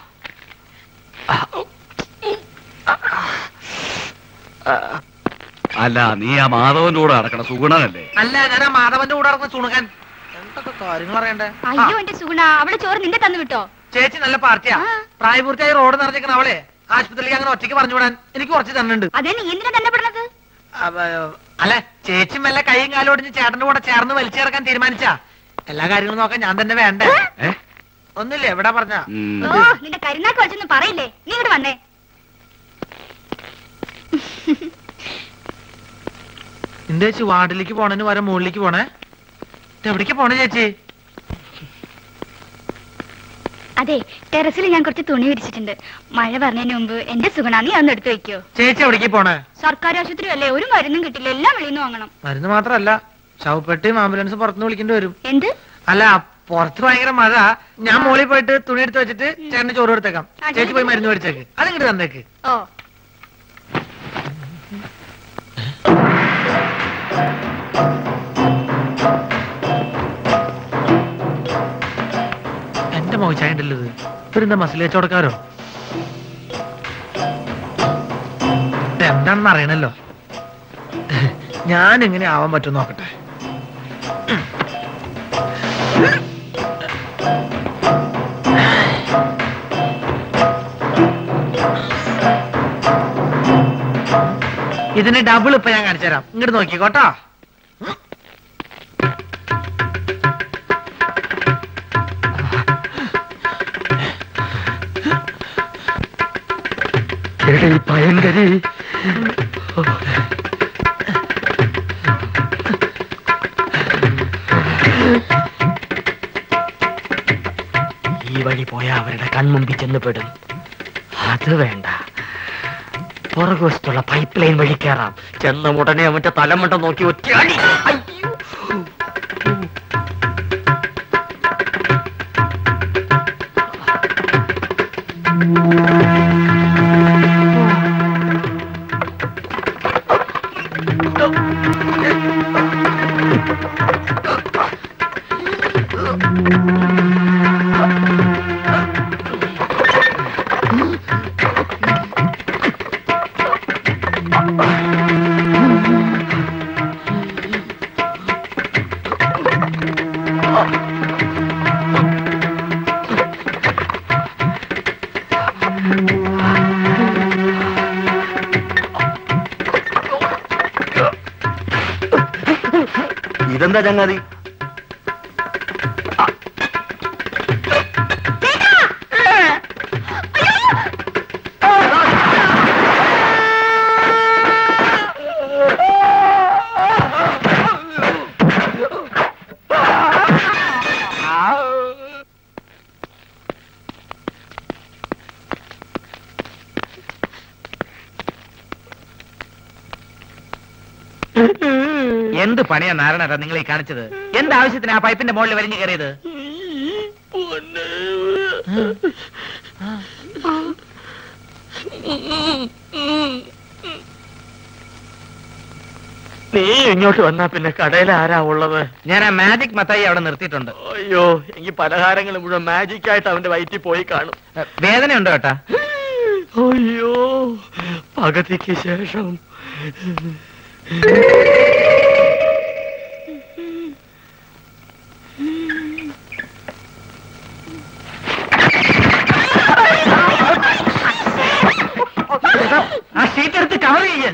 അല്ല നീ ആ മാധവന്റെ കൂടെ നടക്കണ സുഗുണനല്ലേ അല്ല ഞാൻ ആ മാധവന്റെ കൂടെ നടക്കുന്ന ചുണുക്കാൻ എന്തൊക്കെ കാര്യങ്ങൾ അറിയണ്ടേ അയ്യോ എന്റെ സുഗുണ അവളെ ചോറ് നിന്റെ തന്നു വിട്ടോ ചേച്ചി നല്ല പാർട്ടിയാ ആ. പ്രായപൂർത്തിയായി റോഡ് നിറഞ്ഞിരിക്കണ അവളെ ആശുപത്രിയിലേക്ക് അങ്ങനെ ഒറ്റയ്ക്ക് പറഞ്ഞു വിടാൻ എനിക്ക് കുറച്ച് തന്നുണ്ട് അതേ നീ എന്തിനാ തന്നെ പെടുന്നത് അല്ല ചേച്ചി മെല്ലെ കൈയും കാലും ഒടിഞ്ഞ് ചേട്ടന്റെ കൂടെ ചേർന്ന് വലിച്ചു ചേർക്കാൻ തീരുമാനിച്ചാ എല്ലാ കാര്യങ്ങളും നോക്കാൻ ഞാൻ തന്നെ വേണ്ടേ ഒന്നുമില്ല എവിടെ പറഞ്ഞ ഓ നിന്റെ കരുനാക്ക് വെച്ചൊന്നും പറയില്ലേ നീ ഇങ്ങോട്ട് വന്നേ എന്റെ ചേച്ചി വാർഡിലേക്ക് പോണേന് വരെ മുകളിലേക്ക് പോണേ ഇത് എവിടേക്ക് പോണേ ചേച്ചി അതെ ടെറസിൽ ഞാൻ കുറച്ച് തുണി വിരിച്ചിട്ടുണ്ട് മഴ പറഞ്ഞതിന് മുമ്പ് എന്റെ സുഗണ നീ അന്ന് എടുത്തു വെക്കോ ചേച്ചി എവിടേക്ക് പോണേ സർക്കാർ ആശുപത്രി അല്ലേ ഒരു മരുന്നും കിട്ടില്ല എല്ലാം വെളിയിൽ നിന്ന് വാങ്ങണം മരുന്ന് മാത്രല്ല ശവപ്പെട്ടിയും ആംബുലൻസും പുറത്തുനിന്ന് വിളിക്കേണ്ടി വരും എന്ത് അല്ല പുറത്ത് ഭയങ്കര മഴ ഞാൻ മോളിൽ പോയിട്ട് തുണി എടുത്ത് വെച്ചിട്ട് ചേട്ടന് ചോറ് കൊടുത്തേക്കാം ചേച്ചി പോയി മരുന്ന് മേടിച്ചേക്ക് അതിങ്ങോട്ട് തന്നേക്ക് ഓ എന്റെ മോച്ചായ ഉണ്ടല്ലോ ഇത് ഇവരെന്താ മസിൽ കച്ചവടക്കാരോ ഇത് എന്താണെന്ന് അറിയണല്ലോ ഞാൻ എങ്ങനെ ആവാൻ പറ്റും നോക്കട്ടെ ഇതിന് ഡബിൾ ഇപ്പൊ ഞാൻ കാണിച്ചു തരാം ഇങ്ങോട്ട് നോക്കിക്കോട്ടോ ഭയങ്കരി ഈ വഴി പോയാ അവരുടെ കൺമുമ്പിൽ ചെന്ന് പെടും അത് വേണ്ട പുറകുവശത്തുള്ള പൈപ്പ് ലൈൻ വഴി കയറാം ചെന്ന ഉടനെ അവന്റെ തലമുണ്ട നോക്കി ഒറ്റയാടി അയ്യോ. ഇതെന്താ ചങ്ങാതി എന്ത് പണിയാ നാരായണ നിങ്ങൾ ഈ കാണിച്ചത് എന്ത് ആവശ്യത്തിന് ആ പൈപ്പിന്റെ മുകളിൽ വലിഞ്ഞു കയറിയത് നീ ഇങ്ങോട്ട് വന്നാ പിന്നെ കടയിൽ ആരാ ഉള്ളത് ഞാൻ ആ മാജിക് മത്തായി അവിടെ നിർത്തിയിട്ടുണ്ട് അയ്യോ എനിക്ക് പലഹാരങ്ങൾ മുഴുവൻ മാജിക് ആയിട്ട് അവന്റെ വയറ്റിൽ പോയി കാണും വേദന ഉണ്ടോ ഏട്ടാ അയ്യോ പകുതിക്ക് ശേഷം ആ ഷീറ്റ് എടുത്ത് കവർ ചെയ്യാൻ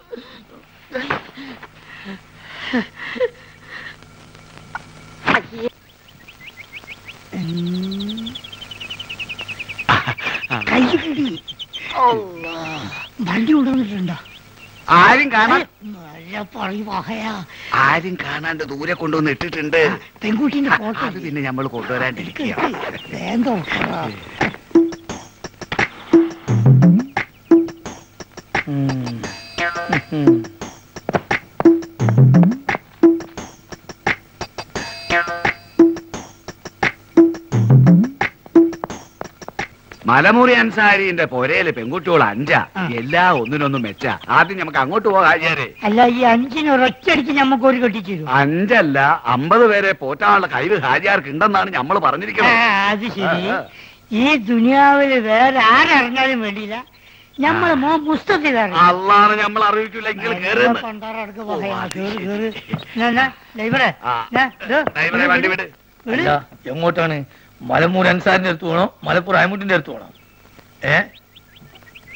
കൈകിടി വണ്ടി കൊണ്ടുവന്നിട്ടുണ്ടോ ആരും കാണാൻ നല്ല പറയും വഹയാ ആരും കാണാണ്ട് ദൂരെ കൊണ്ടുവന്ന് ഇട്ടിട്ടുണ്ട് പെൺകുട്ടീന്റെ ഫോട്ടോ അത് പിന്നെ നമ്മൾ കൊണ്ടുവരാണ്ടിരിക്കുക വേന്തോ മലമുറി അൻസാരിന്റെ പൊരയില് പെൺകുട്ടികൾ അഞ്ചാ എല്ലാ ഒന്നിനൊന്നും മെച്ച ആദ്യം നമുക്ക് അങ്ങോട്ട് പോകാം ഹാജിയാരെ അല്ല ഈ അഞ്ചിന് ഒരൊറ്റയടിക്ക് നമുക്ക് ഒരു കെട്ടിച്ചു തരും അഞ്ചല്ല അമ്പത് പേരെ പോറ്റാനുള്ള കഴിവ് ഹാജിയാർക്ക് ഉണ്ടെന്നാണ് നമ്മൾ ആ, പറഞ്ഞിരിക്കുന്നത് അത് ശരി ആ, ആ. ഈ ദുനിയാവില് വേറെ ആരറിഞ്ഞാലും വേണ്ടിയില്ല നമ്മളെ മോ പുസ്തകത്തിൽ അള്ളാണ് നമ്മൾ അറിയിക്കില്ല എങ്കിൽ കേറുന്നു ഡ്രൈവറെ വണ്ടി വിട് അല്ല എങ്ങോട്ടാണ് മലമൂർ അൻസാറിന്റെ അടുത്ത് പോകണോ മലപ്പുറം അയമുട്ടിന്റെ അടുത്ത് പോകണോ ഏ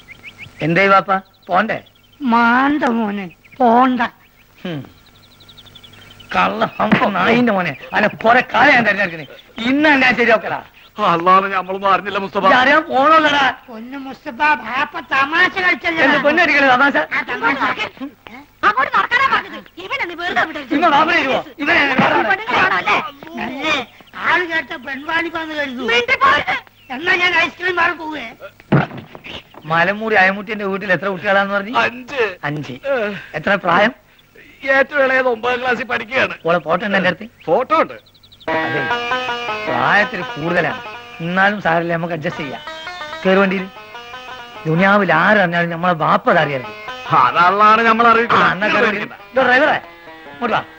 എന്തേ വാപ്പ പോണ്ടേ മാണ്ട മോനെ പോണ്ട ഹും. കള്ള ഹംസ നായിന്റെ മോനെ അനെ കൊറേ കാലം ഞാൻ തെരഞ്ഞെടുക്കണേ ഇന്ന് ഞാൻ ശരിയാക്കലാ അള്ളാഹ് നമ്മളൊന്നും അറിഞ്ഞില്ല മുസ്തഫ അറിയാൻ പോണല്ലടാ പൊന്നു മുസ്തഫ ബാപ്പ തമാശ കളിച്ചല്ലേ എന്റെ പൊന്നടിക്കണേ തമാശ ആ തമാശ അങ്ങോട്ട് നടക്കാനാ പറഞ്ഞത് ഇവനെന്ന് വെറുതെ വിടരുത്. ഇന്ന് ബാബു വരുവോ ഇവനെ പെണ്ണുങ്ങളാണല്ലേ? നല്ലേ ആള് കേട്ട പെൺവാണിപ്പാന്ന് കരുതു മിണ്ടി പോരുത്. എന്നാ ഞാൻ ഐസ്ക്രീം മാറി പോവേ മലമൂടി അയമുട്ടിന്റെ വീട്ടിൽ എത്ര കുട്ടികളാന്ന് പറഞ്ഞു അഞ്ച് അഞ്ച് എത്ര പ്രായം ഏറ്റവും ഇളയത് ഒമ്പതാം ക്ലാസ്സിൽ പഠിക്കുകയാണ് ഓളെ ഫോട്ടോ ഉണ്ട് എന്റെ അടുത്ത് ഫോട്ടോ ഉണ്ട് അതെ പ്രായത്തിൽ കൂടുതലാണ് എന്നാലും സാരല്ല നമുക്ക് അഡ്ജസ്റ്റ് ചെയ്യാം കയറി വണ്ടിയിൽ ദുനിയാവിൽ ആരറിഞ്ഞാലും നമ്മളെ ബാപ്പ അറിയരുത് അതള്ളാണ് നമ്മൾ ആ, എന്നാ കയറി വണ്ടിയിൽ. ഇതോ ഡ്രൈവറെ ഇങ്ങോട്ട് വാ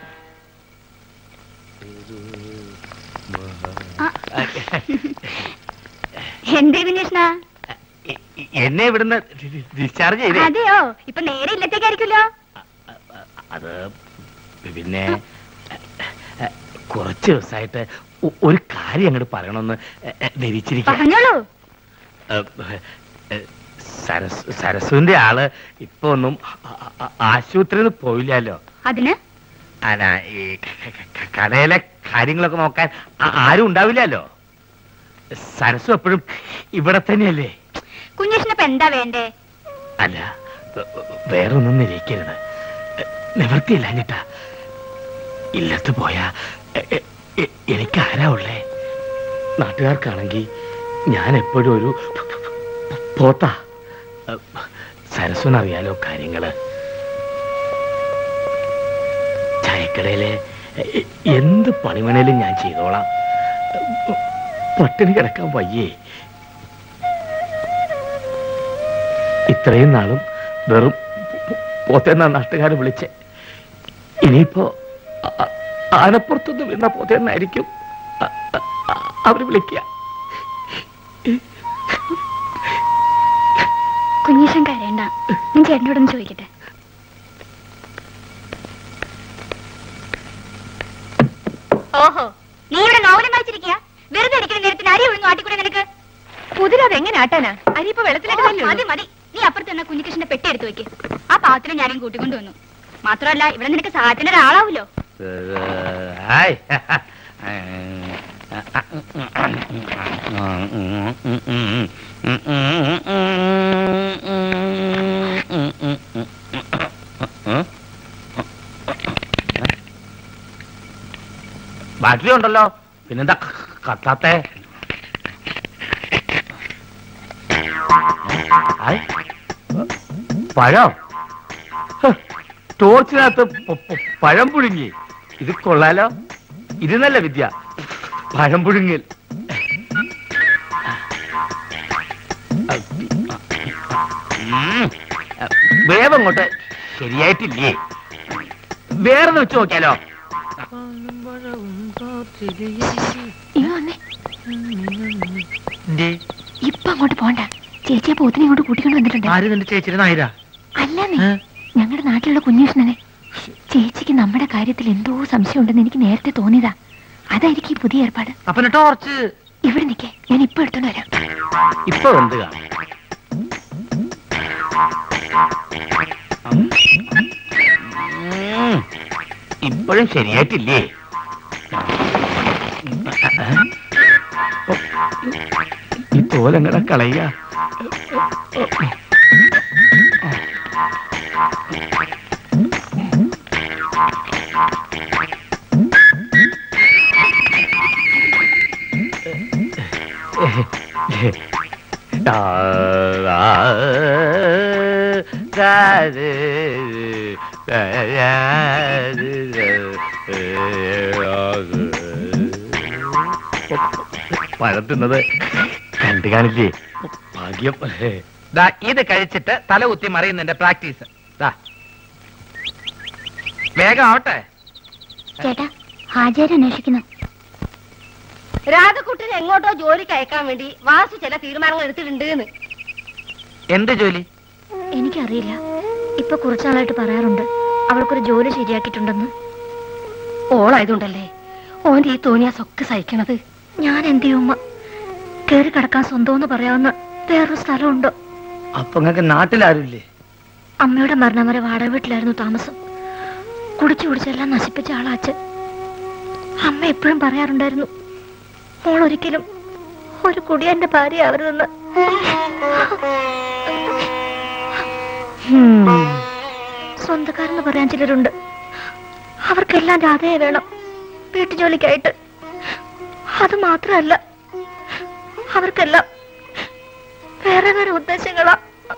എന്തേ വിനേഷണ എന്നെ ഇവിടുന്ന് ഡിസ്ചാർജ് ചെയ്തേ അതെയോ ഇപ്പൊ നേരെ ഇല്ലത്തേക്കായിരിക്കുമല്ലോ അത് പിന്നെ കുറച്ച് ദിവസമായിട്ട് ഒ- ഒരു കാര്യം അങ്ങോട്ട് പറയണമെന്ന് ധരിച്ചിരിക്കുക പറഞ്ഞോളൂ സരസ് സരസുവിന്റെ ആള് ഇപ്പൊ ഒന്നും ആ- ആ- ആശുപത്രിയിൽ പോയില്ലല്ലോ അതിന് അല്ല ഈ ക- ക- ക- കടയിലെ കാര്യങ്ങളൊക്കെ നോക്കാൻ ആ- ആരും ഉണ്ടാവില്ലല്ലോ സരസു എപ്പോഴും ഇവിടെ തന്നെയല്ലേ കുഞ്ഞേഷനിപ്പോ എന്താ വേണ്ടേ അല്ല വേറൊന്നും നിരയിക്കരുത് നിവർത്തിയില്ല എന്നിട്ടാ ഇല്ലത്ത് പോയാ എ- എ- എ- എനിക്ക് ആരാ ഉള്ളേ നാട്ടുകാർക്കാണെങ്കിൽ ഞാൻ എപ്പോഴും ഒരു പോത്താ സരസ്വനറിയാലോ കാര്യങ്ങള് ചായക്കടയിലെ എ- എന്ത് പണിമണേലും ഞാൻ ചെയ്തോളാം പട്ടിണി കിടക്കാൻ വയ്യേ ഇത്രയും നാളും വെറും പോത്തേന്നാ നാട്ടുകാർ വിളിച്ച് ഇനിയിപ്പോ ആ- ആ- ആനപ്പുറത്തുനിന്ന് വീണ പോത്തേന്നായിരിക്കും അ- അ- അ- അവര് വിളിക്കുക കുഞ്ഞീഷൻ കരയണ്ട ഞാൻ ചേട്ടനോടൊന്ന് ചോദിക്കട്ടെ ഓഹോ നീ ഇവിടെ നോവലും വായിച്ചിരിക്കുക വെറുതെ ഇരിക്കുന്ന നേരത്തിന് അരി ഒഴിഞ്ഞു ആട്ടിക്കൂടെ നിനക്ക് കുതിര അത് എങ്ങനെ ആട്ടാനാ അരി ഇപ്പൊ വെള്ളത്തിലിട്ട് മതി മതി നീ അപ്പുറത്ത് നിന്ന് കുഞ്ഞികൃഷ്ണന്റെ പെട്ടി എടുത്തു വെക്ക് ആ പാത്രം ഞാനും കൂട്ടിക്കൊണ്ടു വന്നു മാത്രമല്ല ഇവിടെ നിനക്ക് സഹായത്തിന് ഒരാളാവൂലോ ഹായ് ബാറ്ററി ഉണ്ടല്ലോ പിന്നെന്താ കത്താത്തെ ഹായ്. പഴം ഹ്, ടോർച്ചിനകത്ത് പ- പ- പഴം പുഴുങ്ങി ഇത് കൊള്ളാലോ ഇത് നല്ല വിദ്യ പഴം പുഴുങ്ങൽ ഉം. വേവങ്ങോട്ട് ശരിയായിട്ടില്ലേ വേറെ വെച്ച് നോക്കിയാലോ ഇങ്ങ് വന്നേ ഇപ്പൊ അങ്ങോട്ട് പോണ്ട ചേച്ചിയെ പോത്തിനെ ഇങ്ങോട്ട് കൂട്ടിക്കൊണ്ട് വന്നിട്ടുണ്ട് ആര് നിന്റെ ചേച്ചിയുടെ നായരാ അല്ലെന്നേ ഞങ്ങളുടെ നാട്ടിലുള്ള കുഞ്ഞേഷണനെ ചേച്ചിക്ക് നമ്മുടെ കാര്യത്തിൽ എന്തോ സംശയം ഉണ്ടെന്ന് എനിക്ക് നേരത്തെ തോന്നിയതാ അതായിരിക്കും ഈ പുതിയ ഏർപ്പാട് അപ്പൊ ടോർച്ച് ഇവിടെ നിൽക്കേ ഞാൻ ഇപ്പൊ എടുത്തോണ്ട് വരാം ഇപ്പൊ എന്ത് കാണും ഉം. ഇപ്പോഴും ശരിയായിട്ടില്ലേ ഈ തോലങ്ങടെ കളയുക പഴം തിന്നത് കണ്ടു കാണില്ലേ ഭാഗ്യം ദാ ഇത് കഴിച്ചിട്ട് തല കുത്തി മറിയുന്നതിന്റെ പ്രാക്ടീസ് ദാ വേഗം ആവട്ടെ ചേട്ടാ ഹാജര് അന്വേഷിക്കുന്നു രാധക്കുട്ടിനെ എങ്ങോട്ടോ ജോലിക്ക് അയക്കാൻ വേണ്ടി വാസു ചില തീരുമാനങ്ങൾ എടുത്തിട്ടുണ്ട് എന്ന് എന്ത് ജോലി എനിക്കറിയില്ല ഇപ്പൊ കുറച്ചാളായിട്ട് പറയാറുണ്ട് അവൾക്കൊരു ജോലി ശരിയാക്കിയിട്ടുണ്ടെന്ന് ഓളായതുകൊണ്ടല്ലേ ഓന്റെ ഈ തോന്നിയാസൊക്കെ സഹിക്കണത് ഞാൻ എന്ത് ചെയ്യും ഉമ്മ കേറി കിടക്കാൻ സ്വന്തമെന്ന് പറയാവുന്ന വേറൊരു സ്ഥലമുണ്ടോ അപ്പൊ നിങ്ങക്ക് നാട്ടിലാരുമില്ലേ അമ്മയുടെ മരണം വരെ വാടക വീട്ടിലായിരുന്നു താമസം കുടിച്ചു കുടിച്ചെല്ലാം നശിപ്പിച്ച ആളാ അച്ഛൻ അമ്മ എപ്പോഴും പറയാറുണ്ടായിരുന്നു മോൾ ഒരിക്കലും ഒരു കുടിയന്റെ ഭാര്യ ആവരുതെന്ന് സ്വന്തക്കാരെന്ന് പറയാൻ ചിലരുണ്ട് അവർക്കെല്ലാം രാധയെ വേണം വീട്ടുജോലിക്കായിട്ട് അത് മാത്രമല്ല അവർക്കെല്ലാം വേറെ വേറെ ഉദ്ദേശങ്ങളാ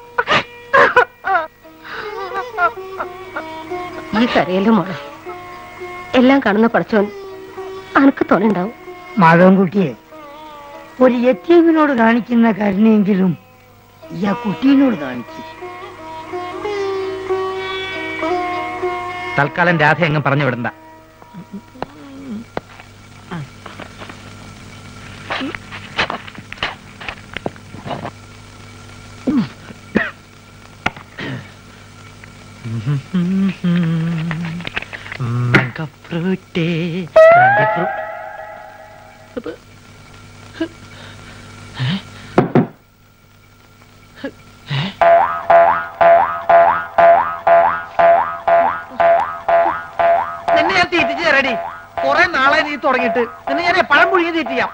ഈ കരയിലും മോളെ എല്ലാം കാണുന്ന പഠിച്ചോൻ അനക്ക് തോന്നുണ്ടാവും മാധവൻകുട്ടിയെ ഒരു യത്തീമിനോട് കാണിക്കുന്ന കരുണയെങ്കിലും ഈ ആ കുട്ടീനോട് കാണിച്ചു തൽക്കാലം രാധ എങ്ങും പറഞ്ഞു വിടണ്ട Mango fruity. Randy fruit. നിന്നെ ഞാൻ തീറ്റിച്ച് തരടി കുറെ നാളെ നീ തുടങ്ങിയിട്ട് നിന്നെ ഞാൻ പഴം പുഴുങ്ങി തീറ്റിയാം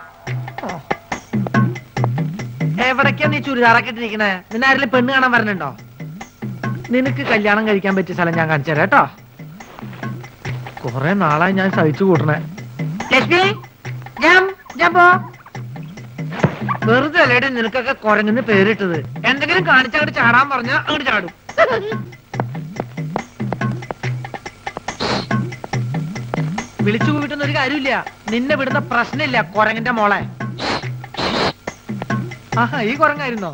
എവിടേക്കാ നീ ചുരിദാറൊക്കെ ഇട്ടിരിക്കണേ നിന്നെ ആരെങ്കിലും പെണ്ണ് കാണാൻ വരണുണ്ടോ നിനക്ക് കല്യാണം കഴിക്കാൻ പറ്റിയ സ്ഥലം ഞാൻ കാണിച്ചു തരാം കേട്ടോ കുറെ നാളായി ഞാൻ സഹിച്ചു കൂട്ടണേ ലക്ഷ്മി ഞാൻ ഞാൻ പോ വെറുതെ അല്ലേടി നിനക്കൊക്കെ കുരങ്ങുന്ന് പേരിട്ടത് എന്തെങ്കിലും കാണിച്ചങ്ങോട്ട് ചാടാൻ പറഞ്ഞാ അങ്ങോട്ട് ചാടും വിളിച്ചു കൂട്ടുന്ന ഒരു കാര്യമില്ല നിന്നെ വിടുന്ന പ്രശ്നമില്ല കുരങ്ങിന്റെ മോളെ ആഹാ ഈ കുരങ്ങായിരുന്നോ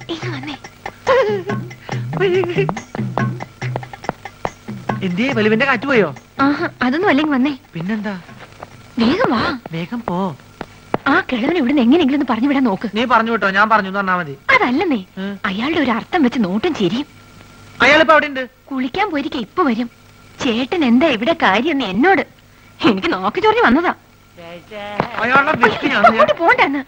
എന്തിയെ വെളിവിന്റെ കാറ്റ് പോയോ ആഹാ അതൊന്നും അല്ലെങ്കിൽ വന്നേ പിന്നെന്താ വേഗം വാ വേഗം പോ ആ കിഴവൻ ഇവിടുന്ന് എങ്ങനെയെങ്കിലും ഒന്ന് പറഞ്ഞു വിടാൻ നോക്ക് നീ പറഞ്ഞു വിട്ടോ ഞാൻ പറഞ്ഞു എന്ന് പറഞ്ഞാ മതി അതല്ലെന്നേ അയാളുടെ ഒരു അർത്ഥം വെച്ച് നോട്ടും ചിരിയും അയാളിപ്പോ അവിടെ ഉണ്ട് കുളിക്കാൻ പോയിരിക്കെ ഇപ്പൊ വരും ചേട്ടൻ എന്താ ഇവിടെ കാര്യം എന്നോട് എനിക്ക് നോക്കി ചൊറിഞ്ഞ് വന്നതാ അയാളുടെ വിസ്കി ഞാൻ അങ്ങോട്ട് പോണ്ടെന്ന്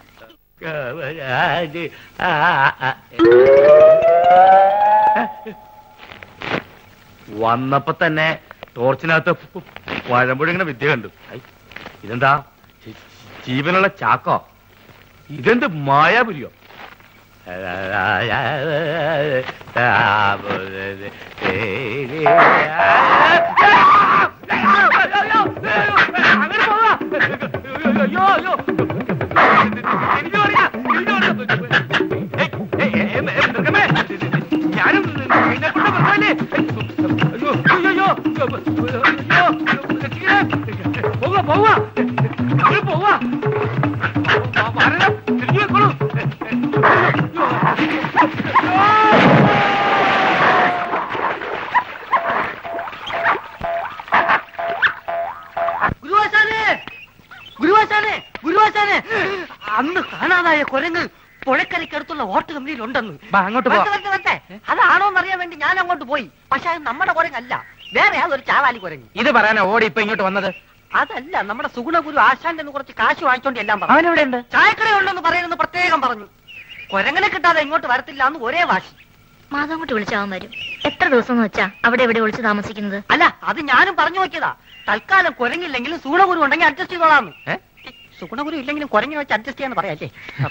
വന്നപ്പോ തന്നെ ടോർച്ചിനകത്ത് പഴമ്പുഴങ്ങനെ വിദ്യ കണ്ടു ഐ, ഇതെന്താ ജീ- ജീവനുള്ള ചാക്കോ ഇതെന്ത് മായാപുരിയോ ഞാനും എന്നെ കൊണ്ട് വെറുതെ അയ്യോ അയ്യോ പോവാ പോവാ അങ്ങോട്ട് പോവാ വരണം തിരിഞ്ഞു വെക്കോളൂ ഗുരുവാശാനെ ഗുരുവാശാനെ ഗുരുവാശാനെ അന്ന് കാണാതായ കുരങ്ങ് പുഴക്കരയ്ക്കടുത്തുള്ള വോട്ട് കമ്പനിയിൽ ഉണ്ടെന്ന് അങ്ങോട്ട് പോ. വരട്ടെ, വരട്ടെ, വരട്ടെ. അതാണോന്ന് അറിയാൻ വേണ്ടി ഞാൻ അങ്ങോട്ട് പോയി പക്ഷെ അത് നമ്മുടെ കുരങ്ങല്ല വേറെ അതൊരു ചാവാലി കുരങ്ങ് ഇത് പറയാനാ ഓടി ഇപ്പൊ ഇങ്ങോട്ട് വന്നത് അതല്ല നമ്മുടെ സുഗുണഗുരു ആശാന്റെ നിന്ന് കുറച്ച് കാശ് വാങ്ങിച്ചോണ്ട് എല്ലാം പറഞ്ഞു അവനെവിടെ ഉണ്ട് ചായക്കടയുണ്ടെന്ന് പറയുന്നത് പ്രത്യേകം പറഞ്ഞു കുരങ്ങനെ കിട്ടാതെ ഇങ്ങോട്ട് വരത്തില്ല എന്ന് ഒരേ വാശി മാതാങ്കോട്ട് വിളിച്ചാവാൻ വരും എത്ര ദിവസം എന്ന് വെച്ചാ അവിടെ എവിടെ ഒളിച്ച് താമസിക്കുന്നത് അല്ല അത് ഞാനും പറഞ്ഞു നോക്കിയതാ തൽക്കാലം കുരങ്ങില്ലെങ്കിലും സുഗുണഗുരു ഉണ്ടെങ്കിൽ അഡ്ജസ്റ്റ് ചെയ്തോളാന്ന് സുഗുണഗുരു ഇല്ലെങ്കിലും കുരങ്ങിനെ വെച്ച് അഡ്ജസ്റ്റ് ചെയ്യാന്ന് പറയാല്ലേ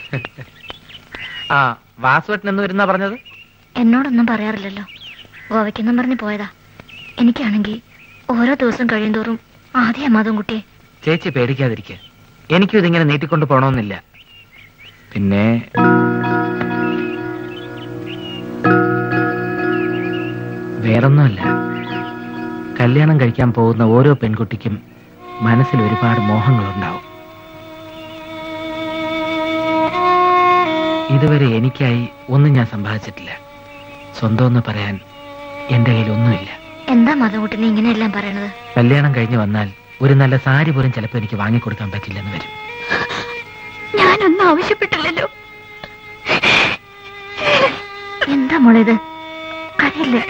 ആ വാസുവേട്ടൻ എന്ന് വരുന്ന പറഞ്ഞത് എന്നോടൊന്നും പറയാറില്ലല്ലോ ഗോവയ്ക്കെന്നും പറഞ്ഞ് പോയതാ എനിക്കാണെങ്കിൽ ഓരോ ദിവസം കഴിയുന്തോറും ആദ്യം മാധവൻകുട്ടിയെ ചേച്ചി പേടിക്കാതിരിക്കുക എനിക്കും ഇതിങ്ങനെ നീട്ടിക്കൊണ്ട് പോണമെന്നില്ല പിന്നെ വേറൊന്നുമല്ല കല്യാണം കഴിക്കാൻ പോകുന്ന ഓരോ പെൺകുട്ടിക്കും മനസ്സിൽ ഒരുപാട് മോഹങ്ങളുണ്ടാവും ഇതുവരെ എനിക്കായി ഒന്നും ഞാൻ സമ്പാദിച്ചിട്ടില്ല സ്വന്തം എന്ന് പറയാൻ എന്റെ കയ്യിൽ ഒന്നുമില്ല എന്താ മാധവൻകുട്ടി നീ ഇങ്ങനെയെല്ലാം പറയണത് കല്യാണം കഴിഞ്ഞ് വന്നാൽ ഒരു നല്ല സാരി പോലും ചിലപ്പോൾ എനിക്ക് വാങ്ങിക്കൊടുക്കാൻ പറ്റില്ലെന്ന് വരും ഞാനൊന്നും ആവശ്യപ്പെട്ടില്ലല്ലോ എന്താ മോളേത് കരയില്ലേ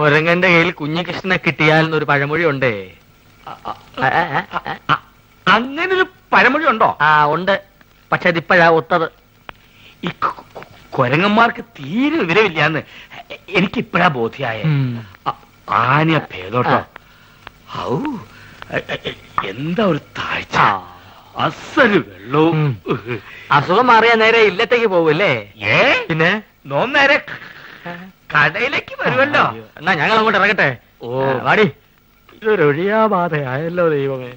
കൊരങ്ങന്റെ കയ്യിൽ കുഞ്ഞികൃഷ്ണനെ കിട്ടിയാൽ എന്നൊരു പഴമൊഴി ഉണ്ടേ അങ്ങനെ ഒരു പഴമൊഴി ഉണ്ടോ ആ ഉണ്ട് പക്ഷെ അതിപ്പോഴാ ഒത്തത് ഈ കൊ- കൊ- കൊരങ്ങന്മാർക്ക് തീരെ വിവരമില്ലാന്ന് എനിക്ക് ഇപ്പോഴാ ബോധ്യായ ആനയ ഭേദോട്ടോ ഔ എ- എ- എ- എന്താ ഒരു താഴ്ച അസല് വെള്ളവും അസുഖം മാറിയ നേരെ ഇല്ലത്തേക്ക് പോവല്ലേ ഏ പിന്നെ നോം നേരെ കടയിലേക്ക് വരുമല്ലോ എന്നാ ഞങ്ങൾ അങ്ങോട്ട് ഇറങ്ങട്ടെ ഓ വാടി ഇതൊരു ഒഴിയാബാധയായല്ലോ ദൈവമേ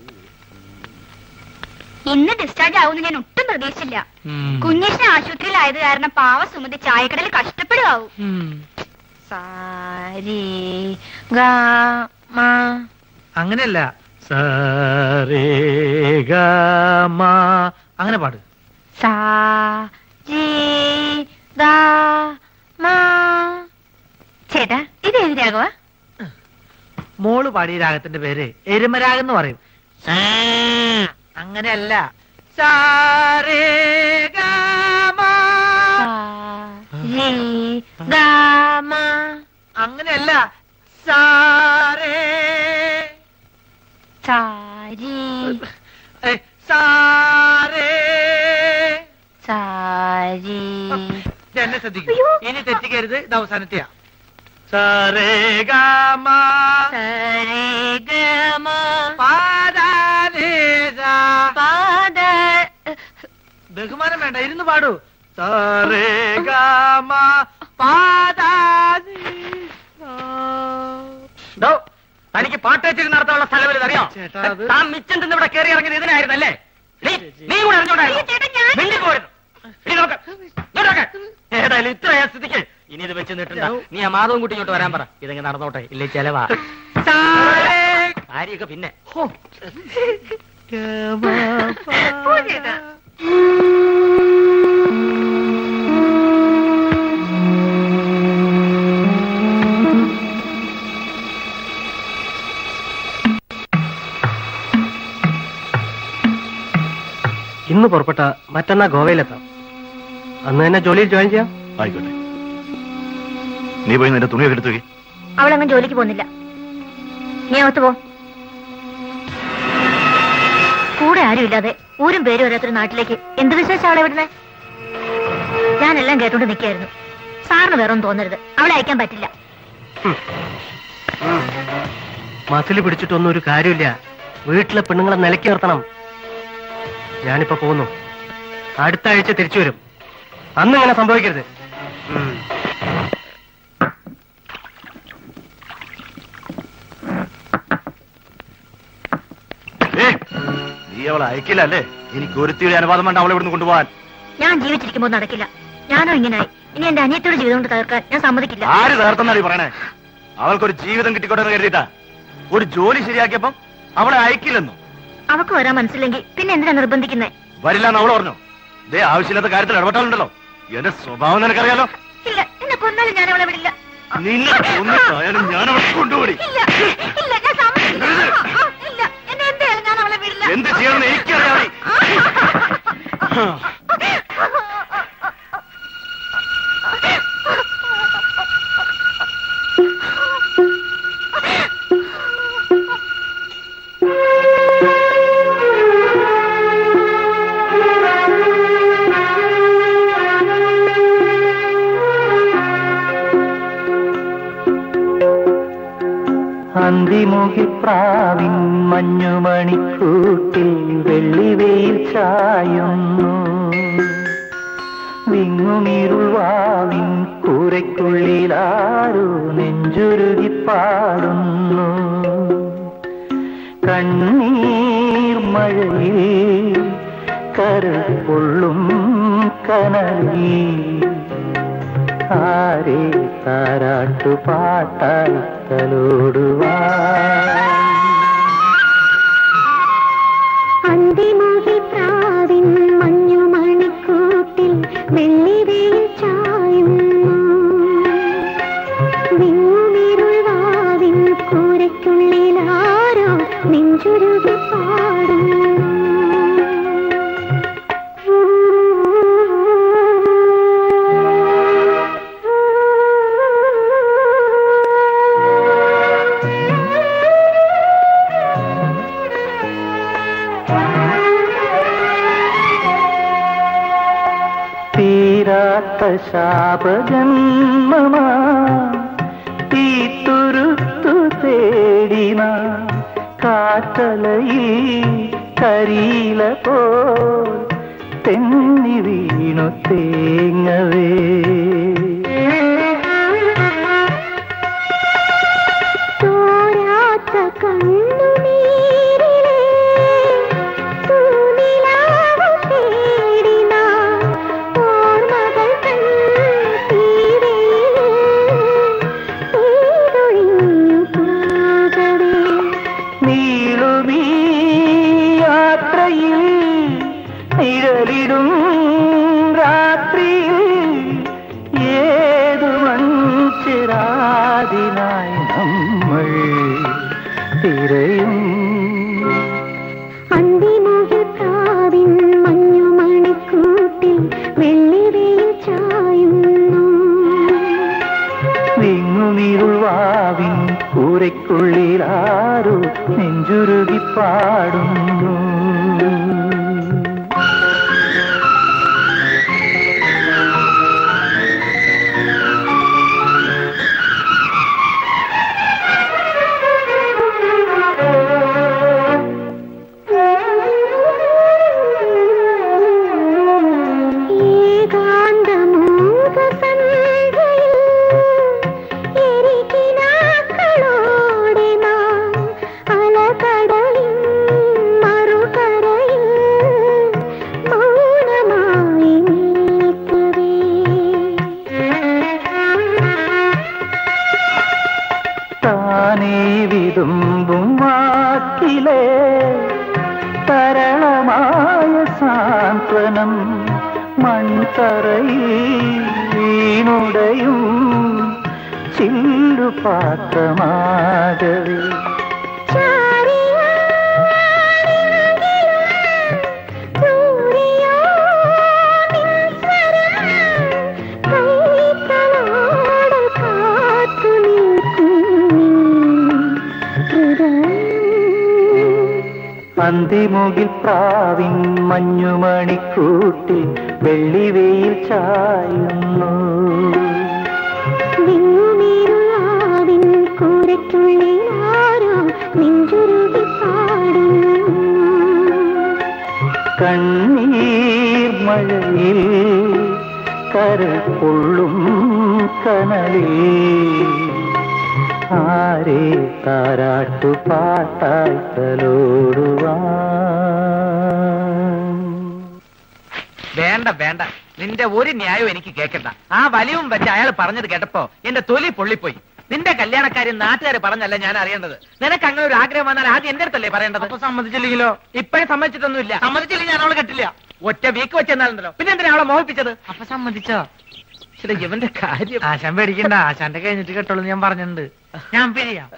ഇന്ന് ഡിസ്ചാർജ് ആവുമെന്ന് ഞാൻ ഒട്ടും പ്രതീക്ഷിച്ചില്ല കുഞ്ഞേഷിന് ആശുപത്രിയിലായത് കാരണം പാവ സുമതി ചായക്കടയിൽ കഷ്ടപ്പെടുകയാവും സാരി ഗ മ അങ്ങനെയല്ല സരേ അങ്ങനെ പാട് സാ ജി ഗ മ ചേട്ടാ ഇത് ഏത് രാഘവ മോള് പാടിയ രാഗത്തിന്റെ പേര് എരുമരാഗം എന്ന് പറയും അങ്ങനെയല്ല സാരേ ജി ഗ മ അങ്ങനെയല്ല സാരേ സാരി ഏ, സാരേ സാരി ഇത് എന്നെ ശ്രദ്ധിക്കൂ ഇനി തെറ്റിക്കരുത് ഇത് അവസാനത്തെയാ സരേ ഗാമ സരേ ഗ മ പാദ ബഹുമാനം വേണ്ട ഇരുന്ന് പാടൂ സരേ ഗാമ പാദ തനിക്ക് പാട്ട് വെച്ചിട്ട് നടത്താനുള്ള സ്ഥലം വലുത് അറിയാം ചേട്ടാ, അത് താൻ മിച്ചം തിന്ന് ഇവിടെ കയറി ഇറങ്ങിയത് ഇതിനായിരുന്നല്ലേ നീ- നീ കൂടെ അറിഞ്ഞോണ്ടായിരുന്നു മിണ്ടി പോയിരുന്നു ഇനി നോക്ക്. ഇങ്ങോട്ട് നോക്ക്. ഏതായാലും ഇത്രയാ സ്ഥിതിക്ക് ഇനി ഇത് വെച്ച് നിട്ടണ്ട നീ ആ മാധവൻ കുട്ടി ഇങ്ങോട്ട് വരാൻ പറ ഇതങ്ങ് നടന്നോട്ടെ ഇല്ലേ ചെലവാ കാര്യൊക്കെ പിന്നെ ഇന്ന് പുറപ്പെട്ട മറ്റന്നാ ഗോവയിലെത്താം അന്ന് തന്നെ ജോലിയിൽ ജോയിൻ ചെയ്യാം ആയിക്കോട്ടെ നീ പോയി നിന്റെ തുണിയൊക്കെ എടുത്തു വെക്ക്. അവളങ്ങ് ജോലിക്ക് പോകുന്നില്ല നീ അകത്ത് പോ കൂടെ ആരുമില്ലാതെ ഊരും പേരും വരാത്തൊരു നാട്ടിലേക്ക് എന്ത് വിശേഷം അവളെ വിടുന്നേ ഞാനെല്ലാം കേട്ടോണ്ട് നിൽക്കായിരുന്നു സാറിന് വേറൊന്നും തോന്നരുത് അവളെ അയക്കാൻ പറ്റില്ല മസിൽ പിടിച്ചിട്ടൊന്നും ഒരു കാര്യമില്ല വീട്ടിലെ പെണ്ണുങ്ങളെ നിലക്കി നിർത്തണം ഞാനിപ്പോ പോകുന്നു അടുത്ത ആഴ്ച തിരിച്ചു വരും അന്ന് ഇങ്ങനെ സംഭവിക്കരുത് ഉം. ഏയ്, നീ അവളെ അയക്കില്ല അല്ലേ എനിക്ക് ഒരുത്തിയുടെ അനുവാദം വേണ്ട അവളെ ഇവിടുന്ന് കൊണ്ടുപോകാൻ ഞാൻ ജീവിച്ചിരിക്കുമ്പോൾ നടക്കില്ല ഞാനോ ഇങ്ങനായി ഇനി എന്റെ അനിയത്തോട് ജീവിതം കൊണ്ട് തകർക്കാൻ ഞാൻ സമ്മതിക്കില്ല ആര് തകർത്തെന്നാണ് ഈ പറയണേ അവൾക്കൊരു ജീവിതം കിട്ടിക്കോട്ടെ എന്ന് കരുതിയിട്ടാ ഒരു ജോലി ശരിയാക്കിയപ്പം അവളെ അയക്കില്ലെന്നു അവക്ക് വരാൻ മനസ്സില്ലെങ്കിൽ പിന്നെ എന്തിനാ നിർബന്ധിക്കുന്നേ വരില്ല എന്ന് അവൾ പറഞ്ഞു ദേ ആവശ്യമില്ലാത്ത കാര്യത്തിൽ ഇടപെട്ടാലുണ്ടല്ലോ എന്റെ സ്വഭാവം നിനക്കറിയാലോ ഇല്ല എന്നെ കൊന്നാലും ഞാൻ അവളെ വിടില്ല നിന്നെ കൊന്നിട്ടായാലും ഞാൻ അവളെ കൊണ്ടുപോയി ഇല്ല ഇല്ല ഞാൻ സമ്മതിക്കില്ല ആ, ആ, ഇല്ല എന്നെ എന്തായാലും ഞാൻ അവളെ വിടില്ല എന്ത് ചെയ്യണമെന്ന് എനിക്കറിയാം അന്തിമുഖിപ്രാവിൻ മഞ്ഞുമണിക്കൂട്ടിൽ വെള്ളിവെയിൽ ചായുന്നു വിങ്ങുമിരുൾവാവിൻ കൂരയ്ക്കുള്ളിലാരോ നെഞ്ചുരുകി പാടുന്നു കണ്ണീർ മഴയിൽ കരൾ പൊള്ളും കനലിൽ ആരെ താരാട്ടു പാട്ടായി തലോടുവാ അന്തിമുകിൽ പ്രാവിൻ മഞ്ഞുമണിക്കൂട്ടിൽ വെള്ളിവെയിൽ ചായുന്നു വിങ്ങുമിരുൾവാവിൻ കൂരയ്ക്കുള്ളിലാരോ നെഞ്ചുരുകി പാടുന്നു തീരാത്ത ശാപജന്മമാ തീത്തുരുത്തു തേടിന കാറ്റലയിൽ കരിയില പോ തെന്നി വീണു തേങ്ങവേ തോരാത്ത കണ്ണുനീരിലെ തൂനിലാവ് തേടി നാം ഓർമ്മകൾ തൻ തീരയിലെ പെയ്തൊഴിഞ്ഞു പോകവേ നീളുമീ യാത്രയിൽ നിഴലിടും രാത്രിയിൽ ഏതു മൺചിരാതിനായി നമ്മൾ തിരയും അന്തിമുകിൽ പ്രാവിൻ മഞ്ഞുമണിക്കൂട്ടിൽ വെള്ളിവെയിൽ ചായുന്നു വിങ്ങുമിരുൾവാവിൻ കൂരയ്ക്കുള്ളിലാരോ നെഞ്ചുരുകി പാടുന്നു ഏകാന്തമൂകസന്ധ്യയിൽ എരികിനാക്കളോടെ നാം അലകടലിൻ മറുകരയിൽ മൗനമായി നിൽക്കവേ താനേ വിതുമ്പും വാക്കിലെ തരളമായ സാന്ത്വനം മൺതറയിൽ വീണുടയും ചില്ലുപാത്രമാകവേ അന്തിമുകിൽ പ്രാവിൻ മഞ്ഞുമണിക്കൂട്ടിൽ വെള്ളിവെയിൽ ചായുന്നു വിങ്ങുനീരുളാവിൻ കൂരയ്ക്കുള്ളിലാരോ നെഞ്ചുരുകി പാടുന്നു കണ്ണീർ മഴയിൽ കരൾ കൊള്ളും കനലിൽ ആരെ താരാട്ടു പാട്ടായി തലോടുവാൻ വേണ്ട വേണ്ട നിന്റെ ഒരു ന്യായവും എനിക്ക് കേൾക്കണ്ട ആ വലിവും വെച്ച് അയാൾ പറഞ്ഞത് കേട്ടപ്പോ എന്റെ തൊലി പൊള്ളിപ്പോയി നിന്റെ കല്യാണക്കാരൻ നാട്ടുകാർ പറഞ്ഞല്ല ഞാൻ അറിയേണ്ടത് നിനക്ക് അങ്ങനെ ഒരു ആഗ്രഹം വന്നാൽ ആദ്യം എന്റെ അടുത്തല്ലേ പറയേണ്ടത് അപ്പൊ സമ്മതിച്ചില്ലെങ്കിലോ ഇപ്പഴേ സമ്മതിച്ചിട്ടൊന്നുമില്ല സമ്മതിച്ചില്ലെങ്കിൽ ഞാൻ അവളെ കെട്ടില്ല ഒറ്റ വീക്ക് വെച്ചെന്നാലുണ്ടല്ലോ പിന്നെ എന്തിനാ അവളെ മോഹിപ്പിച്ചത് അപ്പൊ സമ്മതിച്ചോ ശരി ഇവന്റെ കാര്യം ആശാൻ പേടിക്കണ്ട ആശാന്റെ കഴിഞ്ഞിട്ട് കേട്ടോളൂ ഞാൻ പറഞ്ഞിട്ടുണ്ട് ഞാൻ പിരിയാം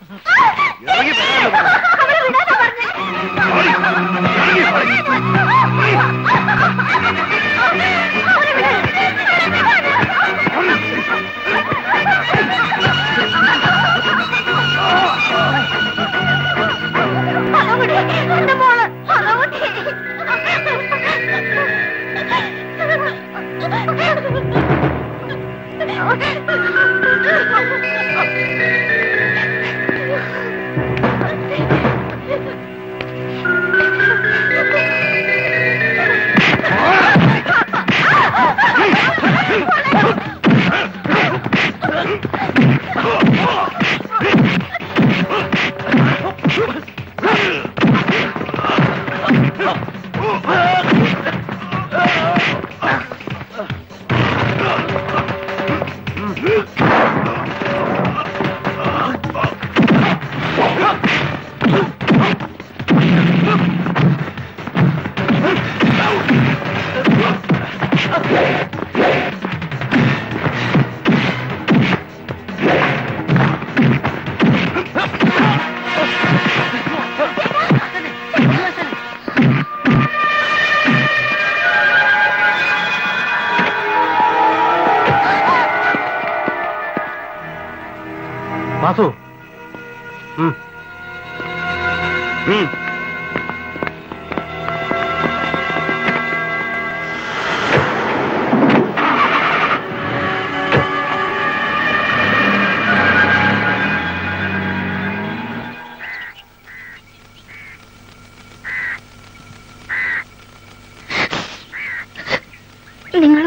വാസു ഉം. ഉം.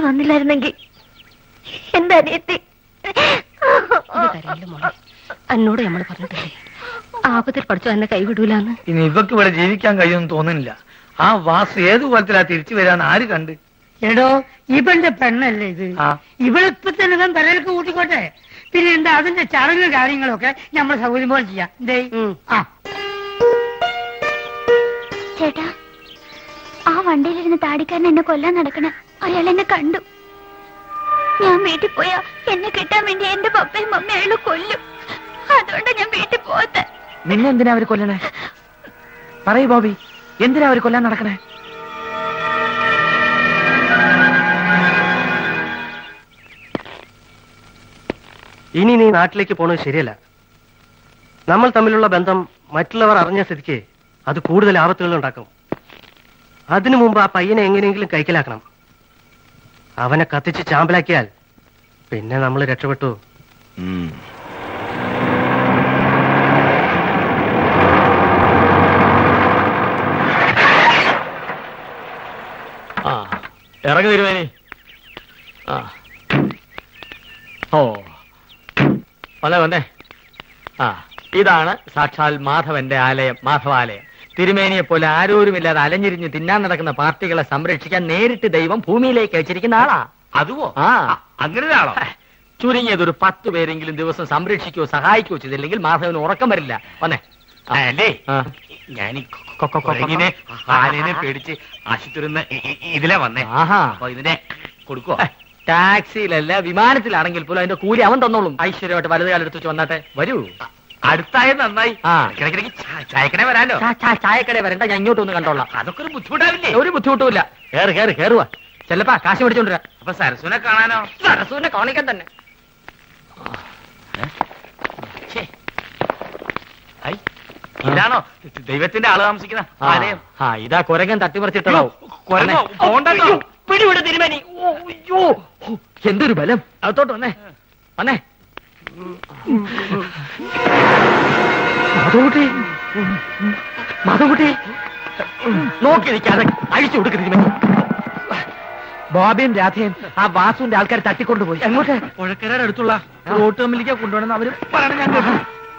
വന്നില്ലായിരുന്നെങ്കിൽ എന്റെ അനിയത്തി ഇത് കരയില്ല മോളെ എന്നോട് നമ്മൾ പറഞ്ഞിട്ടില്ലേ ആപത്തിൽ പഠിച്ചു എന്നെ കൈവിടൂലെന്ന് ഇനി ഇവക്ക് ഇവിടെ ജീവിക്കാൻ കഴിയുമെന്ന് തോന്നുന്നില്ല ആ വാസു ഏത് കോലത്തിലാ തിരിച്ചു വരാന്ന് ആര് കണ്ട് എടോ ഇവന്റെ പെണ്ണല്ലേ ഇത് ആ ഇവളിപ്പൊ തന്നെ ഇവൻ പെരലേക്ക് കൂട്ടിക്കോട്ടെ പിന്നെ എന്താ അതിന്റെ ചടങ്ങ് കാര്യങ്ങളൊക്കെ നമ്മൾ സൗകര്യം പോലെ ചെയ്യാം എന്തേ ആ ചേട്ടാ ആ വണ്ടിയിലിരുന്ന് താടിക്കാരൻ എന്നെ കൊല്ലാൻ നടക്കണ അയാൾ എന്നെ കണ്ടു ഞാൻ വീട്ടിൽ പോയാ എന്നെ കിട്ടാൻ വേണ്ടി എന്റെ പപ്പയും മമ്മയും അയാൾ കൊല്ലും അതുകൊണ്ടാ ഞാൻ വീട്ടിൽ പോകാത്ത നിന്നെ എന്തിനാ അവര് കൊല്ലണേ പറയൂ ബോബി എന്തിനാ അവര് കൊല്ലാൻ നടക്കണേ ഇനി നീ നാട്ടിലേക്ക് പോണത് ശരിയല്ല നമ്മൾ തമ്മിലുള്ള ബന്ധം മറ്റുള്ളവർ അറിഞ്ഞ സ്ഥിതിക്ക് അത് കൂടുതൽ ആപത്തുകൾ ഉണ്ടാക്കും അതിനു മുമ്പ് ആ പയ്യനെ എങ്ങനെയെങ്കിലും കൈക്കലാക്കണം അവനെ കത്തിച്ച് ചാമ്പലാക്കിയാൽ പിന്നെ നമ്മൾ രക്ഷപ്പെട്ടു ആ ഇറങ്ങി തരുവേനി ആ ഓ വന്നേ വന്നേ ആ ഇതാണ് സാക്ഷാൽ മാധവന്റെ ആലയം മാധവാലയം തിരുമേനിയെ പോലെ ആരോരുമില്ലാതെ അലഞ്ഞിരിഞ്ഞ് തിന്നാൻ നടക്കുന്ന പാർട്ടികളെ സംരക്ഷിക്കാൻ നേരിട്ട് ദൈവം ഭൂമിയിലേക്ക് അയച്ചിരിക്കുന്ന ആളാ അതുവോ ആ അങ്ങനെ ഒരാളോ ചുരുങ്ങിയത് ഒരു പത്ത് പേരെങ്കിലും ദിവസം സംരക്ഷിക്കുകയോ സഹായിക്കുകയോ ചെയ്തില്ലെങ്കിൽ മാധവന് ഉറക്കം വരില്ല വന്നേ ആ. അല്ലേ ആ. ഞാൻ ഇങ്ങനെ ആനേനെ പേടിച്ച് ആശുപത്രി ഇതിലെ വന്നേ ആഹാ അപ്പൊ ഇതിനെ കൊടുക്കുവോ ടാക്സിയിലല്ല വിമാനത്തിലാണെങ്കിൽ പോലും അതിന്റെ കൂലി അവൻ തന്നോളും ഐശ്വര്യമായിട്ട് വലത് കാലെടുത്ത് വെച്ച് വന്നാട്ടെ വരൂ അടുത്തായ നന്നായി ആ ഇടയ്ക്കിടയ്ക്ക് ചായക്കട വരാലോ ചാ- ചാ- ചായക്കട വരണ്ട ഞാൻ ഇങ്ങോട്ട് ഒന്ന് കണ്ടോളാം അതൊക്കെ ഒരു ബുദ്ധിമുട്ടാവില്ലേ ഒരു ബുദ്ധിമുട്ടുമില്ല കേറ് കേറ് കേറുവാ ചെല്ലപ്പാ കാശ് മേടിച്ചോണ്ടിരാ അപ്പൊ സരസുനെ കാണാനോ സരസുവിനെ കാണിക്കാൻ തന്നെ ഛേ. ഐ, ഇതാണോ ദൈവത്തിന്റെ ആള് താമസിക്കുന്ന ആ, ആലയം ആ ഇതാ കുരങ്ങൻ തട്ടിമറിച്ചിട്ടതാവും കുരങ്ങോ? പോണ്ടല്ലോ. പിടിവിട തിരുമേനി ഓ, അയ്യോ ഓ, എന്തൊരു ബലം അകത്തോട്ട് വന്നേ വന്നേ മാധവകുട്ടി മാധവകുട്ടി നോക്കി നിൽക്കാതെ അഴിച്ചു കൊടുക്ക് തിരുമേനി ബോബിയും രാധയും ആ വാസുവിന്റെ ആൾക്കാർ തട്ടിക്കൊണ്ടുപോയി എങ്ങോട്ട് പുഴക്കരയുടെ അടുത്തുള്ള റോട്ട് കമ്മിലേക്ക് കൊണ്ടുപോകണമെന്ന് അവര് പറയണ ഞാൻ കേട്ടു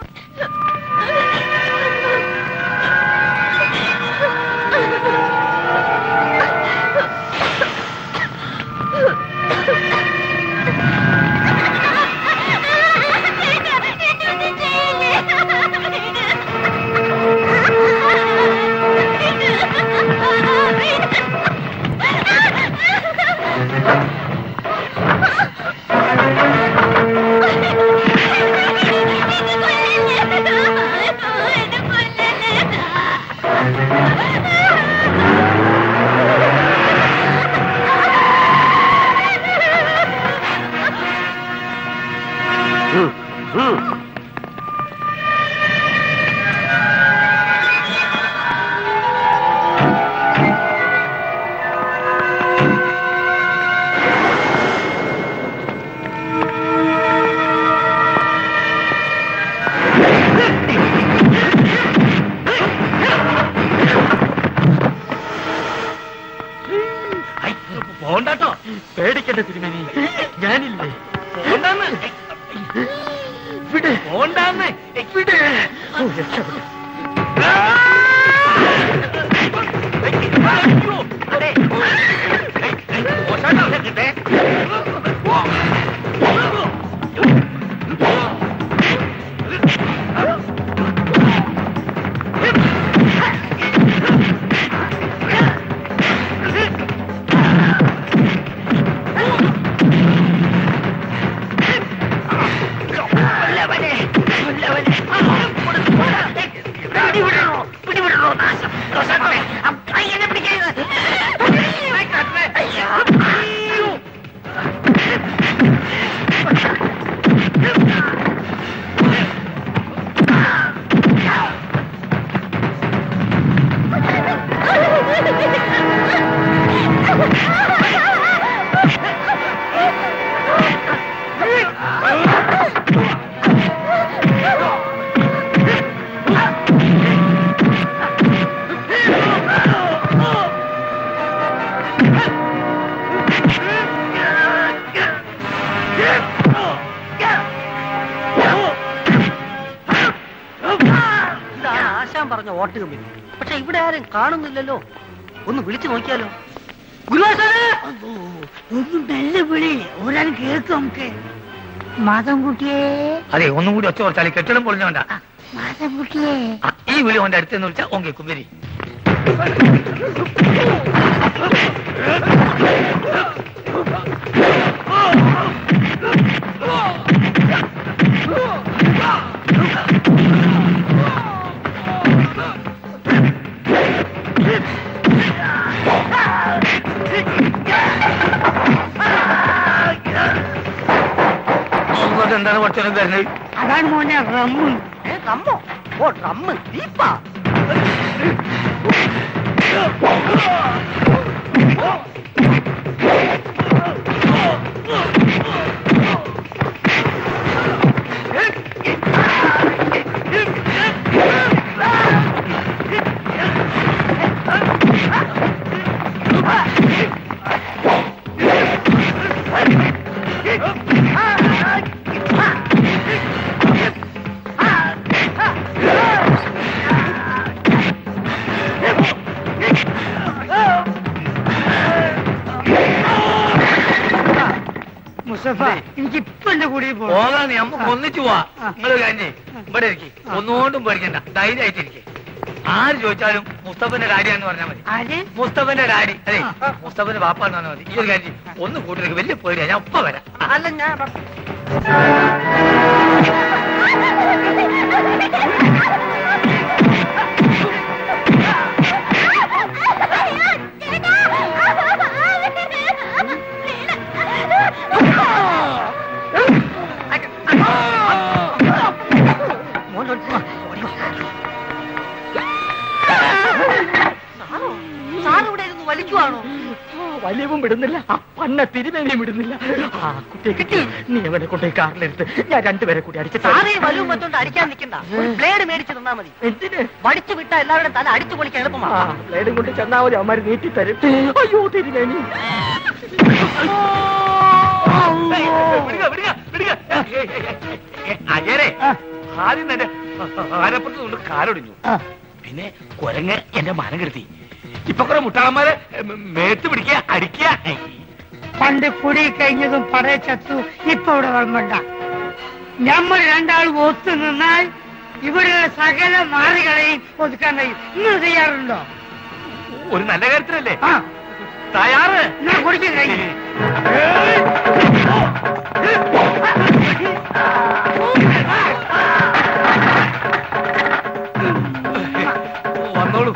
പോണ്ടോ പേടിക്കണ്ട തിരുമേനി ഞാനില്ലേ പോണ്ടാന്ന് വിടെ പോണ്ടാന്ന് വിടെ ഓ, രക്ഷപ്പെട്ടു. പിടിവിടണോ നാശം പറഞ്ഞ ഓട്ട് കമ്പനി പക്ഷെ ഇവിടെ ആരും കാണുന്നില്ലല്ലോ ഒന്ന് വിളിച്ചു നോക്കിയാലോ ഗുരുവായൂർ ഒന്ന് മെല്ലെ വിളി ഒരാൾ കേൾക്കും നമുക്ക് മാധവൻകുട്ടിയെ അതെ ഒന്നും കൂടി ഒച്ച കുറച്ചാൽ കെട്ടിടം പൊളിഞ്ഞോണ്ട മാധവൻകുട്ടിയെ ഈ വിളി ഓന്റെ അടുത്തെന്ന് വിളിച്ചാൽ ഓൻ കേൾക്കും വരി അങ്ങോട്ട് എന്താണ് കുറച്ചൊന്നും തരുന്നത് അതാണ് മോനെ റമ്മ് റമ്മോ ഓ റമ്മ് ദീപ്പാ മുസഫ എനിക്ക് ഇപ്പൊ എന്റെ കൂടെ പോകാൻ നമുക്ക് ഒന്നിച്ചു പോവാ നിങ്ങൾ കഴിഞ്ഞേ ഇവിടെ ഇരിക്കും ഒന്നുകൊണ്ടും പേടിക്കണ്ട ധൈര്യമായിട്ടിരിക്കെ ആര് ചോദിച്ചാലും മുസ്തഫന്റെ ഡാഡി എന്ന് പറഞ്ഞാൽ മതി ആര് മുസ്തഫന്റെ ഡാഡി അതെ മുസ്തഫന്റെ വാപ്പ എന്ന് പറഞ്ഞാൽ മതി ഈ ഒരു കാര്യം ചെയ്യ്. ഒന്ന് കൂട്ടിലേക്ക് വലിയ പേടിയാ ഞാൻ ഒപ്പം വരാം അല്ല ഞാൻ സാറിവിടെ ഇരുന്ന് വലിക്കുവാണോ വലിയവും വിടുന്നില്ല ആ പന്ന തിരുമേനിയും വിടുന്നില്ല ആ കുട്ടിയെ കിട്ടി നീ അവനെ കൊണ്ടേ കാറിലെടുത്ത് ഞാൻ രണ്ടുപേരെ കൂടി അടിച്ചു സാറേ വലുവും വെച്ചോണ്ട് അടിക്കാൻ നിൽക്കണ്ട ഒരു ബ്ലേഡ് മേടിച്ച് തന്നാ മതി എന്തിന് വടിച്ചു വിട്ട എല്ലാവരുടെ തല അടിച്ചു പൊളിക്കാൻ ആ എളുപ്പമാണ് ബ്ലേഡും കൊണ്ട് ചെന്നാ മതി അവന്മാര് നീട്ടി തരും അയ്യോ തിരുമേനി വിടുക വിടുക വിടുക അജയരെ ആദ്യം തന്നെ ആരപ്പുറത്ത് കൊണ്ട് കാലൊടിഞ്ഞു പിന്നെ കുരങ്ങ് എന്റെ മനം കെടുത്തി ഇപ്പൊ കുറെ മുട്ടാളന്മാരെ മേത്ത് പിടിക്കുക അടിക്കുക പണ്ട് കുടി കഴിഞ്ഞതും പടയ ചത്തു ഇപ്പൊ ഇവിടെ വളമ്പണ്ട നമ്മൾ രണ്ടാളും ഒത്തു നിന്നാൽ ഇവിടെയുള്ള സകല മാറികളെയും ഒതുക്കാൻ കഴിയും നിങ്ങൾ തയ്യാറുണ്ടോ ഒരു നല്ല കാര്യത്തിനല്ലേ ആ തയ്യാറ് ഞാൻ കുടിക്കാൻ കഴിയും വന്നോളൂ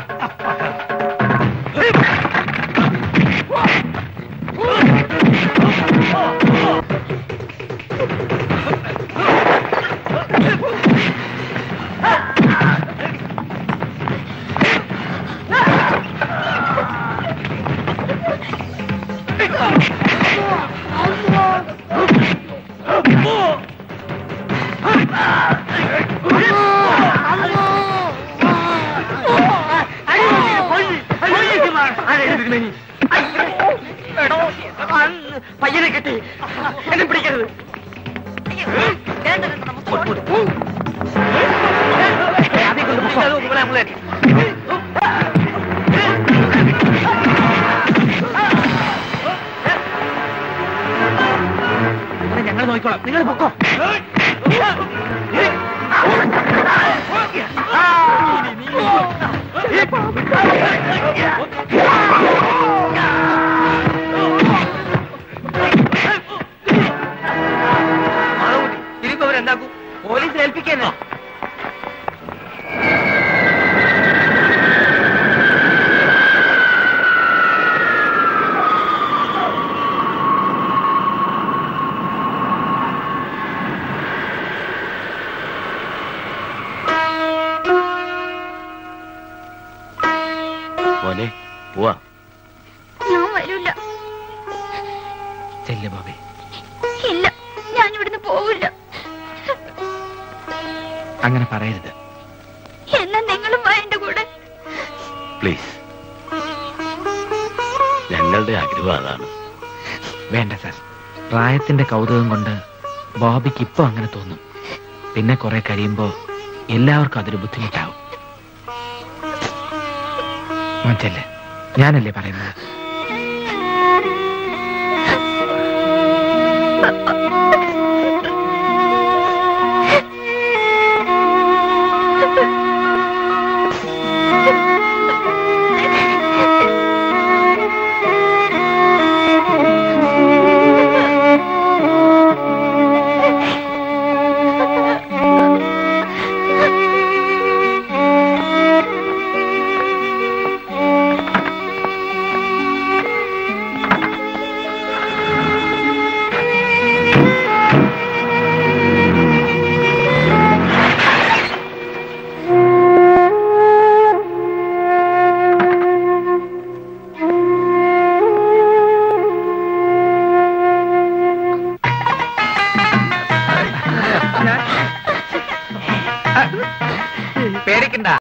പയ്യനെ കിട്ടി എന്നെ പിടിക്കരുത് ഞങ്ങൾ നോക്കിക്കോളാം നിങ്ങൾ പൊക്കോ ഇനിയിപ്പോ അവരെന്താക്കും പോലീസിൽ ഏൽപ്പിക്കാനോ മോനെ പോവാ ഞാൻ വരൂല ചെല്ല് ബാബേ ഇല്ല ഞാൻ ഇവിടുന്ന് പോവില്ല അങ്ങനെ പറയരുത് എന്നാ നിങ്ങളും വാ എന്റെ കൂടെ പ്ലീസ് ഞങ്ങളുടെ ആഗ്രഹം അതാണ് വേണ്ട സാർ പ്രായത്തിന്റെ കൗതുകം കൊണ്ട് ബോബിക്ക് ഇപ്പൊ അങ്ങനെ തോന്നും പിന്നെ കുറെ കഴിയുമ്പോ എല്ലാവർക്കും അതൊരു ബുദ്ധിമുട്ടാവും മോച്ചല്ലേ ഞാനല്ലേ പറയുന്നത് പേടിക്കണ്ട